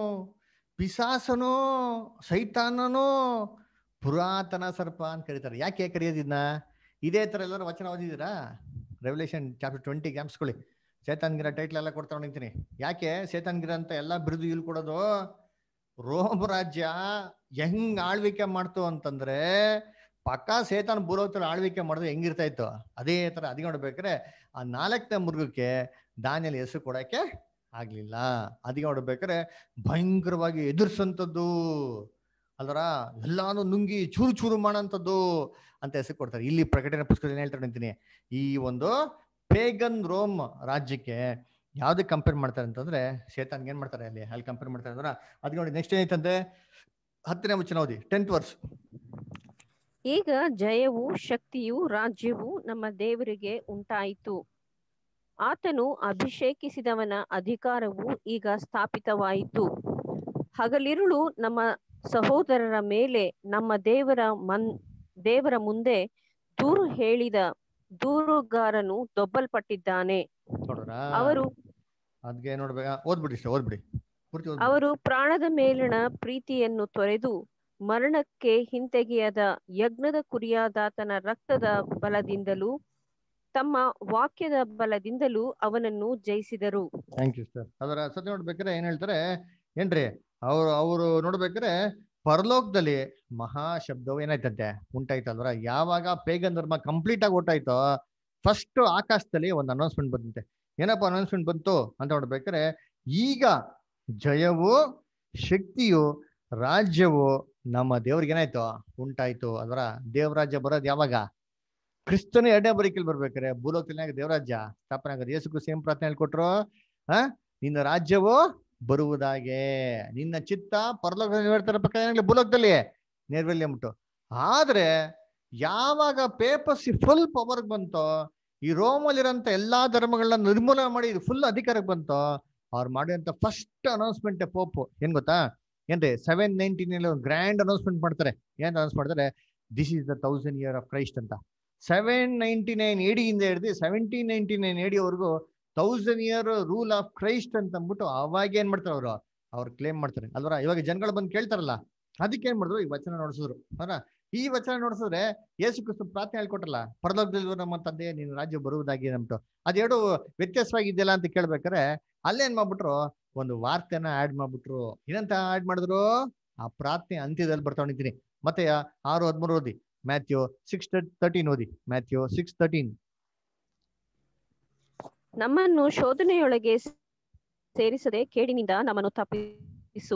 ಪಿಸಾಸನು ಸೈತಾನನು ಪುರಾತನ ಸರ್ಪ ಅಂತ ಕರೀತಾರೆ ಯಾಕೆ ಕರೆಯೋದಿದ್ನ ಇದೇ ತರ ಎಲ್ಲರೂ ವಚನ ಓದಿದ್ದೀರಾ ರೆವಲ್ಯೂಷನ್ ಚಾಪ್ಟರ್ ಟ್ವೆಂಟಿ ಗ್ಯಾಮ್ಸ್ಕೊಳ್ಳಿ ಸೇತಾನ್ಗಿರ ಟೈಟ್ಲ್ ಎಲ್ಲ ಕೊಡ್ತಾ ನಿಂತೀನಿ ಯಾಕೆ ಸೇತಾನ್ಗಿರ ಅಂತ ಎಲ್ಲ ಬಿರುದು ಇಲ್ಲಿ ಕೊಡೋದು ರೋಮ್ ರಾಜ್ಯ ಹೆಂಗ್ ಆಳ್ವಿಕೆ ಮಾಡ್ತು ಅಂತಂದ್ರೆ ಪಕ್ಕಾ ಸೇತಾನ್ ಭೂಲೋಕದಲ್ಲಿ ಆಳ್ವಿಕೆ ಮಾಡಿದ್ರೆ ಹೆಂಗಿರ್ತಾ ಇತ್ತು ಅದೇ ತರ ಅದಿ ನೋಡ್ಬೇಕಾದ್ರೆ ಆ ನಾಲ್ಕನೇ ಮೃಗಕ್ಕೆ ದಾನಿಯಲ್ಲಿ ಹೆಸರು ಕೊಡಕ್ಕೆ ಆಗ್ಲಿಲ್ಲ ಅದಿಗೆ ನೋಡ್ಬೇಕಾದ್ರೆ ಭಯಂಕರವಾಗಿ ಎದುರ್ಸಂಥದ್ದು ಅಲ್ವರ ಎಲ್ಲಾನು ನುಂಗಿ ಚೂರು ಚೂರು ಮಾಡೋಂಥದ್ದು ಅಂತ ಹೆಸರು ಕೊಡ್ತಾರೆ ಇಲ್ಲಿ ಪ್ರಕಟಣೆ ಪುಸ್ತಕದಲ್ಲಿ ಏನ್ ಹೇಳ್ತಾರೆ ಅಂತೀನಿ ಈ ಒಂದು ಪೇಗನ್ ರೋಮ್ ರಾಜ್ಯಕ್ಕೆ ಯಾವ್ದಕ್ಕೆ ಕಂಪೇರ್ ಮಾಡ್ತಾರೆ ಅಂತಂದ್ರೆ ಶೇತಾನ್ಗೆ ಏನ್ ಮಾಡ್ತಾರೆ ಅಲ್ಲಿ ಅಲ್ಲಿ ಕಂಪೇರ್ ಮಾಡ್ತಾರೆ ಅಂದ್ರೆ ಅದಕ್ಕೆ ನೋಡಿ ನೆಕ್ಸ್ಟ್ ಏನೈತಂತೆ ಹತ್ತನೇ ವಚನ ಓದಿ ಟೆಂತ್ ವರ್ಸ್ ಈಗ ಜಯವು ಶಕ್ತಿಯು ರಾಜ್ಯವು ನಮ್ಮ ದೇವರಿಗೆ ಉಂಟಾಯಿತು ಆತನು ಅಭಿಷೇಕಿಸಿದವನ ಅಧಿಕಾರವು ಈಗ ಸ್ಥಾಪಿತವಾಯಿತು ಹಗಲಿರುಳು ನಮ್ಮ ಸಹೋದರರ ಮೇಲೆ ನಮ್ಮ ದೇವರ ಮನ್ ದೇವರ ಮುಂದೆ ದೂರು ಹೇಳಿದ ದೂರುಗಾರನು ದೊಬ್ಬಲ್ಪಟ್ಟಿದ್ದಾನೆ ನೋಡ್ರ ಅವರು ಅದ್ಗೆ ನೋಡ್ಬೇಕಾ ಓದ್ಬಿಡಿ ಇಷ್ಟ ಓದ್ಬಿಡಿ ಪೂರ್ತಿ ಓದ್ಬಿಡಿ ಅವರು ಪ್ರಾಣದ ಮೇಲಿನ ಪ್ರೀತಿಯನ್ನು ತೊರೆದು ಮರಣಕ್ಕೆ ಹಿಂತೆಗೆಯದ ಯಜ್ಞದ ಕುರಿಯಾದಾತನ ರಕ್ತದ ಬಲದಿಂದಲೂ ತಮ್ಮ ವಾಕ್ಯದ ಬಲದಿಂದಲೂ ಅವನನ್ನು ಜಯಿಸಿದರು ಥ್ಯಾಂಕ್ ಯು ಸರ್ ಅದರ ಸತ್ಯ ನೋಡ್ಬೇಕಾದ್ರೆ ಏನ್ ಹೇಳ್ತಾರೆ ಏನ್ರಿ ಅವ್ರು ಅವರು ನೋಡ್ಬೇಕಾದ್ರೆ ಪರಲೋಕದಲ್ಲಿ ಮಹಾ ಶಬ್ದವು ಏನಾಯ್ತಂತೆ ಉಂಟಾಯ್ತಲ್ವರ ಯಾವಾಗ ಪೇಗನ್ ಧರ್ಮ ಕಂಪ್ಲೀಟ್ ಆಗಿ ಹೊಟ್ಟಾಯ್ತೋ ಫಸ್ಟ್ ಆಕಾಶದಲ್ಲಿ ಒಂದು ಅನೌನ್ಸ್ಮೆಂಟ್ ಬಂದಂತೆ ಏನಪ್ಪ ಅನೌನ್ಸ್ಮೆಂಟ್ ಬಂತು ಅಂತ ನೋಡ್ಬೇಕಾದ್ರೆ ಈಗ ಜಯವು ಶಕ್ತಿಯು ರಾಜ್ಯವು ನಮ್ಮ ದೇವ್ರಿಗೆ ಏನಾಯ್ತು ಉಂಟಾಯ್ತು ಅದರ ದೇವರಾಜ್ಯ ಬರೋದು ಯಾವಾಗ ಕ್ರಿಸ್ತನ ಎರಡನೇ ಬರೀಕಿಲ್ ಬರ್ಬೇಕಾರೆ ಭೂಲೋಕದಲ್ಲಿ ದೇವರಾಜ್ಯ ಸ್ಥಾಪನೆ ಆಗೋದು ಯೇಸು ಕ್ರಿಸ್ತ ಏನ್ ಪ್ರಾರ್ಥನೆ ಹೇಳ್ಕೊಟ್ರು ಆ ನಿನ್ನ ರಾಜ್ಯವು ಬರುವುದಾಗೆ ನಿನ್ನ ಚಿತ್ತ ಪರಲೋಕದಲ್ಲಿ ನೆರವೇರ್ತಾರೆ ಪ್ರಕಾರ ಭೂಲೋಕದಲ್ಲಿ ನೆರವೇರ್ಲಿ ಅಂದ್ಬಿಟ್ಟು ಆದ್ರೆ ಯಾವಾಗ ಪೇಪರ್ಸ್ ಫುಲ್ ಪವರ್ ಬಂತೋ ಈ ರೋಮಲ್ಲಿರೋಂಥ ಎಲ್ಲಾ ಧರ್ಮಗಳನ್ನ ನಿರ್ಮೂಲನೆ ಮಾಡಿ ಫುಲ್ ಅಧಿಕಾರಕ್ಕೆ ಬಂತೋ ಅವ್ರು ಮಾಡಿದಂತ ಫಸ್ಟ್ ಅನೌನ್ಸ್ಮೆಂಟ್ ಪೋಪ್ ಏನ್ ಗೊತ್ತಾ ಏನ್ರಿ ಸೆವೆನ್ ನೈನ್ಟೀನ್ ಒಂದು ಗ್ರ್ಯಾಂಡ್ ಅನೌನ್ಸ್ಮೆಂಟ್ ಮಾಡ್ತಾರೆ ಏನ್ ಅನೌನ್ಸ್ ಮಾಡ್ತಾರೆ this is the thousand year of Christ ಅಂತ ಸೆವೆನ್ ನೈನ್ಟಿ ನೈನ್ ಏಡಿಯಿಂದ ಹಿಡಿದು ಸೆವೆಂಟೀನ್ ನೈನ್ಟಿ ನೈನ್ ಏಡಿವರೆಗೂ thousand year rule of Christ ಅಂತ ಅಂದ್ಬಿಟ್ಟು ಅವಾಗ ಏನ್ ಮಾಡ್ತಾರೆ ಅವರು ಅವ್ರು ಕ್ಲೇಮ್ ಮಾಡ್ತಾರೆ ಅಲ್ವರ ಇವಾಗ ಜನಗಳು ಬಂದು ಕೇಳ್ತಾರಲ್ಲ ಅದಕ್ಕೆ ಏನ್ ಮಾಡಿದ್ರು ಈ ವಚನ ನೋಡಿಸಿದ್ರು ಅಲ್ಲ ಈ ವಚನ ನೋಡಿಸಿದ್ರೆ ಯೇಸು ಕ್ರಿಸ್ತು ಪ್ರಾರ್ಥನೆ ಹೇಳ್ಕೊಟ್ರಲ್ಲ ಪರಲೋಕದಲ್ಲಿ ನಮ್ಮ ತಂದೆ ನಿನ್ನ ರಾಜ್ಯ ಬರುವುದಾಗಿ ಅಂದ್ಬಿಟ್ಟು ಅದೆರಡು ವ್ಯತ್ಯಾಸವಾಗಿದೆಯಲ್ಲ ಅಂತ ಕೇಳ್ಬೇಕಾರೆ ಅಲ್ಲೇನ್ ಮಾಡ್ಬಿಟ್ರು ಒಂದು ವಾರ್ತೆನ ಆಡ್ ಮಾಡ್ಬಿಟ್ರು ಏನಂತ ಆಡ್ ಮಾಡಿದ್ರು ಆ ಪ್ರಾರ್ಥನೆ ಅಂತ್ಯದಲ್ಲಿ ಬರ್ತಾ ನಿಂತೀನಿ ಮತ್ತೆ ಆರು ಹದಿಮೂರು ಓದಿ ಮ್ಯಾಥ್ಯೂ ಸಿಕ್ಸ್ ತರ್ಟೀನ್ ಓದಿ ಮ್ಯಾಥ್ಯೂ ಸಿಕ್ಸ್ ತರ್ಟೀನ್ ನಮ್ಮನ್ನು ಶೋಧನೆಯೊಳಗೆ ಸೇರಿಸದೆ ಕೇಡಿನಿಂದ ನಮ್ಮನ್ನು ತಪ್ಪಿಸು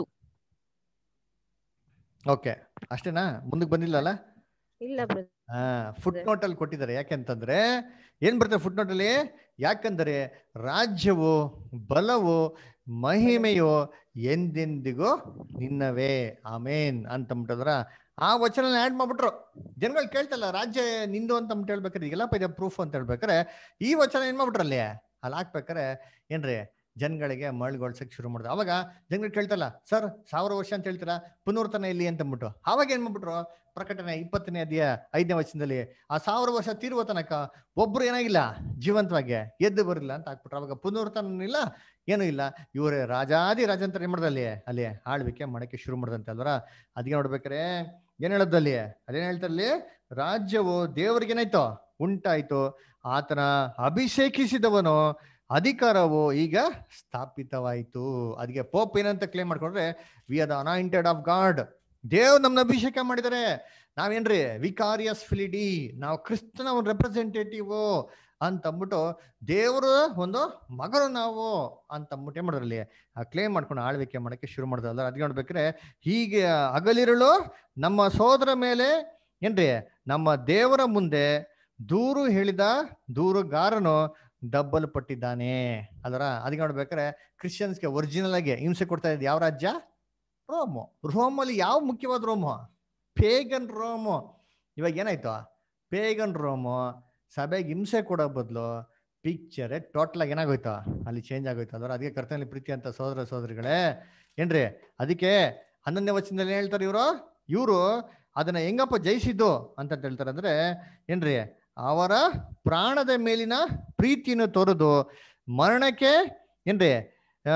ಓಕೆ ಅಷ್ಟೇನಾ ಮುಂದಕ್ಕೆ ಬಂದಿಲ್ಲಲ್ಲ ಇಲ್ಲ ಬ್ರದರ್ ಹಾ ಫುಟ್ ನೋಟ್ ಅಲ್ಲಿ ಕೊಟ್ಟಿದ್ದಾರೆ ಯಾಕೆಂತಂದ್ರೆ ಏನ್ ಬರ್ತದೆ ಫುಟ್ ನೋಟ್ ಅಲ್ಲಿ ಯಾಕಂದ್ರೆ ರಾಜ್ಯವು ಬಲವು ಮಹಿಮೆಯು ಎಂದೆಂದಿಗೂ ನಿನ್ನವೇ ಆಮೇನ್ ಅಂತಂಬಿಟ್ಟದ್ರ ಆ ವಚನ ಆಡ್ ಮಾಡ್ಬಿಟ್ರು ಜನಗಳು ಕೇಳ್ತಲ್ಲ ರಾಜ್ಯ ನಿಂದು ಅಂತ ಅಂದ್ಬಿಟ್ಟು ಹೇಳ್ಬೇಕಾದ್ರೆ ಈಗೆಲ್ಲಪ್ಪ ಇದೆ ಪ್ರೂಫ್ ಅಂತ ಹೇಳ್ಬೇಕಾರೆ ಈ ವಚನ ಏನ್ ಮಾಡ್ಬಿಟ್ರು ಅಲ್ಲಿ ಅಲ್ಲಿ ಹಾಕ್ಬೇಕಾರೆ ಏನ್ರಿ ಜನಗಳಿಗೆ ಮಳ್ಗೊಳ್ಸಕ್ ಶುರು ಮಾಡಿದ್ರು ಅವಾಗ ಜನಗಳು ಕೇಳ್ತಲ್ಲ ಸರ್ ಸಾವಿರ ವರ್ಷ ಅಂತ ಹೇಳ್ತೀರಾ ಪುನರ್ತನ ಇಲ್ಲಿ ಅಂತ ಅಂದ್ಬಿಟ್ಟು ಅವಾಗ ಏನ್ ಮಾಡ್ಬಿಟ್ರು ಪ್ರಕಟಣೆ ಇಪ್ಪತ್ತನೇ ಅಧ್ಯಾಯ ಐದನೇ ವಚನದಲ್ಲಿ ಆ ಸಾವಿರ ವರ್ಷ ತೀರುವ ತನಕ ಒಬ್ರು ಏನಾಗಿಲ್ಲ ಜೀವಂತವಾಗಿ ಎದ್ದು ಬರಲಿಲ್ಲ ಅಂತ ಹಾಕ್ಬಿಟ್ರು ಅವಾಗ ಪುನರ್ತನ ಇಲ್ಲ ಏನೂ ಇಲ್ಲ ಇವರೇ ರಾಜಾದಿ ರಾಜಂತರ ಏನ್ ಮಾಡ್ದ ಅಲ್ಲಿ ಅಲ್ಲಿ ಆಳ್ವಿಕೆ ಮಾಡಕ್ಕೆ ಶುರು ಮಾಡ್ದಂತೆ ಅಲ್ವರ ಅದಕ್ಕೆ ನೋಡ್ಬೇಕಾರೆ ಏನ್ ಹೇಳೋದಲ್ಲಿ ಅದೇನ್ ಹೇಳ್ತಾರಲ್ಲಿ ರಾಜ್ಯವು ದೇವರಿಗೆ ಏನಾಯ್ತು ಉಂಟಾಯ್ತು ಆತನ ಅಭಿಷೇಕಿಸಿದವನು ಅಧಿಕಾರವು ಈಗ ಸ್ಥಾಪಿತವಾಯಿತು ಅದಕ್ಕೆ ಪೋಪ್ ಏನಂತ ಕ್ಲೇಮ್ ಮಾಡ್ಕೊಂಡ್ರೆ we are the anointed of God ದೇವ್ ನಮ್ನ ಅಭಿಷೇಕ ಮಾಡಿದ್ದಾರೆ ನಾವೇನ್ರಿ ವಿಕಾರಿಯಸ್ ಫಿಲಿಡಿ ನಾವು ಕ್ರಿಸ್ತನ ಒಂದು ರೆಪ್ರೆಸೆಂಟೇಟಿವ್ ಅಂತ ಅಂದ್ಬಿಟ್ಟು ದೇವರು ಒಂದು ಮಗರು ನಾವು ಅಂತ ಅಂದ್ಬಿಟ್ಟು ಏನ್ ಮಾಡಿದ್ರಲ್ಲಿ ಆ ಕ್ಲೇಮ್ ಮಾಡ್ಕೊಂಡು ಆಳ್ವಿಕೆ ಮಾಡಕ್ಕೆ ಶುರು ಮಾಡಿದ್ರಲ್ಲ ಅದಕ್ಕೆ ನೋಡ್ಬೇಕ್ರೆ ಹೀಗೆ ಹಗಲಿರುಳು ನಮ್ಮ ಸೋದರ ಮೇಲೆ ಏನ್ರಿ ನಮ್ಮ ದೇವರ ಮುಂದೆ ದೂರು ಹೇಳಿದ ದೂರುಗಾರನು ಡಬ್ಬಲ್ ಪಟ್ಟಿದ್ದಾನೆ ಅದರ ಅದಕ್ಕೆ ನೋಡ್ಬೇಕಾರೆ ಕ್ರಿಶ್ಚಿಯನ್ಸ್ಗೆ ಒರಿಜಿನಲ್ ಆಗಿ ಹಿಂಸೆ ಕೊಡ್ತಾ ಇದ್ದು ಯಾವ ರಾಜ್ಯ ರೋಮು ರೋಮಲ್ಲಿ ಯಾವ ಮುಖ್ಯವಾದ ರೋಮು ಪೇಗನ್ ರೋಮು ಇವಾಗ ಏನಾಯ್ತು ಪೇಗನ್ ರೋಮು ಸಭೆಗೆ ಹಿಂಸೆ ಕೊಡೋ ಬದಲು ಪಿಕ್ಚರ್ ಟೋಟಲ್ ಆಗಿ ಏನಾಗೋಯ್ತು ಅಲ್ಲಿ ಚೇಂಜ್ ಆಗೋಯ್ತು ಅದರ ಅದಕ್ಕೆ ಕರ್ತನಲ್ಲಿ ಪ್ರೀತಿ ಅಂತ ಸೋದರ ಸೋದರಿಗಳೇ ಏನ್ರಿ ಅದಕ್ಕೆ ಹನ್ನೊಂದನೇ ವಚನದಲ್ಲಿ ಏನ್ ಹೇಳ್ತಾರೆ ಇವರು ಇವರು ಅದನ್ನ ಹೆಂಗಪ್ಪ ಜಯಿಸಿದ್ದು ಅಂತ ಹೇಳ್ತಾರೆ ಅಂದ್ರೆ ಏನ್ರಿ ಅವರ ಪ್ರಾಣದ ಮೇಲಿನ ಪ್ರೀತಿಯನ್ನು ತೋರದು ಮರಣಕ್ಕೆ ಏನ್ರಿ ಆ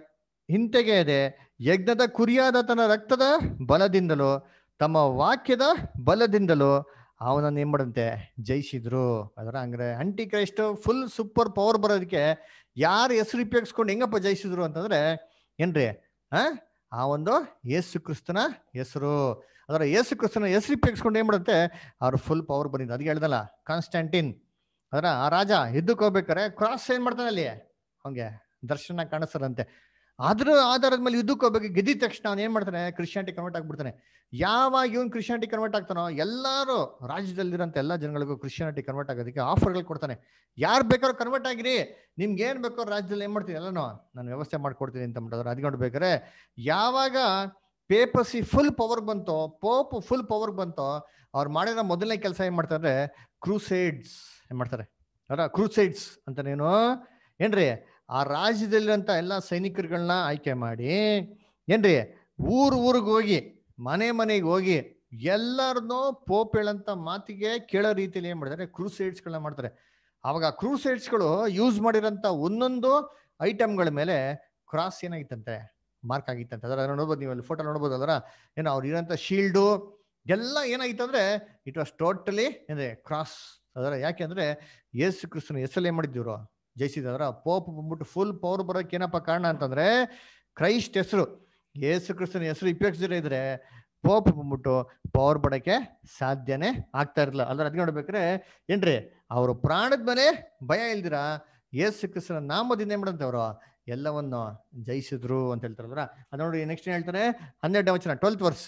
ಹಿಂತೆಗೆಯದೆ ಯಜ್ಞದ ಕುರಿಯಾದ ತನ್ನ ರಕ್ತದ ಬಲದಿಂದಲೂ ತಮ್ಮ ವಾಕ್ಯದ ಬಲದಿಂದಲೂ ಅವನನ್ನು ಏನ್ ಮಾಡಂತೆ ಜಯಿಸಿದ್ರು ಅದರ ಹಂಗ್ರೆ antichrist full super power ಬರೋದಕ್ಕೆ ಯಾರು ಹೆಸರು ಉಪಯೋಗಿಸ್ಕೊಂಡು ಹೆಂಗಪ್ಪ ಜಯಿಸಿದ್ರು ಅಂತಂದ್ರೆ ಏನ್ರಿ ಆ ಆ ಒಂದು ಯೇಸು ಕ್ರಿಸ್ತನ ಹೆಸರು ಅದರ ಯೇಸು ಕ್ರಿಸ್ತನ ಹೆಸರು ಉಪಯೋಗಿಸ್ಕೊಂಡು ಏನ್ ಮಾಡುತ್ತೆ ಅವ್ರು ಫುಲ್ ಪವರ್ ಬಂದಿದ್ದು ಅದಕ್ಕೆ ಹೇಳ್ದಲ್ಲ ಕಾನ್ಸ್ಟ್ಯಾಂಟಿನ್ ಅದರ ಆ ರಾಜ ಯುದ್ಧಕ್ಕೆ ಹೋಗ್ಬೇಕಾರೆ ಕ್ರಾಸ್ ಏನ್ ಮಾಡ್ತಾನೆ ಅಲ್ಲಿ ಹಂಗೆ ದರ್ಶನ ಕಾಣಿಸ್ತಾರಂತೆ ಅದ್ರ ಆಧಾರದ ಮೇಲೆ ಯುದ್ಧಕ್ಕೆ ಹೋಗ್ಬೇಕು ಗೆದ್ದಿದ ತಕ್ಷಣ ಅವ್ನು ಏನ್ ಮಾಡ್ತಾನೆ ಕ್ರಿಶ್ಚಿಯಾನಿಟಿ ಕನ್ವರ್ಟ್ ಆಗ್ಬಿಡ್ತಾನೆ ಯಾವಾಗ ಇವನ್ ಕ್ರಿಶ್ಚಿಯಾನಿಟಿ ಕನ್ವರ್ಟ್ ಆಗ್ತಾನೋ ಎಲ್ಲಾರು ರಾಜ್ಯದಲ್ಲಿರೋಂಥ ಎಲ್ಲ ಜನಗಳಿಗೂ ಕ್ರಿಶ್ಚಿಯಾನಿಟಿ ಕನ್ವರ್ಟ್ ಆಗೋದಕ್ಕೆ ಆಫರ್ಗಳು ಕೊಡ್ತಾನೆ ಯಾರು ಬೇಕಾದ್ರೂ ಕನ್ವರ್ಟ್ ಆಗಿರಿ ನಿಮ್ಗೆ ಏನ್ ಬೇಕೋ ರಾಜ್ಯದಲ್ಲಿ ಏನ್ ಮಾಡ್ತೀನಿ ಎಲ್ಲನೂ ನಾನು ವ್ಯವಸ್ಥೆ ಮಾಡ್ಕೊಡ್ತೀನಿ ಅಂತ ಅಂದ್ಬಿಟ್ಟು ಅದ್ ನೋಡ್ಬೇಕಾರೆ ಯಾವಾಗ ಪೇಪಸಿ ಫುಲ್ ಪವರ್ ಬಂತೋ ಪೋಪ್ ಫುಲ್ ಪವರ್ ಬಂತೋ ಅವ್ರು ಮಾಡಿರೋ ಮೊದಲನೇ ಕೆಲಸ ಏನ್ ಮಾಡ್ತಾರೆ ಕ್ರೂಸೈಡ್ಸ್ ಏನ್ ಮಾಡ್ತಾರೆ ಅಲ್ಲ ಕ್ರೂಸೈಡ್ಸ್ ಅಂತಾನೇನು ಏನ್ರಿ ಆ ರಾಜ್ಯದಲ್ಲಿರಂತ ಎಲ್ಲ ಸೈನಿಕರುಗಳನ್ನ ಆಯ್ಕೆ ಮಾಡಿ ಏನ್ರಿ ಊರ್ ಊರಿಗೆ ಹೋಗಿ ಮನೆ ಮನೆಗೆ ಹೋಗಿ ಎಲ್ಲರನ್ನೂ ಪೋಪ್ ಹೇಳಂತ ಮಾತಿಗೆ ಕೇಳೋ ರೀತಿಯಲ್ಲಿ ಏನ್ ಮಾಡ್ತಾರೆ ಕ್ರೂಸೈಡ್ಸ್ಗಳನ್ನ ಮಾಡ್ತಾರೆ ಅವಾಗ ಕ್ರೂಸೈಡ್ಸ್ಗಳು ಯೂಸ್ ಮಾಡಿರೋಂಥ ಒಂದೊಂದು ಐಟಮ್ಗಳ ಮೇಲೆ ಕ್ರಾಸ್ ಏನಾಗಿತ್ತಂತೆ ಮಾರ್ಕ್ ಆಗಿತ್ತಂತೆ ಅದರ ನೋಡ್ಬೋದು ನೀವು ಅಲ್ಲಿ ಫೋಟೋ ನೋಡ್ಬೋದು ಅದರ ಏನೋ ಅವ್ರು ಇರೋಂಥ ಶೀಲ್ಡು ಎಲ್ಲ ಏನಾಗಿತ್ತು ಅಂದ್ರೆ ಇಟ್ ವಾಸ್ ಟೋಟಲಿ ಅಂದ್ರೆ ಕ್ರಾಸ್ ಅದರ ಯಾಕೆಂದ್ರೆ ಯೇಸು ಕ್ರಿಸ್ತನ ಹೆಸರಲ್ಲಿ ಏನ್ ಮಾಡಿದ್ರು ಜಯಿಸಿದ್ರ ಪೋಪ್ ಬಂದ್ಬಿಟ್ಟು ಫುಲ್ ಪವರ್ ಬರೋಕೆ ಏನಪ್ಪ ಕಾರಣ ಅಂತಂದ್ರೆ ಕ್ರೈಸ್ಟ್ ಹೆಸರು ಯೇಸು ಕ್ರಿಸ್ತನ ಹೆಸರು ಉಪಯೋಗಿಸಿದ್ರೆ ಇದ್ರೆ ಪೋಪ್ ಬಂದ್ಬಿಟ್ಟು ಪವರ್ ಬಡಕ್ಕೆ ಸಾಧ್ಯನೇ ಆಗ್ತಾ ಇರಲಿಲ್ಲ ಅದ್ರ ಅದ್ ನೋಡ್ಬೇಕ್ರೆ ಏನ್ರಿ ಅವ್ರ ಪ್ರಾಣದ ಮೇಲೆ ಭಯ ಇಲ್ದಿರ ಯೇಸು ಕ್ರಿಸ್ತನ ನಾಮದಿಂದ ಏನ್ ಮಾಡಂತವ್ರು ಎಲ್ಲವನ್ನು ಜಯಿಸಿದ್ರು ಅಂತ ಹೇಳ್ತಾರಲ್ರ ಅದ್ ನೋಡಿ ನೆಕ್ಸ್ಟ್ ಏನ್ ಹೇಳ್ತಾರೆ ಹನ್ನೆರಡನೇ ವಚನ ಟ್ವೆಲ್ತ್ ವರ್ಸ್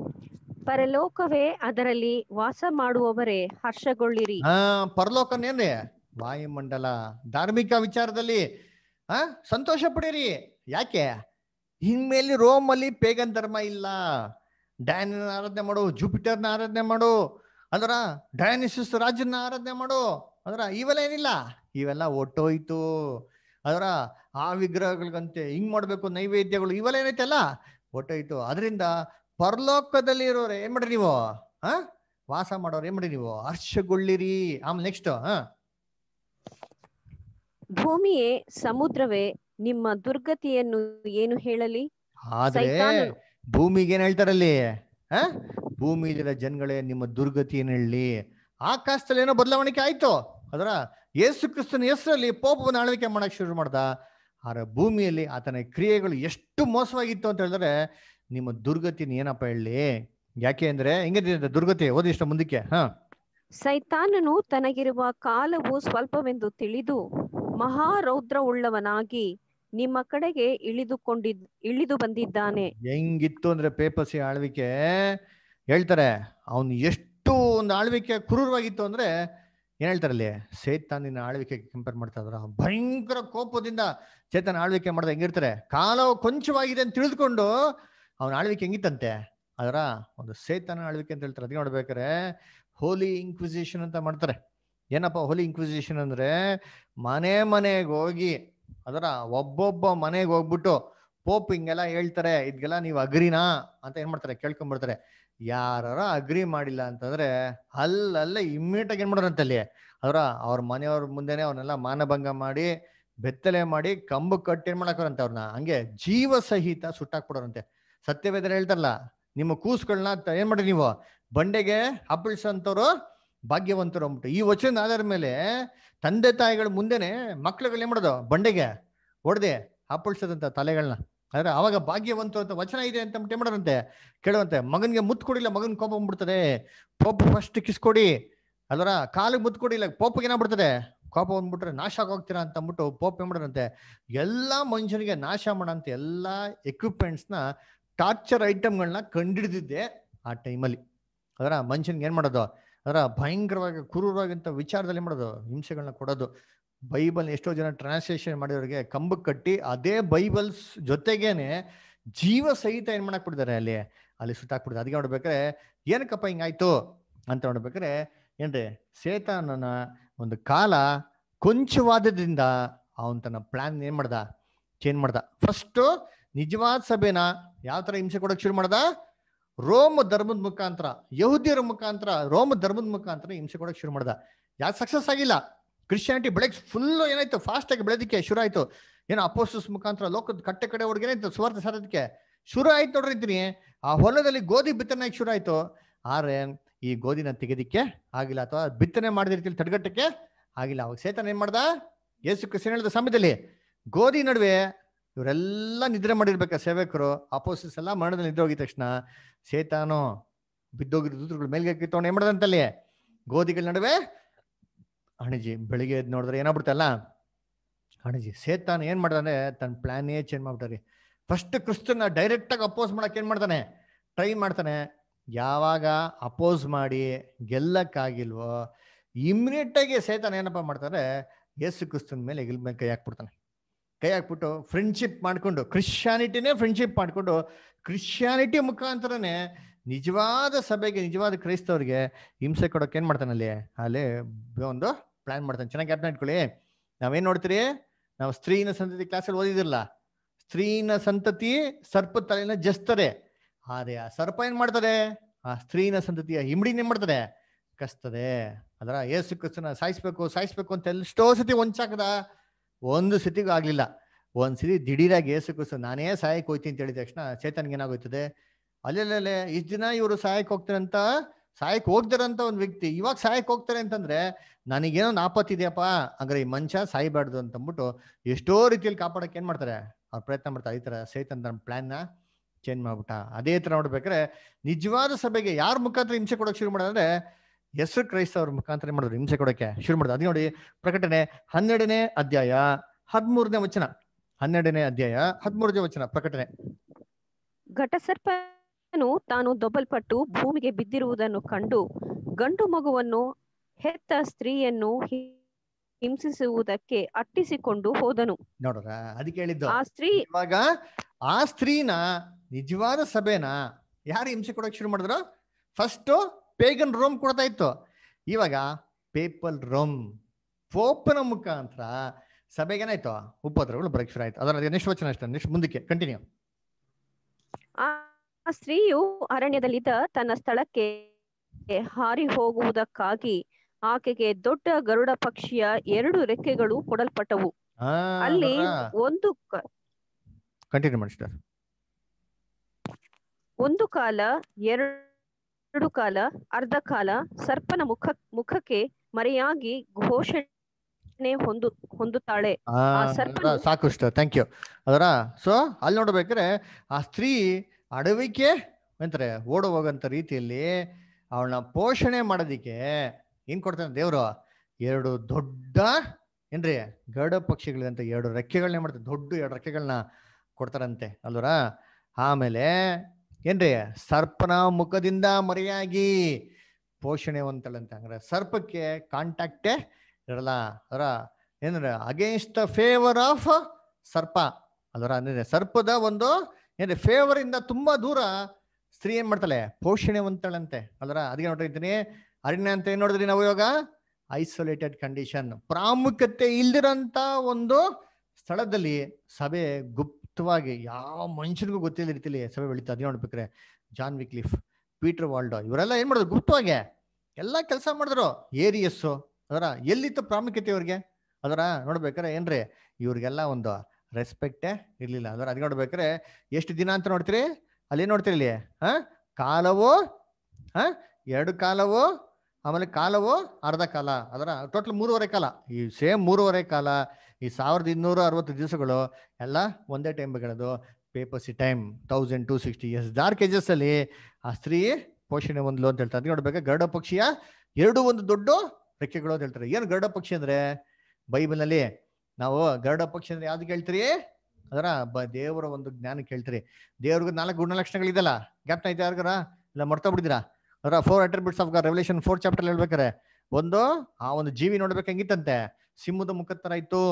ಪರಲೋಕವೇ ಅದರಲ್ಲಿ ವಾಸ ಮಾಡುವವರೇ ಹರ್ಷಗೊಳ್ಳಿರಿ ಹಾ ಪರಲೋಕನೇನ್ರಿ ವಾಯುಮಂಡಲ ಧಾರ್ಮಿಕ ವಿಚಾರದಲ್ಲಿ ಆ ಸಂತೋಷ ಪಡೀರಿ ಯಾಕೆ ಇನ್ಮೇಲೆ ರೋಮ್ ಅಲ್ಲಿ ಪೇಗನ್ ಧರ್ಮ ಇಲ್ಲ ಡಯಾನ ಆರಾಧನೆ ಮಾಡು ಜುಪಿಟರ್ನ ಆರಾಧನೆ ಮಾಡು ಅದರ ಡಯಾನಿಸಿಸ್ ರಾಜನ ಆರಾಧನೆ ಮಾಡು ಅದರ ಇವೆಲ್ಲ ಏನಿಲ್ಲ ಇವೆಲ್ಲ ಒಟ್ಟೋಯ್ತು ಅದರ ಆ ವಿಗ್ರಹಗಳಿಗಂತೆ ಹಿಂಗ್ ಮಾಡ್ಬೇಕು ನೈವೇದ್ಯಗಳು ಇವೆಲ್ಲ ಏನೈತಲ್ಲ ಒಟ್ಟೋಯ್ತು ಅದರಿಂದ ಪರಲೋಕದಲ್ಲಿ ಇರೋರು ಏನ್ ಮಾಡ್ರಿ ನೀವು ಆ ವಾಸ ಮಾಡೋರು ಏನ್ ಮಾಡಿ ನೀವು ಹರ್ಷಗೊಳ್ಳಿರಿ ಆಮೇಲೆ ನೆಕ್ಸ್ಟ್ ಹಾ ಭೂಮಿಯೇ ಸಮುದ್ರವೇ ನಿಮ್ಮ ದುರ್ಗತಿಯನ್ನು ಏನು ಹೇಳಲಿ ಆದ್ರೆ ಸೈತಾನನು ಭೂಮಿಗೆ ಏನ್ ಹೇಳ್ತಾರಲ್ಲಿ ಆ ಭೂಮಿಲಿರೋ ಜನಗಳೇ ನಿಮ್ಮ ದುರ್ಗತಿ ಏನ್ ಹೇಳಿ ಆಕಾಶದಲ್ಲಿ ಏನೋ ಬದಲಾವಣೆ ಆಯ್ತು ಅದರ ಯೇಸು ಕ್ರಿಸ್ತನ ಹೆಸರಲ್ಲಿ ಪೋಪವನ್ನು ಆಳ್ವಿಕೆ ಮಾಡಕ್ ಶುರು ಮಾಡ್ದ ಆದ್ರೆ ಭೂಮಿಯಲ್ಲಿ ಆತನ ಕ್ರಿಯೆಗಳು ಎಷ್ಟು ಮೋಸವಾಗಿತ್ತು ಅಂತ ಹೇಳಿದ್ರೆ ನಿಮ್ಮ ದುರ್ಗತಿನ ಏನಪ್ಪ ಹೇಳಿ ಯಾಕೆ ಅಂದ್ರೆ ಹೆಂಗಿದೆ ದುರ್ಗತಿ ಓದಿ ಇಷ್ಟ ಮುಂದಕ್ಕೆ ಹಾ ಸೈತಾನನು ತನಗಿರುವ ಕಾಲವು ಸ್ವಲ್ಪವೆಂದು ತಿಳಿದು ಮಹಾರೌದ್ರವುಳ್ಳವನಾಗಿ ನಿಮ್ಮ ಕಡೆಗೆ ಇಳಿದುಕೊಂಡಿದ್ ಇಳಿದು ಬಂದಿದ್ದಾನೆ ಹೆಂಗಿತ್ತು ಅಂದ್ರೆ ಪೇಪಸಿ ಆಳ್ವಿಕೆ ಹೇಳ್ತಾರೆ ಅವನು ಎಷ್ಟು ಒಂದು ಆಳ್ವಿಕೆ ಕ್ರೂರವಾಗಿತ್ತು ಅಂದ್ರೆ ಏನ್ ಹೇಳ್ತಾರಲ್ಲಿ ಸೇತಾನಿನ ಆಳ್ವಿಕೆ ಕಂಪೇರ್ ಮಾಡ್ತಾ ಇದ್ರ ಭಯಂಕರ ಕೋಪದಿಂದ ಚೇತನ ಆಳ್ವಿಕೆ ಮಾಡ್ದ ಹೆಂಗಿರ್ತಾರೆ ಕಾಲ ಕೊಂಚವಾಗಿದೆ ಅಂತ ತಿಳಿದುಕೊಂಡು ಅವನ ಆಳ್ವಿಕೆ ಹೆಂಗಿತ್ತಂತೆ ಅದರ ಒಂದು ಸೇತನ ಆಳ್ವಿಕೆ ಅಂತ ಹೇಳ್ತಾರೆ ಅದಕ್ಕೆ ನೋಡ್ಬೇಕಾರೆ ಹೋಲಿ ಇನ್ಕ್ವಿಸಿಷನ್ ಅಂತ ಮಾಡ್ತಾರೆ ಏನಪ್ಪ ಹೋಲಿ ಇನ್ಕ್ವಿಸಿಷನ್ ಅಂದ್ರೆ ಮನೆ ಮನೆಗೆ ಹೋಗಿ ಅದರ ಒಬ್ಬೊಬ್ಬ ಮನೆಗೆ ಹೋಗ್ಬಿಟ್ಟು ಪೋಪ್ ಹಿಂಗೆಲ್ಲ ಹೇಳ್ತಾರೆ ಇದ್ಗೆಲ್ಲ ನೀವು ಅಗ್ರಿನಾ ಅಂತ ಏನ್ ಮಾಡ್ತಾರೆ ಕೇಳ್ಕೊಂಡ್ಬಿಡ್ತಾರೆ ಯಾರ ಅಗ್ರಿ ಮಾಡಿಲ್ಲ ಅಂತಂದ್ರೆ ಅಲ್ಲಲ್ಲೇ ಇಮ್ಮಿಡಿಯೇಟ್ ಆಗಿ ಏನ್ ಮಾಡೋರಂತೆ ಅಲ್ಲಿ ಅದರ ಅವ್ರ ಮನೆಯವ್ರ ಮುಂದೆನೆ ಅವನ್ನೆಲ್ಲ ಮಾನಭಂಗ ಮಾಡಿ ಬೆತ್ತಲೆ ಮಾಡಿ ಕಂಬ ಕಟ್ಟಿ ಏನ್ ಮಾಡಾಕೋರಂತೆ ಅವ್ರನ್ನ ಹಂಗೆ ಜೀವ ಸಹಿತ ಸುಟ್ಟಾಕ್ಬಿಡೋರಂತೆ ಸತ್ಯವೇದ್ರ ಹೇಳ್ತಾರಲ್ಲ ನಿಮ್ಮ ಕೂಸುಗಳನ್ನ ತ- ಏನ್ ಮಾಡ್ರಿ ನೀವು ಬಂಡೆಗೆ ಹಪ್ಪಳಿಸಂತವ್ರು ಭಾಗ್ಯವಂತರು ಅಂದ್ಬಿಟ್ಟು ಈ ವಚನ ಆಧಾರ ಮೇಲೆ ತಂದೆ ತಾಯಿಗಳ ಮುಂದೆನೆ ಮಕ್ಳುಗಳು ಏನ್ ಮಾಡೋದು ಬಂಡೆಗೆ ಹೊಡೆದೆ ಹಪ್ಪಳಿಸದಂತ ತಲೆಗಳನ್ನ ಆದ್ರೆ ಅವಾಗ ಭಾಗ್ಯವಂತು ಅಂತ ವಚನ ಇದೆ ಅಂತ ಅಂದ್ಬಿಟ್ಟು ಏನ್ ಮಾಡೋರಂತೆ ಕೇಳುವಂತೆ ಮಗನ್ಗೆ ಮುತ್ತು ಕೊಡಿಲ್ಲ ಮಗನ್ ಕೋಪ ಬಂದ್ಬಿಡ್ತದೆ ಪೋಪ್ ಫಸ್ಟ್ ಕಿಸ್ ಕೊಡಿ ಅಲ್ವರ ಕಾಲಿಗೆ ಮುತ್ತು ಕೊಡಿಲ್ಲ ಪೋಪ್ಗೆ ಏನಾಗ್ಬಿಡ್ತದೆ ಕೋಪ ಬಂದ್ಬಿಟ್ರೆ ನಾಶ ಆಗೋಗ್ತೀರಾ ಅಂತ ಅಂದ್ಬಿಟ್ಟು ಪೋಪ್ ಏನ್ ಮಾಡೋರಂತೆ ಎಲ್ಲಾ ಮನುಷ್ಯನಿಗೆ ನಾಶ ಮಾಡಂತ ಎಲ್ಲಾ equipments ನ ಟಾರ್ಚರ್ ಐಟಮ್ಗಳನ್ನ ಕಂಡಿಡಿದಿದ್ದೆ ಆ ಟೈಮಲ್ಲಿ ಅದರ ಮನುಷ್ಯನ್ಗೆ ಏನ್ ಮಾಡೋದು ಅದರ ಭಯಂಕರವಾಗಿ ಕ್ರೂರವಾಗಿಂತ ವಿಚಾರದಲ್ಲಿ ಮಾಡೋದು ಹಿಂಸೆಗಳನ್ನ ಕೊಡೋದು ಬೈಬಲ್ ಎಷ್ಟೋ ಜನ ಟ್ರಾನ್ಸ್ಲೇಷನ್ ಮಾಡಿದವರಿಗೆ ಕಂಬಕ್ಕೆ ಕಟ್ಟಿ ಅದೇ ಬೈಬಲ್ಸ್ ಜೊತೆಗೇನೆ ಜೀವ ಸಹಿತ ಏನ್ ಮಾಡಕ್ ಬಿಡ್ತಾರೆ ಅಲ್ಲಿ ಅಲ್ಲಿ ಸುತ್ತಾಕ್ಬಿಡ್ತಾರೆ ಅದಕ್ಕೆ ನೋಡ್ಬೇಕಾರೆ ಏನಕ್ಕಪ್ಪ ಹಿಂಗಾಯ್ತು ಅಂತ ನೋಡ್ಬೇಕಾರೆ ಏನ್ರಿ ಸೇತಾನನ ಒಂದು ಕಾಲ ಕೊಂಚವಾದದಿಂದ ಅವನ್ ತನ್ನ ಪ್ಲಾನ್ ಏನ್ ಮಾಡ್ದ ಚೇಂಜ್ ಮಾಡ್ದ ಫಸ್ಟ್ ನಿಜವಾದ ಸಭೆನ ಯಾವ ತರ ಹಿಂಸೆ ಕೊಡಕ್ ಶುರು ಮಾಡ್ದ ರೋಮ್ ಧರ್ಮದ ಮುಖಾಂತರ ಯಹುದಿಯರ ಮುಖಾಂತರ ರೋಮ್ ಧರ್ಮದ ಮುಖಾಂತರ ಹಿಂಸೆ ಕೊಡಕ್ ಶುರು ಮಾಡ್ದ ಯಾಕೆ ಸಕ್ಸಸ್ ಆಗಿಲ್ಲ ಕ್ರಿಶ್ಚಿಯಾನಿಟಿ ಬೆಳಗ್ಗೆ ಫುಲ್ ಏನಾಯ್ತು ಫಾಸ್ಟ್ ಆಗಿ ಬೆಳೆದಕ್ಕೆ ಶುರು ಆಯ್ತು ಏನೋ ಅಪೋಸ್ಟಸ್ ಮುಖಾಂತರ ಲೋಕದ ಕಟ್ಟೆ ಕಡೆ ಹುಡುಗಿ ಏನಾಯ್ತು ಸುವಾರ್ಥ ಸಾರೋದಕ್ಕೆ ಶುರು ಆಯ್ತು ನೋಡ್ರಿ ಅಂತೀನಿ ಆ ಹೊಲದಲ್ಲಿ ಗೋಧಿ ಬಿತ್ತನೆ ಶುರು ಆಯ್ತು ಆದ್ರೆ ಈ ಗೋಧಿನ ತೆಗೆದಿಕ್ಕೆ ಆಗಿಲ್ಲ ಅಥವಾ ಬಿತ್ತನೆ ಮಾಡಿದ ರೀತಿಯಲ್ಲಿ ತಡೆಗಟ್ಟಕ್ಕೆ ಆಗಿಲ್ಲ ಅವಾಗ ಸೇತನ್ ಏನ್ ಮಾಡ್ದ ಯೇಸು ಕ್ರಿಸ್ತನ್ ಹೇಳಿದ ಸಮಯದಲ್ಲಿ ಗೋಧಿ ನಡುವೆ ಇವರೆಲ್ಲ ನಿದ್ರೆ ಮಾಡಿರ್ಬೇಕ ಸೇವಕರು ಅಪೋಸಿಸ್ ಎಲ್ಲ ಮರಣದಲ್ಲಿ ನಿದ್ರೆ ಹೋಗಿದ ತಕ್ಷಣ ಸೇತಾನು ಬಿದ್ದೋಗಿರೋ ದೂತರುಗಳು ಮೇಲ್ಗೆ ಕಿತ್ತವನು ಏನ್ ಮಾಡ್ದಂತಲ್ಲಿ ಗೋಧಿಗಳ ನಡುವೆ ಅಣಜಿ ಬೆಳಿಗ್ಗೆ ಎದ್ದು ನೋಡಿದ್ರೆ ಏನಾಗ್ಬಿಡ್ತಲ್ಲ ಅಣಜಿ ಸೇತಾನ್ ಏನ್ ಮಾಡ್ದಾನೆ ತನ್ನ ಪ್ಲಾನೇ ಚೇಂಜ್ ಮಾಡ್ಬಿಟ್ಟಾರಿ ಫಸ್ಟ್ ಕ್ರಿಸ್ತನ ಡೈರೆಕ್ಟ್ ಆಗಿ ಅಪೋಸ್ ಮಾಡಕ್ ಏನ್ ಮಾಡ್ತಾನೆ ಟ್ರೈ ಮಾಡ್ತಾನೆ ಯಾವಾಗ ಅಪೋಸ್ ಮಾಡಿ ಗೆಲ್ಲಕ್ಕಾಗಿಲ್ವೋ ಇಮಿಡಿಯೇಟ್ ಆಗಿ ಸೇತಾನ ಏನಪ್ಪ ಮಾಡ್ತಾರೆ ಯೇಸು ಕ್ರಿಸ್ತನ ಮೇಲೆ ಎಗಿಲ್ ಮೇಲೆ ಕೈ ಹಾಕ್ಬಿಡ್ತಾನೆ ಕೈ ಹಾಕ್ಬಿಟ್ಟು ಫ್ರೆಂಡ್ಶಿಪ್ ಮಾಡ್ಕೊಂಡು ಕ್ರಿಶ್ಚಿಯಾನಿಟಿನೇ ಫ್ರೆಂಡ್ಶಿಪ್ ಮಾಡ್ಕೊಂಡು ಕ್ರಿಶ್ಚಿಯಾನಿಟಿ ಮುಖಾಂತರನೇ ನಿಜವಾದ ಸಭೆಗೆ ನಿಜವಾದ ಕ್ರೈಸ್ತವರಿಗೆ ಹಿಂಸೆ ಕೊಡೋಕೆ ಏನ್ ಮಾಡ್ತಾನೆ ಅಲ್ಲಿ ಅಲ್ಲಿ ಒಂದು ಪ್ಲಾನ್ ಮಾಡ್ತಾನೆ ಚೆನ್ನಾಗಿ ಜ್ಞಾಪನ ಇಟ್ಕೊಳ್ಳಿ ನಾವೇನ್ ನೋಡ್ತೀರಿ ನಾವು ಸ್ತ್ರೀನ ಸಂತತಿ ಕ್ಲಾಸಲ್ಲಿ ಓದಿದಿರಲ್ಲ ಸ್ತ್ರೀನ ಸಂತತಿ ಸರ್ಪ ತಲೆನ ಜಸ್ತಾರೆ ಆದ್ರೆ ಆ ಸರ್ಪ ಏನ್ ಮಾಡ್ತದೆ ಆ ಸ್ತ್ರೀನ ಸಂತತಿಯ ಹಿಮ್ಡಿನ ಏನ್ ಮಾಡ್ತದೆ ಕಸ್ತದೆ ಅದರ ಏಸು ಕ್ರಿಸ್ತನ ಸಾಯಿಸ್ಬೇಕು ಸಾಯಿಸ್ಬೇಕು ಅಂತ ಎಷ್ಟೋ ಸತಿ ಒಂಚಾಕದ ಒಂದು ಸತಿಗೂ ಆಗ್ಲಿಲ್ಲ ಒಂದ್ ಸತಿ ದಿಢೀರಾಗಿ ಏಸು ಕ್ರಿಸ್ತ ನಾನೇ ಸಹಾಯಕ್ಕೆ ಹೋಯ್ತೀನಿ ಅಂತ ಹೇಳಿದ ತಕ್ಷಣ ಚೇತನ್ಗೆ ಏನಾಗೋಯ್ತದೆ ಅಲ್ಲೆಲ್ಲೇ ಇಷ್ಟ ದಿನ ಇವರು ಸಹಾಯಕ್ಕೆ ಹೋಗ್ತಾರೆ ಅಂತ ಸಹಾಯಕ್ಕೆ ಹೋಗ್ತಾರಂತ ಒಂದ್ ವ್ಯಕ್ತಿ ಇವಾಗ ಸಹಾಯಕ್ಕೆ ಹೋಗ್ತಾರೆ ಅಂತಂದ್ರೆ ನನಗೇನೋ ಒಂದು ಆಪತ್ತು ಇದೆಯಪ್ಪ ಹಂಗಾರೆ ಈ ಮನುಷ್ಯ ಸಾಯ್ಬಾರ್ದು ಅಂತ ಅಂದ್ಬಿಟ್ಟು ಎಷ್ಟೋ ರೀತಿಯಲ್ಲಿ ಕಾಪಾಡಕ್ಕೆ ಏನ್ ಮಾಡ್ತಾರೆ ಅವ್ರು ಪ್ರಯತ್ನ ಮಾಡ್ತಾರೆ ಈ ತರ ಸೇತನ್ ತನ್ನ ಪ್ಲಾನ್ ನ ಚೇಂಜ್ ಮಾಡ್ಬಿಟ್ಟ ಅದೇ ತರ ನೋಡ್ಬೇಕಾದ್ರೆ ನಿಜವಾದ ಸಭೆಗೆ ಯಾರ ಮುಖಾಂತರ ಹಿಂಸೆ ಕೊಡೋಕೆ ಶುರು ಮಾಡಿದ್ರೆ ಹೆಸರು ಕ್ರೈಸ್ತವ್ರ ಮುಖಾಂತರ ಏನ್ ಮಾಡಿದ್ರು ಹಿಂಸೆ ಕೊಡೋಕೆ ಶುರು ಮಾಡಿದ್ರು ಅದೇ ನೋಡಿ ಪ್ರಕಟಣೆ ಹನ್ನೆರಡನೇ ಅಧ್ಯಾಯ ಹದಿಮೂರನೇ ವಚನ ಹನ್ನೆರಡನೇ ಅಧ್ಯಾಯ ಹದಿಮೂರನೇ ವಚನ ಪ್ರಕಟಣೆ ಘಟಸರ್ಪನು ತಾನು ದೊಬ್ಬಲ್ಪಟ್ಟು ಭೂಮಿಗೆ ಬಿದ್ದಿರುವುದನ್ನು ಕಂಡು ಗಂಡು ಮಗುವನ್ನು ಹೆತ್ತ ಸ್ತ್ರೀಯನ್ನು ಹಿ- ಹಿಂಸಿಸುವುದಕ್ಕೆ ಅಟ್ಟಿಸಿಕೊಂಡು ಹೋದನು ನೋಡ್ರ ಅದಕ್ಕೆ ಹೇಳಿದ್ದು ಆ ಸ್ತ್ರೀ ಇವಾಗ ಆ ಸ್ತ್ರೀನ ನಿಜವಾದ ಸಭೆನ ಯಾರು ಹಿಂಸೆ ಕೊಡೋಕೆ ಶುರು ಮಾಡಿದ್ರು ಫಸ್ಟ್ ಪೇಗನ್ ರೋಮ್ ಕೊಡ್ತಾ ಇತ್ತು ಇವಾಗ ಪೇಪಲ್ ರೋಮ್ ಪೋಪನ ಮುಖಾಂತರ ಸಭೆಗೆ ಏನಾಯ್ತು ಉಪದ್ರವಗಳು ಬರಕ್ ಶುರು ಆಯ್ತು ಅದರ ನೆಕ್ಸ್ಟ್ ವಚನ ಅಷ್ಟೇ ನೆಕ್ಸ್ಟ್ ಮುಂದಕ್ಕೆ ಕಂಟಿನ್ಯೂ ಆ ಆ ಸ್ತ್ರೀಯು ಅರಣ್ಯದಲ್ಲಿದ್ದ ತನ್ನ ಸ್ಥಳಕ್ಕೆ ಹಾರಿ ಹೋಗುವುದಕ್ಕಾಗಿ ಆಕೆಗೆ ದೊಡ್ಡ ಗರುಡ ಪಕ್ಷಿಯ ಎರಡು ರೆಕ್ಕೆಗಳು ಕೊಡಲ್ಪಟ್ಟವು ಅಲ್ಲಿ ಒಂದು ಕ- ಕಂಟಿನ್ಯೂ ಮಾಡಿ ಸರ್ ಒಂದು ಕಾಲ ಎರಡು ಕಾಲ ಅರ್ಧ ಕಾಲ ಸರ್ಪನ ಮುಖ ಮುಖಕ್ಕೆ ಮರೆಯಾಗಿ ಘೋಷಣೆ ಹೊಂದು ಹೊಂದುತ್ತಾಳೆ ಆ ಸರ್ಪನು- ಸಾಕು ಇಷ್ಟ ಥ್ಯಾಂಕ್ ಯು ಅದರ ಸೊ ಅಲ್ಲಿ ನೋಡ್ಬೇಕಾದ್ರೆ ಆ ಸ್ತ್ರೀ ಅಡವಿಕೆ ಅಂತಾರೆ ಓಡ ಹೋಗಂತ ರೀತಿಯಲ್ಲಿ ಅವಳನ್ನ ಪೋಷಣೆ ಮಾಡೋದಿಕ್ಕೆ ಏನ್ ಕೊಡ್ತಾನೆ ದೇವ್ರು ಎರಡು ದೊಡ್ಡ ಏನ್ರಿ ಗರುಡ ಪಕ್ಷಿಗಳಿಗಂತ ಎರಡು ರೆಕ್ಕೆಗಳನ್ನ ಮಾಡ್ತಾರೆ ದೊಡ್ಡ ಎರಡು ರೆಕ್ಕೆಗಳನ್ನ ಕೊಡ್ತಾರಂತೆ ಅಲ್ವರ ಆಮೇಲೆ ಏನ್ರಿ ಸರ್ಪನ ಮುಖದಿಂದ ಮರೆಯಾಗಿ ಪೋಷಣೆ ಹೊಂದಳಂತೆ ಹಂಗಾರೆ ಸರ್ಪಕ್ಕೆ ಕಾಂಟ್ಯಾಕ್ಟೇ ಇರಲ್ಲ ಅದರ ಏನಂದ್ರೆ ಅಗೇನ್ಸ್ಟ್ ದ ಫೇವರ್ ಆಫ್ ಸರ್ಪ ಅದರ ಅಂದ್ರೆ ಸರ್ಪದ ಒಂದು ಏನ್ರಿ ಫೇವರ್ ಇಂದ ತುಂಬಾ ದೂರ ಸ್ತ್ರೀ ಏನ್ ಮಾಡ್ತಾಳೆ ಪೋಷಣೆ ಹೊಂದ್ತಾಳಂತೆ ಅದರ ಅದಕ್ಕೆ ನೋಡಿರ್ತೀನಿ ಅರಣ್ಯ ಅಂತ ಏನ್ ನೋಡಿದ್ರಿ ನಾವು ಇವಾಗ ಐಸೋಲೇಟೆಡ್ ಕಂಡೀಷನ್ ಪ್ರಾಮುಖ್ಯತೆ ಇಲ್ದಿರಂತ ಒಂದು ಸ್ಥಳದಲ್ಲಿ ಸಭೆ ಗುಪ್ತವಾಗಿ ಯಾವ ಮನುಷ್ಯನಿಗೂ ಗೊತ್ತಿಲ್ಲ ರೀತಿಯಲ್ಲಿ ಸಭೆ ಬೆಳೀತಾ ಅದೇ ನೋಡ್ಬೇಕ್ರೆ ಜಾನ್ ವಿಕ್ಲಿಫ್ ಪೀಟರ್ ವಾಲ್ಡೋ ಇವರೆಲ್ಲ ಏನ್ ಮಾಡಿದ್ರು ಗುಪ್ತವಾಗಿ ಎಲ್ಲ ಕೆಲಸ ಮಾಡಿದ್ರು ಏರಿಯಸ್ಸು ಅದರ ಎಲ್ಲಿತ್ತು ಪ್ರಾಮುಖ್ಯತೆ ಇವ್ರಿಗೆ ಅದರ ನೋಡ್ಬೇಕಾರೆ ಏನ್ರಿ ಇವ್ರಿಗೆಲ್ಲ ಒಂದು ರೆಸ್ಪೆಕ್ಟೇ ಇರ್ಲಿಲ್ಲ ಅದರ ಅದ್ ನೋಡ್ಬೇಕಾರೆ ಎಷ್ಟು ದಿನ ಅಂತ ನೋಡ್ತೀರಿ ಅಲ್ಲಿ ಏನ್ ನೋಡ್ತೀರಿ ಇಲ್ಲಿ ಹಾ ಕಾಲವು ಹಾ ಎರಡು ಕಾಲವು ಆಮೇಲೆ ಕಾಲವು ಅರ್ಧ ಕಾಲ ಅದರ ಟೋಟಲ್ ಮೂರುವರೆ ಕಾಲ ಈ ಸೇಮ್ ಮೂರುವರೆ ಕಾಲ ಈ ಸಾವಿರದ ಇನ್ನೂರ ಅರವತ್ತು ದಿವಸಗಳು ಎಲ್ಲ ಒಂದೇ ಟೈಮ್ ಬೆಳೆದು papacy time thousand two sixty years dark ages ಅಲ್ಲಿ ಆ ಸ್ತ್ರೀ ಪೋಷಣೆ ಹೊಂದ್ಲು ಅಂತ ಹೇಳ್ತಾರೆ ಅದಕ್ಕೆ ನೋಡ್ಬೇಕಾ ಗರುಡ ಪಕ್ಷಿಯ ಎರಡು ಒಂದು ದೊಡ್ಡ ರೆಕ್ಕೆಗಳು ಅಂತ ಹೇಳ್ತಾರೆ ಏನು ಗರುಡ ಪಕ್ಷಿ ಅಂದ್ರೆ ಬೈಬಲ್ ನಲ್ಲಿ ನಾವು ಗರುಡ ಪಕ್ಷಿ ಅಂದ್ರೆ ಯಾವ್ದು ಕೇಳ್ತೀರಿ ಅದರ ಬ ದೇವರ ಒಂದು ಜ್ಞಾನ ಕೇಳ್ತೀರಿ ದೇವ್ರಿಗೆ ನಾಲ್ಕು ಗುಣಲಕ್ಷಣಗಳಿದೆಲ್ಲ ಗ್ಯಾಪ್ನ ಐತೆ ಯಾರಿಗಾರ ಇಲ್ಲ ಮರ್ತಾ ಬಿಡಿದಿರಾ ಅದರ four attributes of Revelation four chapter ಹೇಳ್ಬೇಕಾರೆ ಒಂದು ಆ ಒಂದು ಜೀವಿ ನೋಡ್ಬೇಕು ಹೆಂಗಿತ್ತಂತೆ ಸಿಂಹದ ಮುಖದ ತರ ಇತ್ತು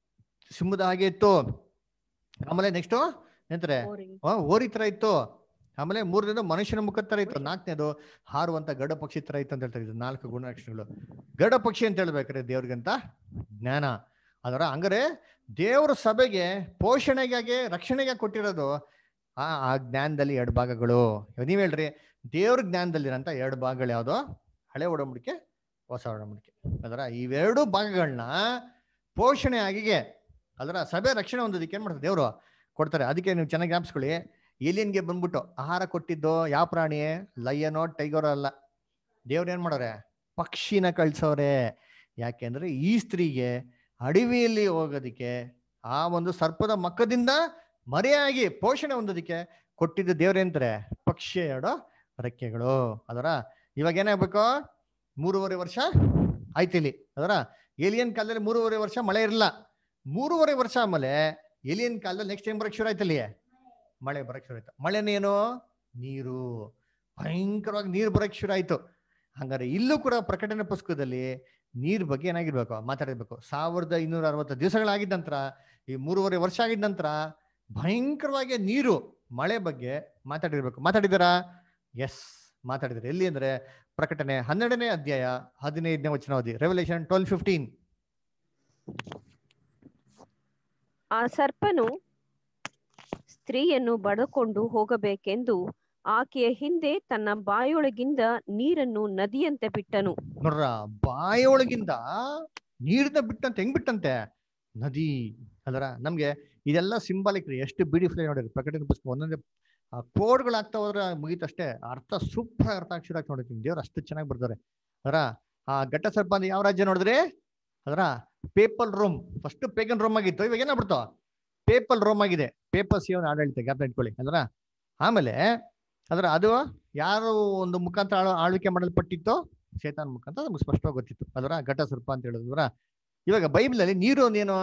ಸಿಂಹದ ಹಾಗೆ ಇತ್ತು ಆಮೇಲೆ ನೆಕ್ಸ್ಟ್ ಎಂತಾರೆ ಹೋರಿ. ಆ, ಓರಿ ತರ ಇತ್ತು ಆಮೇಲೆ ಮೂರನೇದು ಮನುಷ್ಯನ ಮುಖದ ತರ ಇತ್ತು ನಾಲ್ಕನೇದು ಹಾರುವಂತ ಗಡ ಪಕ್ಷಿ ತರ ಇತ್ತು ಅಂತ ಹೇಳ್ತಾರೆ ಇದು ನಾಲ್ಕು ಗುಣಲಕ್ಷಣಗಳು ಗಡ ಪಕ್ಷಿ ಅಂತ ಹೇಳ್ಬೇಕಾರೆ ದೇವ್ರಿಗಂತ ಜ್ಞಾನ ಅದರ ಹಂಗಾರೆ ದೇವ್ರ ಸಭೆಗೆ ಪೋಷಣೆಗಾಗಿ ರಕ್ಷಣೆಗೆ ಕೊಟ್ಟಿರೋದು ಆ ಆ ಜ್ಞಾನದಲ್ಲಿ ಎರಡು ಭಾಗಗಳು ಇವಾಗ ನೀವ್ ಹೇಳ್ರಿ ದೇವ್ರ ಜ್ಞಾನದಲ್ಲಿರಂತ ಎರಡು ಭಾಗಗಳು ಯಾವ್ದು ಹಳೆ ಒಡಂಬಡಿಕೆ ಹೊಸ ಒಡಂಬಡಿಕೆ ಅದರ ಇವೆರಡು ಭಾಗಗಳನ್ನ ಪೋಷಣೆ ಆಗಿಗೆ ಅದರ ಸಭೆ ರಕ್ಷಣೆ ಹೊಂದೋದಕ್ಕೆ ಏನ್ ಮಾಡ್ತಾರೆ ದೇವರು ಕೊಡ್ತಾರೆ ಅದಕ್ಕೆ ನೀವು ಚೆನ್ನಾಗಿ ಜ್ಞಾಪಿಸ್ಕೊಳ್ಳಿ ಏಲಿಯನ್ಗೆ ಬಂದ್ಬಿಟ್ಟು ಆಹಾರ ಕೊಟ್ಟಿದ್ದು ಯಾವ ಪ್ರಾಣಿ ಲಯನೋ ಟೈಗರೋ ಅಲ್ಲ ದೇವ್ರು ಏನ್ ಮಾಡೋರೆ ಪಕ್ಷಿನ ಕಳ್ಸೋರೆ ಯಾಕೆಂದ್ರೆ ಈ ಸ್ತ್ರೀಗೆ ಅಡವಿಯಲ್ಲಿ ಹೋಗೋದಿಕ್ಕೆ ಆ ಒಂದು ಸರ್ಪದ ಮಕ್ಕದಿಂದ ಮರೆಯಾಗಿ ಪೋಷಣೆ ಹೊಂದೋದಿಕ್ಕೆ ಕೊಟ್ಟಿದ್ದು ದೇವ್ರೇಂತಾರೆ ಪಕ್ಷಿ ಎರಡು ರೆಕ್ಕೆಗಳು ಅದರ ಇವಾಗ ಏನಾಗ್ಬೇಕು ಮೂರುವರೆ ವರ್ಷ ಆಯ್ತು ಇಲ್ಲಿ ಅದರ ಏಲಿಯನ್ ಕಾಲದಲ್ಲಿ ಮೂರುವರೆ ವರ್ಷ ಮಳೆ ಇರಲ್ಲ ಮೂರುವರೆ ವರ್ಷ ಆಮೇಲೆ ಏಲಿಯನ್ ಕಾಲದಲ್ಲಿ ನೆಕ್ಸ್ಟ್ ಟೈಮ್ ಬರಕ್ ಶುರು ಆಯ್ತಲ್ಲಿ ಮಳೆ ಬರಕ್ ಶುರು ಆಯ್ತು ಮಳೆನೇನು ನೀರು ಭಯಂಕರವಾಗಿ ನೀರು ಬರಕ್ ಶುರು ಆಯ್ತು ಹಂಗಾರೆ ಇಲ್ಲೂ ಕೂಡ ಪ್ರಕಟಣೆ ಪುಸ್ತಕದಲ್ಲಿ ನೀರ್ ಬಗ್ಗೆ ಏನಾಗಿರ್ಬೇಕು ಮಾತಾಡಿರ್ಬೇಕು ಸಾವಿರದ ಇನ್ನೂರ ಅರವತ್ತು ದಿವಸಗಳಾಗಿದ್ದ ನಂತರ ಈ ಮೂರುವರೆ ವರ್ಷ ಆಗಿದ ನಂತರ ಭಯಂಕರವಾಗಿ ನೀರು ಮಳೆ ಬಗ್ಗೆ ಮಾತಾಡಿರ್ಬೇಕು ಮಾತಾಡಿದಾರಾ ಎಸ್ ಮಾತಾಡಿದ್ದಾರೆ ಎಲ್ಲಿ ಅಂದ್ರೆ ಪ್ರಕಟಣೆ ಹನ್ನೆರಡನೇ ಅಧ್ಯಾಯ ಹದಿನೈದನೇ ವಚನಾವಧಿ ರೆವಲ್ಯೂಷನ್ ಟ್ವೆಲ್ ಫಿಫ್ಟೀನ್ ಆ ಸರ್ಪನು ಸ್ತ್ರೀಯನ್ನು ಬಡಕೊಂಡು ಹೋಗಬೇಕೆಂದು ಆಕೆಯ ಹಿಂದೆ ತನ್ನ ಬಾಯೊಳಗಿಂದ ನೀರನ್ನು ನದಿಯಂತೆ ಬಿಟ್ಟನು ನೋಡ್ರ ಬಾಯೊಳಗಿಂದ ನೀರ್ನ ಬಿಟ್ಟಂತೆ ಹೆಂಗ್ ಬಿಟ್ಟಂತೆ ನದಿ ಅದರ ನಮ್ಗೆ ಇದೆಲ್ಲ ಸಿಂಬಾಲಿಕ್ ರೀ ಎಷ್ಟು ಬ್ಯೂಟಿಫುಲ್ ನೋಡಿರಿ ಪ್ರಕಟಣೆ ಪುಸ್ತಕ ಒಂದೊಂದೇ ಆ ಕೋಡ್ಗಳು ಆಗ್ತಾ ಹೋದ್ರೆ ಮುಗೀತಷ್ಟೇ ಅರ್ಥ ಸೂಪರ್ ಅರ್ಥ ಅಕ್ಷರ ಆಗ್ತಾ ನೋಡಿರ್ತೀನಿ ದೇವ್ರು ಅಷ್ಟು ಚೆನ್ನಾಗಿ ಬರ್ತಾರೆ ಅದರ ಆ ಘಟ್ಟ ಸರ್ಪ ಅಂದ್ರೆ ಯಾವ ರಾಜ್ಯ ನೋಡಿದ್ರಿ ಅದರ papal Rome first pagan Rome ಆಗಿತ್ತು ಇವಾಗ ಏನಾಗ್ಬಿಡ್ತು ಪೇಪಲ್ ರೋಮ್ ಆಗಿದೆ ಪೇಪರ್ ಸಿ ಒಂದು ಆಡಳಿತ ಜ್ಞಾಪನ ಇಟ್ಕೊಳ್ಳಿ ಅದರ ಆಮೇಲೆ ಅದರ ಅದು ಯಾರು ಒಂದು ಮುಖಾಂತರ ಆಳ್- ಆಳ್ವಿಕೆ ಮಾಡಲ್ಪಟ್ಟಿತ್ತೋ ಶೇತಾನ್ ಮುಖಾಂತರ ನಮ್ಗೆ ಸ್ಪಷ್ಟವಾಗಿ ಗೊತ್ತಿತ್ತು ಅದರ ಘಟ ಸರ್ಪ ಅಂತ ಹೇಳಿದ್ರ ಇವಾಗ ಬೈಬಲ್ ಅಲ್ಲಿ ನೀರು ಒಂದೇನು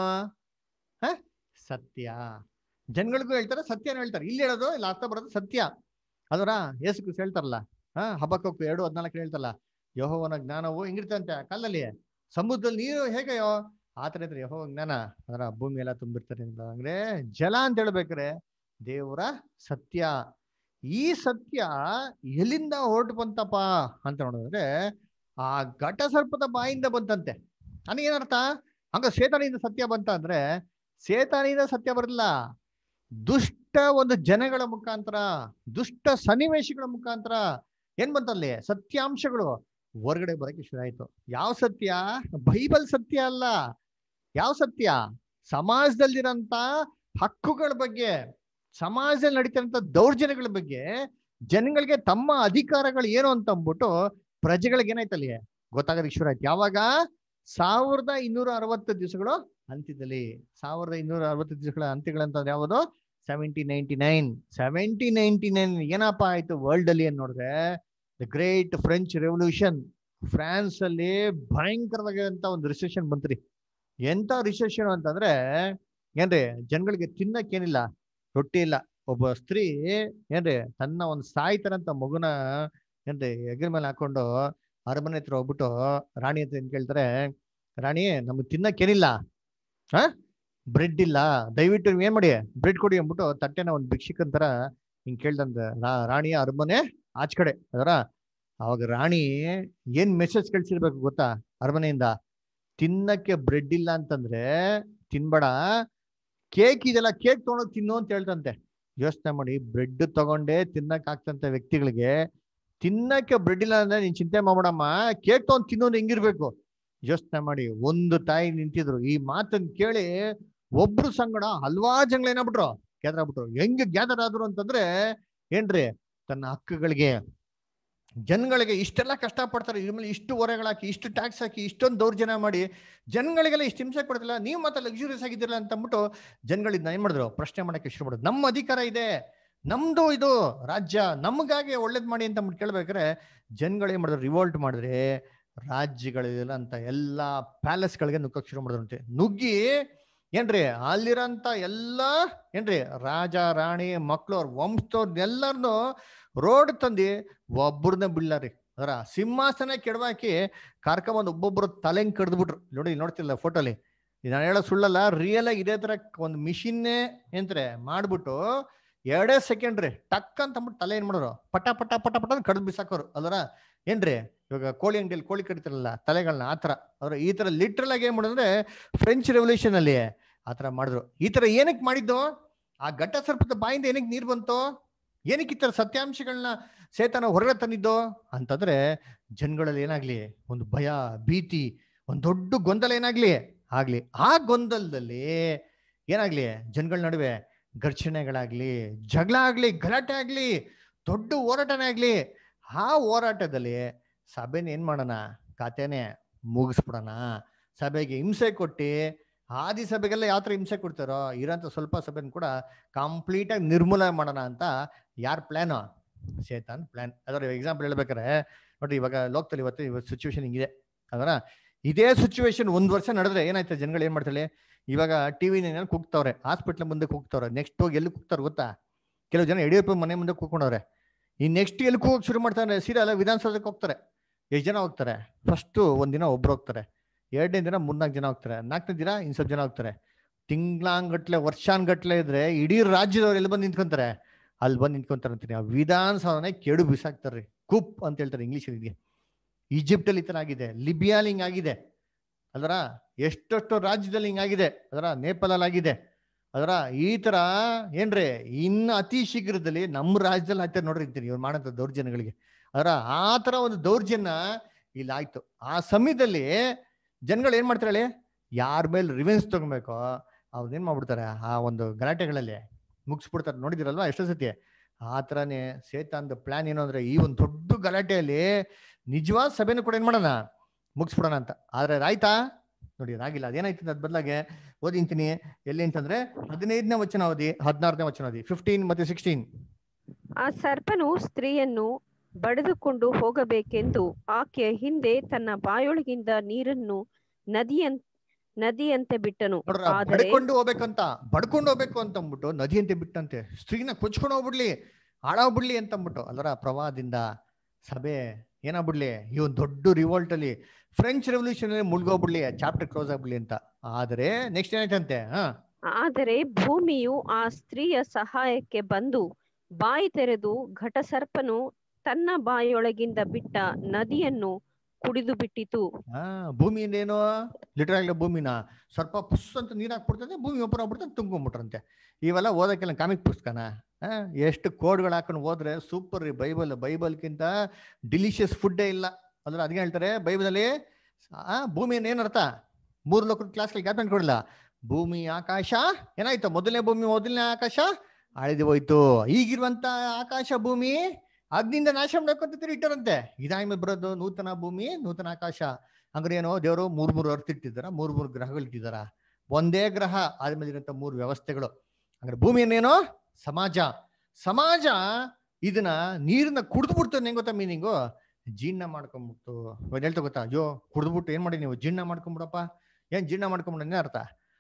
ಹ ಸತ್ಯ ಜನಗಳಿಗೂ ಹೇಳ್ತಾರೆ ಸತ್ಯನ ಹೇಳ್ತಾರೆ ಇಲ್ಲಿ ಹೇಳೋದು ಇಲ್ಲಿ ಅರ್ಥ ಬರೋದು ಸತ್ಯ ಅದರ ಯೇಸು ಕ್ರಿಸ್ತ ಹೇಳ್ತಾರಲ್ಲ ಹಾ ಹಬ್ಬಕ್ಕೊಕ್ಕು ಎರಡು ಹದಿನಾಲ್ಕು ಹೇಳ್ತಾರಲ್ಲ ಯಹೋವನ ಜ್ಞಾನವು ಹೆಂಗಿರ್ತಂತೆ ಕಲ್ಲಲ್ಲಿ ಸಮುದ್ರದಲ್ಲಿ ನೀರು ಹೇಗೆಯೋ ಆತರ ಇದ್ರೆ ಯಹೋವ ಜ್ಞಾನ ಅದರ ಭೂಮಿ ಎಲ್ಲ ತುಂಬಿರ್ತಾರೆ ಅಂತ ಅಂದ್ರೆ ಜಲ ಅಂತ ಹೇಳ್ಬೇಕಾರೆ ದೇವರ ಸತ್ಯ ಈ ಸತ್ಯ ಎಲ್ಲಿಂದ ಹೊರಟು ಬಂತಪ್ಪ ಅಂತ ನೋಡಿದ್ರೆ ಆ ಘಟ ಸರ್ಪದ ಬಾಯಿಂದ ಬಂತಂತೆ ನನಗೆ ಏನರ್ಥ ಹಂಗ ಸೇತಾನಿಂದ ಸತ್ಯ ಬಂತ ಅಂದ್ರೆ ಸೇತಾನಿಂದ ಸತ್ಯ ಬರಲಿಲ್ಲ ದುಷ್ಟ ಒಂದು ಜನಗಳ ಮುಖಾಂತರ ದುಷ್ಟ ಸನ್ನಿವೇಶಗಳ ಮುಖಾಂತರ ಏನ್ ಬಂತಲ್ಲಿ ಸತ್ಯಾಂಶಗಳು ಹೊರಗಡೆ ಬರಕ್ಕೆ ಶುರು ಆಯ್ತು ಯಾವ ಸತ್ಯ ಬೈಬಲ್ ಸತ್ಯ ಅಲ್ಲ ಯಾವ ಸತ್ಯ ಸಮಾಜದಲ್ಲಿರಂತ ಹಕ್ಕುಗಳ ಬಗ್ಗೆ ಸಮಾಜದಲ್ಲಿ ನಡೀತಿರಂತ ದೌರ್ಜನ್ಯಗಳ ಬಗ್ಗೆ ಜನಗಳಿಗೆ ತಮ್ಮ ಅಧಿಕಾರಗಳು ಏನು ಅಂತ ಅಂದ್ಬಿಟ್ಟು ಪ್ರಜೆಗಳಿಗೆ ಏನಾಯ್ತಲ್ಲಿ ಗೊತ್ತಾಗೋದಕ್ಕೆ ಶುರು ಆಯ್ತು ಯಾವಾಗ ಸಾವಿರದ ಇನ್ನೂರ ಅರವತ್ತು ದಿವಸಗಳು ಅಂತ್ಯದಲ್ಲಿ ಸಾವಿರದ ಇನ್ನೂರ ಅರವತ್ತು ದಿವಸಗಳ ಅಂತ್ಯಗಳಂತಂದ್ರೆ ಯಾವುದು seventy ninety nine seventy ninety nine ಏನಪ್ಪಾ ಆಯ್ತು ವರ್ಲ್ಡ್ ಅಲ್ಲಿ ಏನ್ ನೋಡಿದ್ರೆ the great French revolution France ಅಲ್ಲಿ ಭಯಂಕರವಾಗಿರುವಂತ ಒಂದು ರಿಸೆಷನ್ ಬಂತ್ರಿ ಎಂತ ರಿಸೆಷನ್ ಅಂತಂದ್ರೆ ಏನ್ರಿ ಜನಗಳಿಗೆ ತಿನ್ನಕ್ಕೇನಿಲ್ಲ ರೊಟ್ಟಿ ಇಲ್ಲ ಒಬ್ಬ ಸ್ತ್ರೀ ಏನ್ರಿ ತನ್ನ ಒಂದು ಸಾಯ್ತಾರಂತ ಮಗುನ ಏನ್ರಿ ಹೆಗಲ ಮೇಲೆ ಹಾಕೊಂಡು ಅರಮನೆ ಹತ್ರ ಹೋಗ್ಬಿಟ್ಟು ರಾಣಿ ಹತ್ರ ಏನ್ ಕೇಳ್ತಾರೆ ರಾಣಿ ನಮ್ಗೆ ತಿನ್ನಕ್ಕೇನಿಲ್ಲ ಹ ಬ್ರೆಡ್ ಇಲ್ಲ ದಯವಿಟ್ಟು ನೀವ್ ಏನ್ ಮಾಡಿ ಬ್ರೆಡ್ ಕೊಡಿ ಅಂದ್ಬಿಟ್ಟು ತಟ್ಟೆನ ಒಂದು ಭಿಕ್ಷಿಕನ್ ತರ ಹಿಂಗ್ ಕೇಳ್ದಂತ ರಾ- ರಾಣಿಯ ಅರಮನೆ ಆಚ್ ಕಡೆ ಅದರ ಅವಾಗ ರಾಣಿ ಏನ್ ಮೆಸೇಜ್ ಕಳ್ಸಿರ್ಬೇಕು ಗೊತ್ತಾ ಅರಮನೆಯಿಂದ ತಿನ್ನಕ್ಕೆ ಬ್ರೆಡ್ ಇಲ್ಲ ಅಂತಂದ್ರೆ ತಿನ್ಬೇಡ ಕೇಕ್ ಇದೆಲ್ಲ ಕೇಕ್ ತಗೊಂಡೋಗಿ ತಿನ್ನು ಅಂತ ಹೇಳ್ತಂತೆ ಯೋಚನೆ ಮಾಡಿ ಬ್ರೆಡ್ ತಗೊಂಡೇ ತಿನ್ನಕ್ ಆಗ್ತಂತ ವ್ಯಕ್ತಿಗಳಿಗೆ ತಿನ್ನಕ್ಕೆ ಬ್ರೆಡ್ ಇಲ್ಲ ಅಂದ್ರೆ ನೀನ್ ಚಿಂತೆ ಮಾಡ್ಬೇಡಮ್ಮ ಕೇಕ್ ತಗೊಂಡ್ ತಿನ್ನೋದು ಹೆಂಗಿರ್ಬೇಕು ಯೋಚನೆ ಮಾಡಿ ಒಂದು ತಾಯಿ ನಿಂತಿದ್ರು ಈ ಮಾತನ್ನ ಕೇಳಿ ಒಬ್ರು ಸಂಗಡ ಹಲ್ವಾರು ಜನಗಳು ಏನಾಗ್ಬಿಟ್ರು ಗ್ಯಾದರ್ ಆಗ್ಬಿಟ್ರು ಹೆಂಗ್ ಗ್ಯಾದರ್ ಆದ್ರು ಅಂತಂದ್ರೆ ಏನ್ರಿ ತನ್ನ ಹಕ್ಕುಗಳಿಗೆ ಜನಗಳಿಗೆ ಇಷ್ಟೆಲ್ಲ ಕಷ್ಟ ಪಡ್ತಾರೆ ಇದ್ರ ಮೇಲೆ ಇಷ್ಟು ಹೊರೆಗಳಾಕಿ ಇಷ್ಟು ಟ್ಯಾಕ್ಸ್ ಹಾಕಿ ಇಷ್ಟೊಂದು ದೌರ್ಜನ್ಯ ಮಾಡಿ ಜನಗಳಿಗೆಲ್ಲ ಇಷ್ಟು ಹಿಂಸೆ ಕೊಡ್ತಿಲ್ಲ ನೀವು ಮತ್ತೆ ಲಕ್ಸುರಿಯಸ್ ಆಗಿದ್ದೀರಲ್ಲ ಅಂತ ಅಂದ್ಬಿಟ್ಟು ಜನಗಳಿಂದ ಏನ್ ಮಾಡಿದ್ರು ಪ್ರಶ್ನೆ ಮಾಡಕ್ಕೆ ಶುರು ಮಾಡಿದ್ರು ನಮ್ಮ ಅಧಿಕಾರ ಇದೆ ನಮ್ದು ಇದು ರಾಜ್ಯ ನಮಗಾಗಿ ಒಳ್ಳೇದ್ ಮಾಡಿ ಅಂತ ಅಂದ್ಬಿಟ್ಟು ಕೇಳ್ಬೇಕಾದ್ರೆ ಜನಗಳು ಏನ್ ಮಾಡಿದ್ರು ರಿವೋಲ್ಟ್ ಮಾಡಿದ್ರೆ ರಾಜ್ಯಗಳಿಲ್ಲ ಅಂತ ಎಲ್ಲಾ ಪ್ಯಾಲೇಸ್ಗಳಿಗೆ ನುಗ್ಗಕ್ ಶುರು ಮಾಡಿದ್ರಂತೆ ನುಗ್ಗಿ ಏನ್ರಿ ಅಲ್ಲಿರಂತ ಎಲ್ಲಾ ಏನ್ರಿ ರಾಜ ರಾಣಿ ಮಕ್ಳು ಅವ್ರ ವಂಶದವ್ರ ಎಲ್ಲರನ್ನು ರೋಡ್ ತಂದಿ ಒಬ್ಬರನ್ನ ಬಿಡ್ಲಾರಿ ಅದರ ಸಿಂಹಾಸನ ಕೆಡವಾಕಿ ಕರ್ಕೊಂಬಂದು ಒಬ್ಬೊಬ್ರು ತಲೆಂಗ್ ಕಡ್ದ್ಬಿಟ್ರು ನೋಡಿ ಇಲ್ಲಿ ನೋಡ್ತಿಲ್ಲ ಫೋಟೋಲಿ ನಾನು ಹೇಳೋ ಸುಳ್ಳಲ್ಲ ರಿಯಲ್ ಆಗಿ ಇದೇ ತರ ಒಂದು ಮಿಷಿನ್ನೇ ಎಂತ್ರೆ ಮಾಡ್ಬಿಟ್ಟು ಎರಡೇ ಸೆಕೆಂಡ್ ರೀ ಟಕ್ ಅಂತ ಅಂದ್ಬಿಟ್ಟು ತಲೆ ಏನ್ ಮಾಡೋರು ಪಟ ಪಟ ಪಟ ಪಟ ಕಡ್ದು ಬಿಸಾಕೋರು ಅಲ್ವರ ಏನ್ರಿ ಇವಾಗ ಕೋಳಿ ಅಂಗಡಿಯಲ್ಲಿ ಕೋಳಿ ಕಡಿತಾರಲ್ಲ ತಲೆಗಳನ್ನ ಆತರ ಅವ್ರ ಈ ತರ ಲಿಟ್ರಲ್ ಆಗಿ ಏನ್ ಮಾಡಿದ್ರೆ ಫ್ರೆಂಚ್ ರೆವಲ್ಯೂಷನ್ ಅಲ್ಲಿ ಆತರ ಮಾಡಿದ್ರು ಈ ತರ ಏನಕ್ಕೆ ಮಾಡಿದ್ದು ಆ ಘಟ್ಟ ಸರ್ಪದ ಬಾಯಿಂದ ಏನಕ್ಕೆ ನೀರ್ ಬಂತು ಏನಕ್ಕೆ ಈ ತರ ಸತ್ಯಾಂಶಗಳನ್ನ ಸೇತನ ಹೊರಗಡೆ ತಂದಿದ್ದು ಅಂತಂದ್ರೆ ಜನಗಳಲ್ಲಿ ಏನಾಗ್ಲಿ ಒಂದು ಭಯ ಭೀತಿ ಒಂದು ದೊಡ್ಡ ಗೊಂದಲ ಏನಾಗ್ಲಿ ಆಗ್ಲಿ ಆ ಗೊಂದಲದಲ್ಲಿ ಏನಾಗ್ಲಿ ಜನಗಳ ನಡುವೆ ಘರ್ಷಣೆಗಳಾಗ್ಲಿ ಜಗಳ ಆಗ್ಲಿ ಗಲಾಟೆ ಆಗ್ಲಿ ದೊಡ್ಡ ಹೋರಾಟನೇ ಆಗ್ಲಿ ಆ ಹೋರಾಟದಲ್ಲಿ ಸಭೆನ ಏನ್ ಮಾಡೋಣ ಖಾತೆನೆ ಮುಗಿಸ್ಬಿಡೋಣ ಸಭೆಗೆ ಹಿಂಸೆ ಕೊಟ್ಟು ಆದಿ ಸಭೆಗೆಲ್ಲ ಯಾವ ಥರ ಹಿಂಸೆ ಕೊಡ್ತಾರೋ ಇರೋಂಥ ಸ್ವಲ್ಪ ಸಭೆನ ಕೂಡ ಕಂಪ್ಲೀಟ್ ಆಗಿ ನಿರ್ಮೂಲನೆ ಮಾಡೋಣ ಅಂತ ಯಾರ ಪ್ಲಾನು ಸೇತಾನ್ ಪ್ಲಾನ್ ಅದರ ಎಕ್ಸಾಂಪಲ್ ಹೇಳ್ಬೇಕಾರೆ ನೋಡ್ರಿ ಇವಾಗ ಲೋಕದಲ್ಲಿ ಇವತ್ತು ಇವತ್ತು ಸಿಚುವೇಶನ್ ಹಿಂಗಿದೆ ಅದರ ಇದೇ ಸಿಚುವೇಶನ್ ಒಂದ್ ವರ್ಷ ನಡೆದ್ರೆ ಏನಾಯ್ತು ಜನಗಳು ಏನ್ ಮಾಡ್ತಾಳೆ ಇವಾಗ ಟಿವಿ ಕೂಗ್ತಾವ್ರೆ ಹಾಸ್ಪಿಟ್ಲ್ ಮುಂದೆ ಕೂಗ್ತಾವ್ರೆ ನೆಕ್ಸ್ಟ್ ಹೋಗಿ ಎಲ್ಲಿ ಕೂಗ್ತಾರೆ ಗೊತ್ತಾ ಕೆಲವು ಜನ ಯಡಿಯೂರಪ್ಪ ಮನೆ ಮುಂದೆ ಕೂತ್ಕೊಂಡವ್ರೆ ಈ ನೆಕ್ಸ್ಟ್ ಎಲ್ಲಿ ಕೂಗಕ್ ಶುರು ಮಾಡ್ತಾರೆ ಸೀದಾ ಎಲ್ಲ ವಿಧಾನಸೌಧಕ್ಕೆ ಹೋಗ್ತಾರೆ ಎಷ್ಟು ಜನ ಹೋಗ್ತಾರೆ ಫಸ್ಟ್ ಒಂದಿನ ಒಬ್ರು ಹೋಗ್ತಾರೆ ಎರಡನೇ ದಿನ ಮೂರ್ನಾಲ್ಕು ಜನ ಹೋಗ್ತಾರೆ ನಾಲ್ಕನೇ ದಿನ ಇನ್ ಸ್ವಲ್ಪ ಜನ ಹೋಗ್ತಾರೆ ತಿಂಗ್ಳಾಂಗಟ್ಲೆ ವರ್ಷಾನ್ಗಟ್ಲೆ ಇದ್ರೆ ಇಡೀ ರಾಜ್ಯದವ್ರು ಎಲ್ಲಿ ಬಂದು ನಿಂತ್ಕೊಂತಾರೆ ಅಲ್ಲಿ ಬಂದು ನಿಂತ್ಕೊಂತಾರೆ ಅಂತೀನಿ ಆ ವಿಧಾನಸೌಧನೆ ಕೆಡು ಬಿಸಾಕ್ತಾರ್ರಿ ಕುಪ್ ಅಂತ ಹೇಳ್ತಾರೆ ಇಂಗ್ಲಿಷ್ ಇದಕ್ಕೆ ಈಜಿಪ್ಟ್ ಅಲ್ಲಿ ಈ ತರ ಆಗಿದೆ ಲಿಬಿಯಾಲಿ ಹಿಂಗ್ ಆಗಿದೆ ಅದರ ಎಷ್ಟೆಷ್ಟು ರಾಜ್ಯದಲ್ಲಿ ಹಿಂಗಾಗಿದೆ ಅದರ ನೇಪಾಳಲ್ಲಿ ಆಗಿದೆ ಅದರ ಈ ತರ ಏನ್ರಿ ಇನ್ನು ಅತಿ ಶೀಘ್ರದಲ್ಲಿ ನಮ್ಮ ರಾಜ್ಯದಲ್ಲಿ ಆಗ್ತಾರೆ ನೋಡ್ರಿ ಅಂತೀನಿ ಇವ್ರು ಮಾಡಂತ ದೌರ್ಜನ್ಯಗಳಿಗೆ ಅದರ ಆ ತರ ಒಂದು ದೌರ್ಜನ್ಯ ಇಲ್ಲಿ ಆಯ್ತು ಆ ಸಮಯದಲ್ಲಿ ಜನಗಳು ಏನ್ ಮಾಡ್ತಾರೆ ಹೇಳಿ ಯಾರ ಮೇಲೆ ರಿವೆನ್ಸ್ ತಗೊಬೇಕೋ ಅವ್ರು ಏನ್ ಮಾಡ್ಬಿಡ್ತಾರೆ ಆ ಒಂದು ಗಲಾಟೆಗಳಲ್ಲಿ ಮುಗಿಸ್ಬಿಡ್ತಾರೆ ನೋಡಿದಿರಲ್ವಾ ಎಷ್ಟೋ ಸತಿ ಆ ತರನೇ ಸೇತಾನ್ದ ಪ್ಲಾನ್ ಏನು ಅಂದ್ರೆ ಈ ಒಂದು ದೊಡ್ಡ ಗಲಾಟೆಯಲ್ಲಿ ನಿಜವಾದ ಸಭೆನೂ ಕೂಡ ಏನ್ ಮಾಡೋಣ ಮುಗಿಸ್ಬಿಡೋಣ ಅಂತ ಆದ್ರೆ ಆಯ್ತಾ ನೋಡಿ ಅದಾಗಿಲ್ಲ ಅದೇನಾಯ್ತು ಅದ್ ಬದಲಾಗೆ ಓದಿಂತೀನಿ ಎಲ್ಲಿ ಅಂತಂದ್ರೆ ಹದಿನೈದನೇ ವಚನ ಓದಿ ಹದಿನಾರನೇ ವಚನ ಓದಿ ಫಿಫ್ಟೀನ್ ಮತ್ತೆ ಸಿಕ್ಸ್ಟೀನ್ ಆ ಸರ್ಪನು ಸ್ತ್ರೀಯನ್ನು ಬಡಿದುಕೊಂಡು ಹೋಗಬೇಕೆಂದು ಆಕೆಯ ಹಿಂದೆ ತನ್ನ ಬಾಯೊಳಗಿಂದ ನೀರನ್ನು ನದಿಯಂ ನದಿಯಂತೆ ಬಿಟ್ಟನು ನೋಡ್ರ ಆದರೆ ಬಡ್ಕೊಂಡು ಹೋಗ್ಬೇಕಂತ ಬಡ್ಕೊಂಡು ಹೋಗ್ಬೇಕು ಅಂತ ಅಂದ್ಬಿಟ್ಟು ನದಿಯಂತೆ ಬಿಟ್ಟಂತೆ ಸ್ತ್ರೀನ ಕೊಚ್ಕೊಂಡು ಹೋಗ್ಬಿಡ್ಲಿ ಹಾಳಾಗ್ಬಿಡ್ಲಿ ಅಂತ ಅಂದ್ಬಿಟ್ಟು ಅಲ್ಲರ ಪ್ರವಾಹದಿಂದ ಸಭೆ ಏನಾಗ್ಬಿಡ್ಲಿ ಈ ಒಂದು ದೊಡ್ಡ ರಿವೋಲ್ಟ್ ಅಲ್ಲಿ ಫ್ರೆಂಚ್ ರೆವಲ್ಯೂಷನ್ ಅಲ್ಲಿ ಮುಳುಗೋಗ್ಬಿಡ್ಲಿ ಚಾಪ್ಟರ್ ಕ್ಲೋಸ್ ಆಗ್ಬಿಡ್ಲಿ ಅಂತ ಆದ್ರೆ ನೆಕ್ಸ್ಟ್ ಏನಾಯ್ತಂತೆ ಹಾ ಆದರೆ ಭೂಮಿಯು ಆ ಸ್ತ್ರೀಯ ಸಹಾಯಕ್ಕೆ ಬಂದು ಬಾಯಿ ತೆರೆದು ಘಟಸರ್ಪನು ತನ್ನ ಬಾಯೊಳಗಿಂದ ಬಿಟ್ಟ ನದಿಯನ್ನು ಕುಡಿದು ಬಿಟ್ಟಿತು ಹಾ ಭೂಮಿಯಿಂದ ಏನು ಲಿಟರ್ ಆಗ್ಲಿ ಭೂಮಿನ ಸ್ವಲ್ಪ ಪುಸ್ ಅಂತ ನೀರ್ ಹಾಕ್ಬಿಡ್ತದೆ ಭೂಮಿ ಒಬ್ಬರು ಆಗ್ಬಿಡ್ತದೆ ತುಂಬ್ಕೊಂಡ್ಬಿಟ್ರಂತೆ ಇವೆಲ್ಲ ಓದಕ್ಕೆಲ್ಲ ಕಾಮಿಕ್ ಪುಸ್ತಕನ ಆ, ಎಷ್ಟು ಕೋಡ್ಗಳು ಹಾಕೊಂಡು ಹೋದ್ರೆ ಸೂಪರ್ ರೀ ಬೈಬಲ್ ಬೈಬಲ್ಗಿಂತ ಡಿಲಿಷಿಯಸ್ ಫುಡ್ಡೇ ಇಲ್ಲ ಅಂದ್ರೆ ಅದಕ್ಕೆ ಹೇಳ್ತಾರೆ ಬೈಬಲಲ್ಲಿ ಆ ಭೂಮಿಯನ್ನು ಏನರ್ಥ ಮೂರು ಲೋಕದ ಕ್ಲಾಸ್ಗೆ ಗ್ಯಾಪ್ ಕೊಡಲ್ಲ ಭೂಮಿ ಆಕಾಶ ಏನಾಯ್ತು ಮೊದಲನೇ ಭೂಮಿ ಮೊದಲನೇ ಆಕಾಶ ಅಳಿದು ಹೋಯ್ತು ಈಗಿರುವಂತ ಆಕಾಶ ಭೂಮಿ ಅಗ್ನಿಂದ ನಾಶ ಮಾಡ್ಕೊಂತ ಇಟ್ಟರಂತೆ ಇದಾದ್ಮೇಲೆ ಬರೋದು ನೂತನ ಭೂಮಿ ನೂತನ ಆಕಾಶ ಅಂದ್ರೆ ಏನು ದೇವರು ಮೂರ್ ಮೂರು ಅರ್ಥ ಇಟ್ಟಿದಾರ ಮೂರ್ ಮೂರು ಗ್ರಹಗಳು ಇಟ್ಟಿದಾರ ಒಂದೇ ಗ್ರಹ ಆದ್ಮೇಲೆ ಇರೋಂಥ ಮೂರು ವ್ಯವಸ್ಥೆಗಳು ಅಂದ್ರೆ ಭೂಮಿ ಏನೇನು ಸಮಾಜ ಸಮಾಜ ಇದನ್ನ ನೀರನ್ನ ಕುಡಿದ್ಬಿಡ್ತು ಹೆಂಗ್ ಗೊತ್ತಾ ಮೀನಿಂಗು ಜೀರ್ಣ ಮಾಡ್ಕೊಂಡ್ಬಿಟ್ಟು ಇವಾಗ ಹೇಳ್ತಾ ಗೊತ್ತಾ ಅಯ್ಯೋ ಕುಡಿದ್ಬಿಟ್ಟು ಏನ್ ಮಾಡಿ ನೀವು ಜೀರ್ಣ ಮಾಡ್ಕೊಂಬಿಡಪ್ಪ ಏನ್ ಜೀರ್ಣ ಮಾಡ್ಕೊಂಬಿಡ ಅರ್ಥ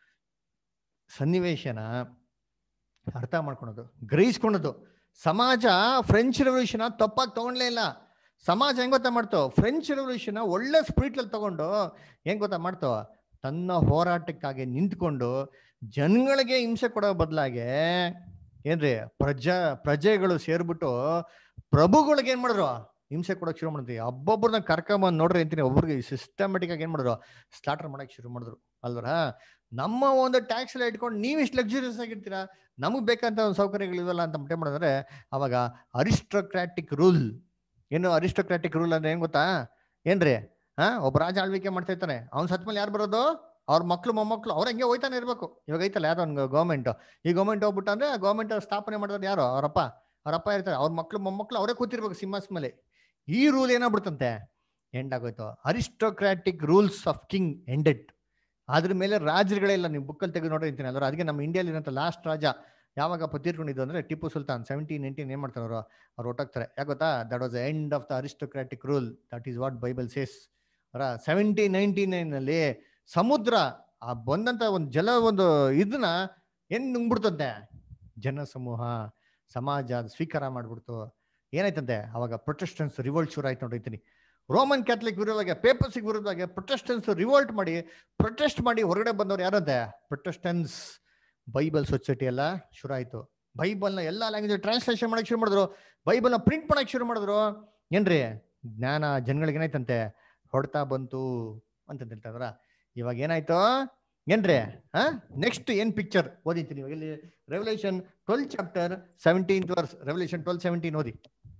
ಸನ್ನಿವೇಶನ ಅರ್ಥ ಮಾಡ್ಕೊಳೋದು ಗ್ರಹಿಸ್ಕೊಳೋದು ಸಮಾಜ ಫ್ರೆಂಚ್ ರೆವಲ್ಯೂಷನ್ ತಪ್ಪಾಗಿ ತಗೊಂಡ್ಲೇ ಇಲ್ಲ ಸಮಾಜ ಹೆಂಗ್ ಗೊತ್ತಾ ಮಾಡ್ತೋ ಫ್ರೆಂಚ್ ರೆವಲ್ಯೂಷನ್ ಒಳ್ಳೆ ಸ್ಪಿರಿಟ್ ಅಲ್ಲಿ ತಗೊಂಡು ಹೆಂಗ್ ಗೊತ್ತಾ ಮಾಡ್ತೋ ತನ್ನ ಹೋರಾಟಕ್ಕಾಗಿ ನಿಂತ್ಕೊಂಡು ಜನಗಳಿಗೆ ಹಿಂಸೆ ಕೊಡೋ ಬದಲಾಗೆ ಏನ್ರಿ ಪ್ರಜಾ ಪ್ರಜೆಗಳು ಸೇರ್ಬಿಟ್ಟು ಪ್ರಭುಗಳಿಗೆ ಏನ್ ಮಾಡಿದ್ರು ಹಿಂಸೆ ಕೊಡೋಕೆ ಶುರು ಮಾಡಿದ್ವಿ ಒಬ್ಬೊಬ್ಬರನ್ನ ಕರ್ಕೊಂಬಂದ್ ನೋಡ್ರಿ ಅಂತೀನಿ ಒಬ್ಬರಿಗೆ ಸಿಸ್ಟಮೆಟಿಕ್ ಆಗಿ ಏನ್ ಮಾಡಿದ್ರು ಸ್ಲಾಟರ್ ಮಾಡಕ್ ಶುರು ಮಾಡಿದ್ರು ಅಲ್ವರ ನಮ್ಮ ಒಂದು ಟ್ಯಾಕ್ಸ್ ಎಲ್ಲ ಇಟ್ಕೊಂಡು ನೀವು ಇಷ್ಟು ಲಕ್ಸುರಿಯಸ್ ಆಗಿರ್ತೀರಾ ನಮಗ್ ಬೇಕಂತ ಒಂದು ಸೌಕರ್ಯಗಳಿವಲ್ಲ ಅಂತ ಮಟ್ಟೆ ಮಾಡಿದ್ರೆ ಅವಾಗ ಅರಿಸ್ಟೋಕ್ರಾಟಿಕ್ ರೂಲ್ ಏನು ಅರಿಸ್ಟೋಕ್ರಾಟಿಕ್ ರೂಲ್ ಅಂದ್ರೆ ಏನ್ ಗೊತ್ತಾ ಏನ್ರಿ ಹಾ ಒಬ್ಬ ರಾಜ ಆಳ್ವಿಕೆ ಮಾಡ್ತಾ ಇರ್ತಾನೆ ಅವ್ನ್ ಸತ್ಮೇಲೆ ಯಾರು ಬರೋದು ಅವ್ರ ಮಕ್ಳು ಮೊಮ್ಮಕ್ಳು ಅವ್ರ ಹಂಗೆ ಹೋಯ್ತಾನೆ ಇರ್ಬೇಕು ಇವಾಗ ಐತಲ್ಲ ಯಾವ್ದೋ ಒಂದು ಗೌರ್ಮೆಂಟ್ ಈ ಗೌರ್ಮೆಂಟ್ ಹೋಗ್ಬಿಟ್ಟು ಅಂದ್ರೆ ಆ ಗೌರ್ಮೆಂಟ್ ಸ್ಥಾಪನೆ ಮಾಡಿದ್ರೆ ಯಾರು ಅವರಪ್ಪ ಅವರಪ್ಪ ಇರ್ತಾರೆ ಅವ್ರ ಮಕ್ಳು ಮೊಮ್ಮಕ್ಳು ಅವರೇ ಕೂತಿರ್ಬೇಕು ಸಿಂಹಾಸ್ ಮೇಲೆ ಈ ರೂಲ್ ಏನಾಗ್ಬಿಡ್ತಂತೆ ಎಂಡ್ ಆಗೋಯ್ತು aristocratic rules of king ended ಅದ್ರ ಮೇಲೆ ರಾಜರುಗಳೇ ಇಲ್ಲ ನೀವು ಬುಕ್ಕಲ್ಲಿ ತೆಗೆದು ನೋಡಿ ಅಂತೀನಿ ಅಲ್ವ ಅದಕ್ಕೆ ನಮ್ಮ ಇಂಡಿಯಾಲಿ ಇರೋಂಥ ಲಾಸ್ಟ್ ರಾಜ ಯಾವಾಗಪ್ಪ ತೀರ್ಕೊಂಡಿದ್ದು ಅಂದ್ರೆ ಟಿಪ್ಪು ಸುಲ್ತಾನ್ ಸೆವೆಂಟೀನ್ ನೈನ್ಟೀನ್ ಏನ್ ಮಾಡ್ತಾರೆ ಅವರು ಅವ್ರು ಹೊಟ್ಟೋಗ್ತಾರೆ ಯಾಕೆ ಗೊತ್ತಾ that was end of the aristocratic rule that is what Bible says ಅವರ ಸೆವೆಂಟೀನ್ ನೈನ್ಟಿ ನೈನ್ ಅಲ್ಲಿ ಸಮುದ್ರ ಆ ಬಂದಂತ ಒಂದು ಜಲ ಒಂದು ಇದನ್ನ ಏನ್ ನುಂಗ್ಬಿಡ್ತಂತೆ ಜನ ಸಮೂಹ ಸಮಾಜ ಅದ್ ಸ್ವೀಕಾರ ಮಾಡ್ಬಿಡ್ತು ಏನಾಯ್ತಂತೆ ಅವಾಗ ಪ್ರೊಟೆಸ್ಟೆನ್ಸ್ ರಿವೋಲ್ಟ್ ಶುರು ಆಯ್ತು ನೋಡಿರ್ತೀನಿ ರೋಮನ್ ಕ್ಯಾಥಲಿಕ್ ವಿರೋಧವಾಗಿ ಪೇಪರ್ಸಿಗೆ ವಿರೋಧವಾಗಿ ಪ್ರೊಟೆಸ್ಟೆನ್ಸ್ ರಿವೋಲ್ಟ್ ಮಾಡಿ ಪ್ರೊಟೆಸ್ಟ್ ಮಾಡಿ ಹೊರಗಡೆ ಬಂದವ್ರು ಯಾರಂತೆ ಪ್ರೊಟೆಸ್ಟೆನ್ಸ್ ಬೈಬಲ್ ಸೊಸೈಟಿ ಎಲ್ಲ ಶುರು ಆಯ್ತು ಬೈಬಲ್ನ ಎಲ್ಲ ಲ್ಯಾಂಗ್ವೇಜ್ ಟ್ರಾನ್ಸ್ಲೇಷನ್ ಮಾಡಕ್ ಶುರು ಮಾಡಿದ್ರು ಬೈಬಲ್ನ ಪ್ರಿಂಟ್ ಮಾಡಕ್ ಶುರು ಮಾಡಿದ್ರು ಏನ್ರಿ ಜ್ಞಾನ ಜನಗಳಿಗೆ ಏನಾಯ್ತಂತೆ ಹೊಡ್ತಾ ಬಂತು ಅಂತ ಹೇಳ್ತಾರ ಇವಾಗ ಏನಾಯ್ತು ಏನ್ರಿ ಹಾ ನೆಕ್ಸ್ಟ್ ಏನ್ ಪಿಕ್ಚರ್ ಓದಿತೀನಿ ಇವಾಗ ಇಲ್ಲಿ revolution twelve chapter seventeen verse revolution twelve seventeen ಓದಿ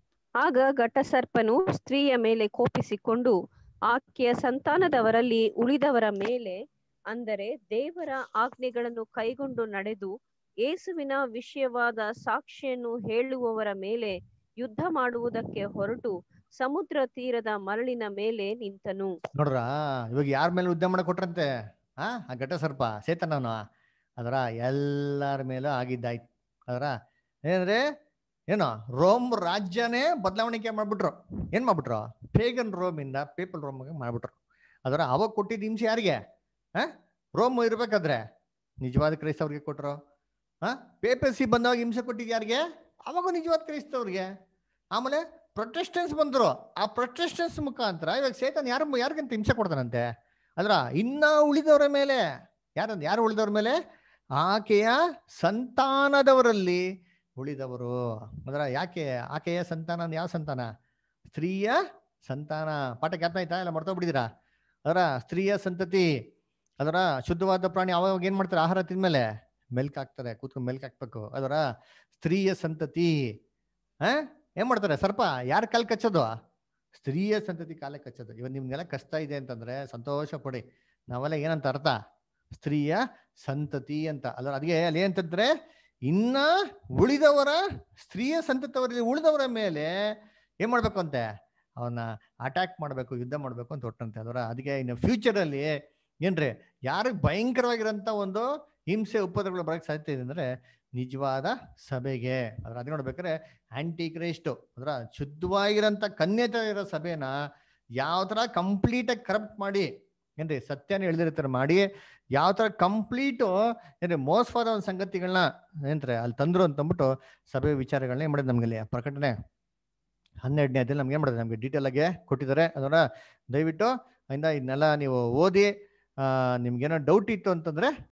ಆಗ ಘಟಸರ್ಪನು ಸ್ತ್ರೀಯ ಮೇಲೆ ಕೋಪಿಸಿಕೊಂಡು ಆಕೆಯ ಸಂತಾನದವರಲ್ಲಿ ಉಳಿದವರ ಮೇಲೆ ಅಂದರೆ ದೇವರ ಆಜ್ಞೆಗಳನ್ನು ಕೈಗೊಂಡು ನಡೆದು ಯೇಸುವಿನ ವಿಷಯವಾದ ಸಾಕ್ಷಿಯನ್ನು ಹೇಳುವವರ ಮೇಲೆ ಯುದ್ಧ ಮಾಡುವುದಕ್ಕೆ ಹೊರಟು ಸಮುದ್ರ ತೀರದ ಮರಳಿನ ಮೇಲೆ ನಿಂತನು ನೋಡ್ರ ಇವಾಗ ಯಾರ ಮೇಲೆ ಯುದ್ಧ ಮಾಡಕ್ ಕೊಟ್ರಂತೆ ಆ ಆ ಘಟ ಸರ್ಪ ಸೇತನವನು ಅದರ ಎಲ್ಲರ ಮೇಲೂ ಆಗಿದ್ದಾಯ್ತು ಅದರ ಏನಂದ್ರೆ ಏನೋ ರೋಮ್ ರಾಜ್ಯನೇ ಬದಲಾವಣೆ ಮಾಡ್ಬಿಟ್ರು ಏನ್ ಮಾಡ್ಬಿಟ್ರು ಪೇಗನ್ ರೋಮ್ ಇಂದ ಪೀಪಲ್ ರೋಮ್ ಮಾಡ್ಬಿಟ್ರು ಅದರ ಅವಾಗ ಕೊಟ್ಟಿದ್ದ ಹಿಂಸೆ ಯಾರಿಗೆ ಆ ರೋಮ್ ಇರ್ಬೇಕಾದ್ರೆ ನಿಜವಾದ ಕ್ರೈಸ್ತವ್ರಿಗೆ ಕೊಟ್ರು ಆ ಪೇಪಸಿ ಬಂದಾಗ ಹಿಂಸೆ ಕೊಟ್ಟಿದ್ ಯಾರಿಗೆ ಅವಾಗ ನಿಜವಾದ ಕ್ರೈಸ್ತವ್ರಿಗೆ ಆಮೇಲೆ ಪ್ರೊಟೆಸ್ಟೆನ್ಸ್ ಬಂದ್ರು ಆ ಪ್ರೊಟೆಸ್ಟೆನ್ಸ್ ಮುಖಾಂತರ ಇವಾಗ ಸೇತನ್ ಯಾರು ಯಾರಿಗಂತ ಹಿಂಸೆ ಕೊಡ್ತಾನಂತೆ ಅದ್ರ ಇನ್ನ ಉಳಿದವರ ಮೇಲೆ ಯಾರಂದ ಯಾರು ಉಳಿದವ್ರ ಮೇಲೆ ಆಕೆಯ ಸಂತಾನದವರಲ್ಲಿ ಉಳಿದವರು ಅದರ ಯಾಕೆ ಆಕೆಯ ಸಂತಾನ ಅಂದ್ರೆ ಯಾವ ಸಂತಾನ ಸ್ತ್ರೀಯ ಸಂತಾನ ಪಾಠಕ್ಕೆ ಅರ್ಥ ಆಯ್ತಾ ಎಲ್ಲ ಮರ್ತೋಗ್ಬಿಟ್ಟಿದ್ದೀರಾ ಅದರ ಸ್ತ್ರೀಯ ಸಂತತಿ ಅದರ ಶುದ್ಧವಾದ ಪ್ರಾಣಿ ಅವಾಗ ಏನ್ ಮಾಡ್ತಾರೆ ಆಹಾರ ತಿಂದ್ಮೇಲೆ ಮೆಲ್ಕ್ ಹಾಕ್ತಾರೆ ಕೂತ್ಕೊಂಡು ಮೆಲ್ಕ್ ಹಾಕ್ಬೇಕು ಅದರ ಸ್ತ್ರೀಯ ಸಂತತಿ ಆ ಏನ್ ಮಾಡ್ತಾರೆ ಸರ್ಪ ಯಾರ ಕಾಲ್ ಕಚ್ಚೋದು ಸ್ತ್ರೀಯ ಸಂತತಿ ಕಾಲ ಕಚ್ಚೋದು ಇವತ್ತು ನಿಮ್ಗೆಲ್ಲ ಕಷ್ಟ ಇದೆ ಅಂತಂದ್ರೆ ಸಂತೋಷ ಪಡಿ ನಾವೆಲ್ಲ ಏನಂತ ಅರ್ಥ ಸ್ತ್ರೀಯ ಸಂತತಿ ಅಂತ ಅಲ್ಲ ಅದಕ್ಕೆ ಅಲ್ಲಿ ಏನಂತಂದ್ರೆ ಇನ್ನ ಉಳಿದವರ ಸ್ತ್ರೀಯ ಸಂತತವರಲ್ಲಿ ಉಳಿದವರ ಮೇಲೆ ಏನ್ ಮಾಡ್ಬೇಕು ಅಂತೆ ಅವನ್ನ ಅಟ್ಯಾಕ್ ಮಾಡ್ಬೇಕು ಯುದ್ಧ ಮಾಡ್ಬೇಕು ಅಂತ ಹೊಟ್ಟಂತೆ ಅದರ ಅದಕ್ಕೆ ಇನ್ನು ಫ್ಯೂಚರ್ ಅಲ್ಲಿ ಏನ್ರಿ ಯಾರಿಗೆ ಭಯಂಕರವಾಗಿರೋಂಥ ಒಂದು ಹಿಂಸೆ ಉಪದ್ರವಗಳು ಬರಕ್ ಸಾಧ್ಯತೆ ಇದೆ ಅಂದ್ರೆ ನಿಜವಾದ ಸಭೆಗೆ ಅದ್ರ ಅದ್ ನೋಡ್ಬೇಕಾದ್ರೆ ಆಂಟಿ ಕ್ರೈಸ್ಟ್ ಅದರ ಶುದ್ಧವಾಗಿರೋಂಥ ಕನ್ಯತೆ ಇರೋ ಸಭೆನ ಯಾವ ತರ ಕಂಪ್ಲೀಟ್ ಆಗಿ ಕರಪ್ಟ್ ಮಾಡಿ ಏನ್ರಿ ಸತ್ಯನ ಎಳ್ದಿರ್ತಾರೆ ಮಾಡಿ ಯಾವ ತರ ಕಂಪ್ಲೀಟು ಏನ್ರಿ ಮೋಸವಾದ ಒಂದು ಸಂಗತಿಗಳನ್ನ ಏನ್ರಿ ಅಲ್ಲಿ ತಂದ್ರು ಅಂತ ಅಂದ್ಬಿಟ್ಟು ಸಭೆ ವಿಚಾರಗಳನ್ನ ಏನ್ ಮಾಡಿದ್ ನಮ್ಗೆ ಅಲ್ಲಿ ಪ್ರಕಟಣೆ ಹನ್ನೆರಡನೇ ಅದಲ್ಲಿ ನಮ್ಗೆ ಏನ್ ಮಾಡಿದ್ರೆ ನಮ್ಗೆ ಡೀಟೇಲ್ ಆಗಿ ಕೊಟ್ಟಿದ್ದಾರೆ ಅದನ್ನ ದಯವಿಟ್ಟು ಇಂದ ಇದನ್ನೆಲ್ಲ ನೀವು ಓದಿ ಆ ನಿಮ್ಗೇನೋ ಡೌಟ್ ಇತ್ತು ಅಂತಂದ್ರೆ